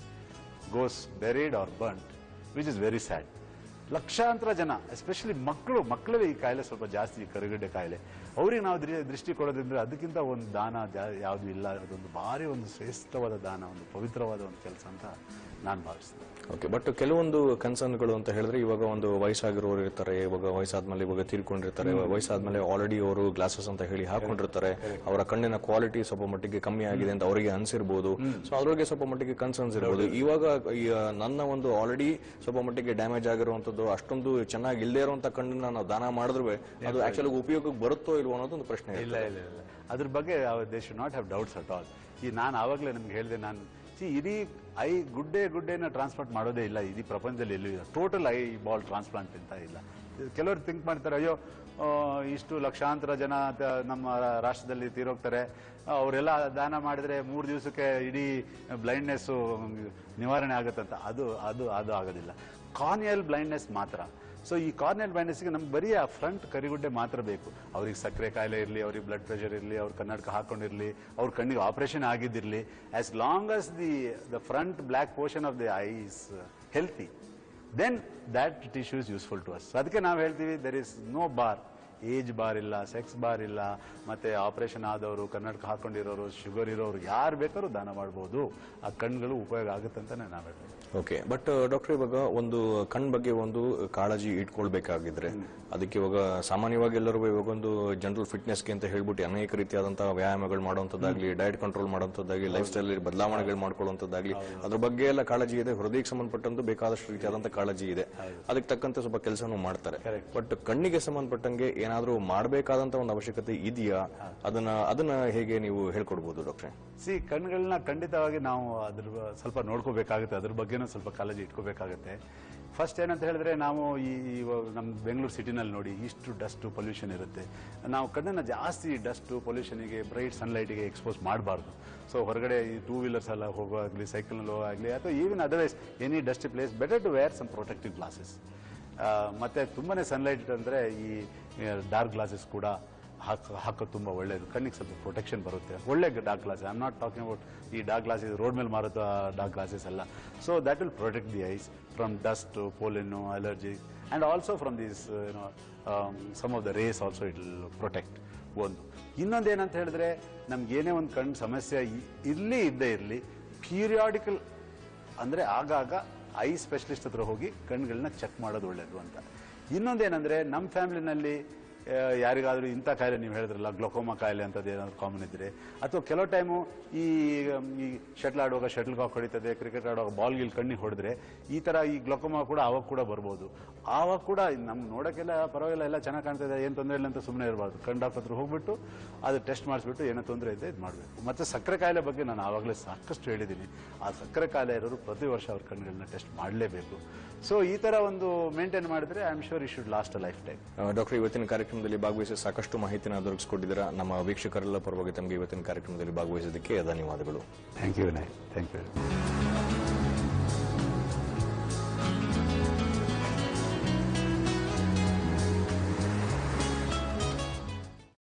goes buried or burnt which is very sad ಲಕ್ಷಾಂತರ ಜನ ಎಸ್ಪೆಷಲಿ ಮಕ್ಕಳು ಮಕ್ಕಳಲ್ಲಿ ಈ ಕಾಯಿಲೆ ಸ್ವಲ್ಪ ಜಾಸ್ತಿ ಈ ಕರುಗಡ್ಡೆ ಕಾಯಿಲೆ ಅವ್ರಿಗೆ ನಾವು ದೃ- ದೃಷ್ಟಿ ಕೊಡೋದ್ರಿಂದ ಅದಕ್ಕಿಂತ ಒಂದು ದಾನ ಯಾವುದು ಇಲ್ಲ ಅದೊಂದು ಭಾರಿ ಒಂದು ಶ್ರೇಷ್ಠವಾದ ದಾನ ಒಂದು ಪವಿತ್ರವಾದ ಒಂದು ಕೆಲಸ ಅಂತ ನಾನು ಭಾವಿಸ್ತೇನೆ ಓಕೆ ಬಟ್ ಕೆಲವೊಂದು ಕನ್ಸರ್ನ್ಗಳು ಅಂತ ಹೇಳಿದ್ರೆ ಇವಾಗ ಒಂದು ವಯಸ್ಸಾಗಿರೋರು ಇರ್ತಾರೆ ಇವಾಗ ವಯಸ್ಸಾದ್ಮೇಲೆ ಇವಾಗ ತೀರ್ಕೊಂಡಿರ್ತಾರೆ ವಯಸ್ಸಾದ್ಮೇಲೆ ಆಲ್ರೆಡಿ ಅವರು ಗ್ಲಾಸಸ್ ಅಂತ ಹೇಳಿ ಹಾಕೊಂಡಿರ್ತಾರೆ ಅವರ ಕಣ್ಣಿನ ಕ್ವಾಲಿಟಿ ಸ್ವಲ್ಪ ಮಟ್ಟಿಗೆ ಕಮ್ಮಿ ಆಗಿದೆ ಅಂತ ಅವರಿಗೆ ಅನ್ಸಿರ್ಬೋದು ಸೊ ಅದ್ರಿಗೆ ಸ್ವಲ್ಪ ಮಟ್ಟಿಗೆ ಕನ್ಸರ್ನ್ಸ್ ಇರ್ಬೋದು ಇವಾಗ ಈ, ಆ, ನನ್ನ ಒಂದು ಆಲ್ರೆಡಿ ಸ್ವಲ್ಪ ಮಟ್ಟಿಗೆ ಡ್ಯಾಮೇಜ್ ಆಗಿರುವಂತದ್ದು ಅಷ್ಟೊಂದು ಚೆನ್ನಾಗಿ ಇಲ್ಲದೆ ಇರುವಂತ ಕಣ್ಣನ್ನ ನಾವು ದಾನ ಮಾಡಿದ್ರು ಅದು ಆಕ್ಚುಲಿ ಉಪಯೋಗಕ್ಕೆ ಬರುತ್ತೋ ಇಲ್ವೋ ಅನ್ನೋದು ಒಂದು ಪ್ರಶ್ನೆ ಇಲ್ಲ ಇಲ್ಲ ಇಲ್ಲ ಅದ್ರ ಬಗ್ಗೆ they should not have doubts at all ಈ ನಾನು ಆವಾಗಲೇ ನಿಮ್ಗೆ ಹೇಳಿದೆ ನಾನು ಸಿ ಇಡೀ ಐ ಗುಡ್ಡೆ ಗುಡ್ಡೆನ ಟ್ರಾನ್ಸ್ಪ್ಲಾಂಟ್ ಮಾಡೋದೇ ಇಲ್ಲ ಇಡೀ ಪ್ರಪಂಚದಲ್ಲಿ ಎಲ್ಲೂ ಇಲ್ಲ ಟೋಟಲ್ ಐ ಬಾಲ್ ಟ್ರಾನ್ಸ್ಪ್ಲಾಂಟ್ ಅಂತ ಇಲ್ಲ ಕೆಲವರು ಥಿಂಕ್ ಮಾಡ್ತಾರೆ ಅಯ್ಯೋ ಆ, ಇಷ್ಟು ಲಕ್ಷಾಂತರ ಜನ ತ- ನಮ್ಮ ರಾಷ್ಟ್ರದಲ್ಲಿ ತೀರೋಗ್ತಾರೆ ಅವರೆಲ್ಲ ದಾನ ಮಾಡಿದ್ರೆ ಮೂರು ದಿವಸಕ್ಕೆ ಇಡೀ ಬ್ಲೈಂಡ್ನೆಸ್ ನಿವಾರಣೆ ಆಗುತ್ತಂತ ಅದು ಅದು ಅದು ಆಗೋದಿಲ್ಲ ಕಾರ್ನಿಯಲ್ ಬ್ಲೈಂಡ್ನೆಸ್ ಮಾತ್ರ ಸೊ ಈ ಕಾರ್ನಿಯಲ್ ಬ್ಲೈಂಡ್ನೆಸ್ಗೆ ನಮ್ಗೆ ಬರೀ ಆ ಫ್ರಂಟ್ ಕರಿಗುಡ್ಡೆ ಮಾತ್ರ ಬೇಕು ಅವ್ರಿಗೆ ಸಕ್ಕರೆ ಕಾಯಿಲೆ ಇರಲಿ ಅವ್ರಿಗೆ ಬ್ಲಡ್ ಪ್ರೆಷರ್ ಇರಲಿ ಅವ್ರ ಕನ್ನಡಕ ಹಾಕೊಂಡಿರಲಿ ಅವ್ರ ಕಣ್ಣಿಗೆ ಆಪರೇಷನ್ ಆಗಿದ್ದಿರಲಿ as long as the the front black portion of the eyes healthy then that tissue is useful to us ಅದಕ್ಕೆ ನಾವು ಹೇಳ್ತೀವಿ there is no bar age bar ಇಲ್ಲ ಸೆಕ್ಸ್ ಬಾರ್ ಇಲ್ಲ ಮತ್ತೆ ಆಪರೇಷನ್ ಆದವರು ಕನ್ನಡಕ ಹಾಕೊಂಡಿರೋರು ಶುಗರ್ ಇರೋರು ಯಾರು ಬೇಕಾದ್ರೂ ದಾನ ಮಾಡ್ಬೋದು ಆ ಕಣ್ಗಳು ಉಪಯೋಗ ಆಗುತ್ತೆ ಅಂತಾನೆ ನಾವು ಹೇಳ್ತೀವಿ ಓಕೆ ಬಟ್ ಡಾಕ್ಟರ್ ಇವಾಗ ಒಂದು ಕಣ್ ಬಗ್ಗೆ ಒಂದು ಕಾಳಜಿ ಇಟ್ಕೊಳ್ಬೇಕಾಗಿದ್ರೆ ಅದಕ್ಕೆ ಇವಾಗ ಸಾಮಾನ್ಯವಾಗಿ ಎಲ್ಲರೂ ಇವಾಗ ಒಂದು ಜನರಲ್ ಫಿಟ್ನೆಸ್ಗೆ ಅಂತ ಹೇಳ್ಬಿಟ್ಟು ಅನೇಕ ರೀತಿಯಾದಂತಹ ವ್ಯಾಯಾಮಗಳು ಮಾಡುವಂತದ್ದಾಗ್ಲಿ ಡಯಟ್ ಕಂಟ್ರೋಲ್ ಮಾಡುವಂತದ್ದಾಗ್ಲಿ ಲೈಫ್ ಸ್ಟೈಲ್ ಬದಲಾವಣೆಗಳು ಮಾಡ್ಕೊಳ್ಳುವಂತದ್ದಾಗ್ಲಿ ಅದ್ರ ಬಗ್ಗೆ ಎಲ್ಲ ಕಾಳಜಿ ಇದೆ ಹೃದಯಕ್ಕೆ ಸಂಬಂಧಪಟ್ಟಂತೆ ಬೇಕಾದಷ್ಟು ರೀತಿಯಾದಂತಹ ಕಾಳಜಿ ಇದೆ ಅದಕ್ಕೆ ತಕ್ಕಂತೆ ಸ್ವಲ್ಪ ಕೆಲಸನೂ ಮಾಡ್ತಾರೆ ಬಟ್ ಕಣ್ಣಿಗೆ ಸಂಬಂಧಪಟ್ಟಂಗೆ ಏನಾದ್ರೂ ಮಾಡಬೇಕಾದಂತ ಒಂದು ಅವಶ್ಯಕತೆ ಇದೆಯಾ ಅದನ್ನ ಅದನ್ನ ಹೇಗೆ ನೀವು ಹೇಳ್ಕೊಡ್ಬೋದು ಡಾಕ್ಟ್ರೆ ಸಿ ಕಣ್ಗಳನ್ನ ಖಂಡಿತವಾಗಿ ನಾವು ಅದ್ರ ಬ- ಸ್ವಲ್ಪ ನೋಡ್ಕೋಬೇಕಾಗುತ್ತೆ ಅದ್ರ ಬಗ್ಗೆನೂ ಸ್ವಲ್ಪ ಕಾಳಜಿ ಇಟ್ಕೋಬೇಕಾಗುತ್ತೆ ಫಸ್ಟ್ ಏನಂತ ಹೇಳಿದ್ರೆ ನಾವು ಈ ಇವಾಗ ನಮ್ಮ ಬೆಂಗಳೂರು ಸಿಟಿನಲ್ಲಿ ನೋಡಿ ಇಷ್ಟು ಡಸ್ಟು ಪೊಲ್ಯೂಷನ್ ಇರುತ್ತೆ ನಾವು ಕಣ್ಣನ್ನು ಜಾಸ್ತಿ ಡಸ್ಟು ಪೊಲ್ಯೂಷನಿಗೆ ಬ್ರೈಟ್ ಸನ್ಲೈಟಿಗೆ ಎಕ್ಸ್ಪೋಸ್ ಮಾಡಬಾರ್ದು ಸೊ ಹೊರಗಡೆ ಈ ಟೂ ವೀಲರ್ಸ್ ಎಲ್ಲ ಹೋಗೋವಾಗಲಿ ಸೈಕಲ್ನಲ್ಲಿ ಹೋಗೋವಾಗಲಿ ಅಥವಾ even otherwise any dusty place better to wear some protective glasses ಮತ್ತೆ ತುಂಬಾನೇ ಸನ್ಲೈಟ್ ಅಂದರೆ ಈ ಡಾರ್ಕ್ ಗ್ಲಾಸಸ್ ಕೂಡ ಹಾಕ ಹಾಕೋದು ತುಂಬ ಒಳ್ಳೆಯದು ಕಣ್ಣಿಗೆ ಸ್ವಲ್ಪ ಪ್ರೊಟೆಕ್ಷನ್ ಬರುತ್ತೆ ಒಳ್ಳೆ dark glass I am not talking about ಈ ಡಾರ್ಕ್ ಗ್ಲಾಸಸ್ ರೋಡ್ ಮೇಲೆ ಮಾರುತ್ತೋ ಡಾರ್ಕ್ ಗ್ಲಾಸಸ್ ಎಲ್ಲ so that will protect the eyes from dust pollen allergy and also from these you know some of the rays also it will protect ಒಂದು ಇನ್ನೊಂದು ಏನಂತ ಹೇಳಿದ್ರೆ ನಮ್ಗೆ ಏನೇ ಒಂದು ಕಣ್ಣು ಸಮಸ್ಯೆ ಇ- ಇರ್ಲಿ ಇದ್ದೇ ಇರಲಿ ಪೀರಿಯಾಡಿಕಲ್ ಅಂದರೆ ಆಗಾಗ ಐ ಸ್ಪೆಷಲಿಸ್ಟ್ ಹತ್ರ ಹೋಗಿ ಕಣ್ಗಳನ್ನ ಚೆಕ್ ಮಾಡೋದು ಒಳ್ಳೇದು ಅಂತ ಇನ್ನೊಂದೇನೆಂದರೆ ನಮ್ಮ ಫ್ಯಾಮಿಲಿನಲ್ಲಿ ಯಾರಿಗಾದರೂ ಇಂಥ ಕಾಯಿಲೆ ನೀವು ಹೇಳಿದ್ರಲ್ಲ ಗ್ಲೊಕೋಮಾ ಕಾಯಿಲೆ ಅಂತದ್ದು ಏನಾದರೂ ಕಾಮನ್ ಇದ್ದರೆ ಅಥವಾ ಕೆಲವು ಟೈಮು ಈ ಈ ಶಟ್ಲ್ ಆಡುವಾಗ ಶಟ್ಲ್ ಕಾಕ್ ಹೊಡಿತದೆ ಕ್ರಿಕೆಟ್ ಆಡುವಾಗ ಬಾಲ್ ಗಿಲ್ ಕಣ್ಣಿಗೆ ಹೊಡೆದ್ರೆ ಈ ಥರ ಈ ಗ್ಲೊಕೋಮಾ ಕೂಡ ಅವಾಗ ಕೂಡ ಬರ್ಬೋದು ಆವಾಗ ಕೂಡ ನಮ್ಗೆ ನೋಡೋಕ್ಕೆಲ್ಲ ಪರವಾಗಿಲ್ಲ ಎಲ್ಲ ಚೆನ್ನಾಗಿ ಕಾಣ್ತದೆ ಏನು ತೊಂದರೆ ಇಲ್ಲ ಅಂತ ಸುಮ್ಮನೆ ಇರಬಾರ್ದು ಕಣ್ ಡಾಕ್ಟರ್ ಹತ್ರ ಹೋಗ್ಬಿಟ್ಟು ಅದು ಟೆಸ್ಟ್ ಮಾಡಿಸ್ಬಿಟ್ಟು ಏನೋ ತೊಂದರೆ ಇದೆ ಇದು ಮಾಡಬೇಕು ಮತ್ತು ಸಕ್ಕರೆ ಕಾಯಿಲೆ ಬಗ್ಗೆ ನಾನು ಆವಾಗಲೇ ಸಾಕಷ್ಟು ಹೇಳಿದ್ದೀನಿ ಆ ಸಕ್ಕರೆ ಕಾಯಿಲೆ ಇರೋರು ಪ್ರತಿ ವರ್ಷ ಅವ್ರ ಕಣ್ಣುಗಳನ್ನ ಟೆಸ್ಟ್ ಮಾಡಲೇಬೇಕು ಸೊ ಈ ಥರ ಒಂದು ಮೇಂಟೈನ್ ಮಾಡಿದ್ರೆ I am sure he should last a lifetime doctor ಇವತ್ತಿನ ಕಾರ್ಯಕ್ರಮದಲ್ಲಿ ಭಾಗವಹಿಸಿ ಸಾಕಷ್ಟು ಮಾಹಿತಿನ ದೊರಕಿಸಿಕೊಟ್ಟಿದ್ದೀರಾ ನಮ್ಮ ವೀಕ್ಷಕರೆಲ್ಲ ಪರವಾಗಿ ತಮಗೆ ಇವತ್ತಿನ ಕಾರ್ಯಕ್ರಮದಲ್ಲಿ ಭಾಗವಹಿಸಿದ್ದಕ್ಕೆ ಧನ್ಯವಾದಗಳು thank you Vinay thank you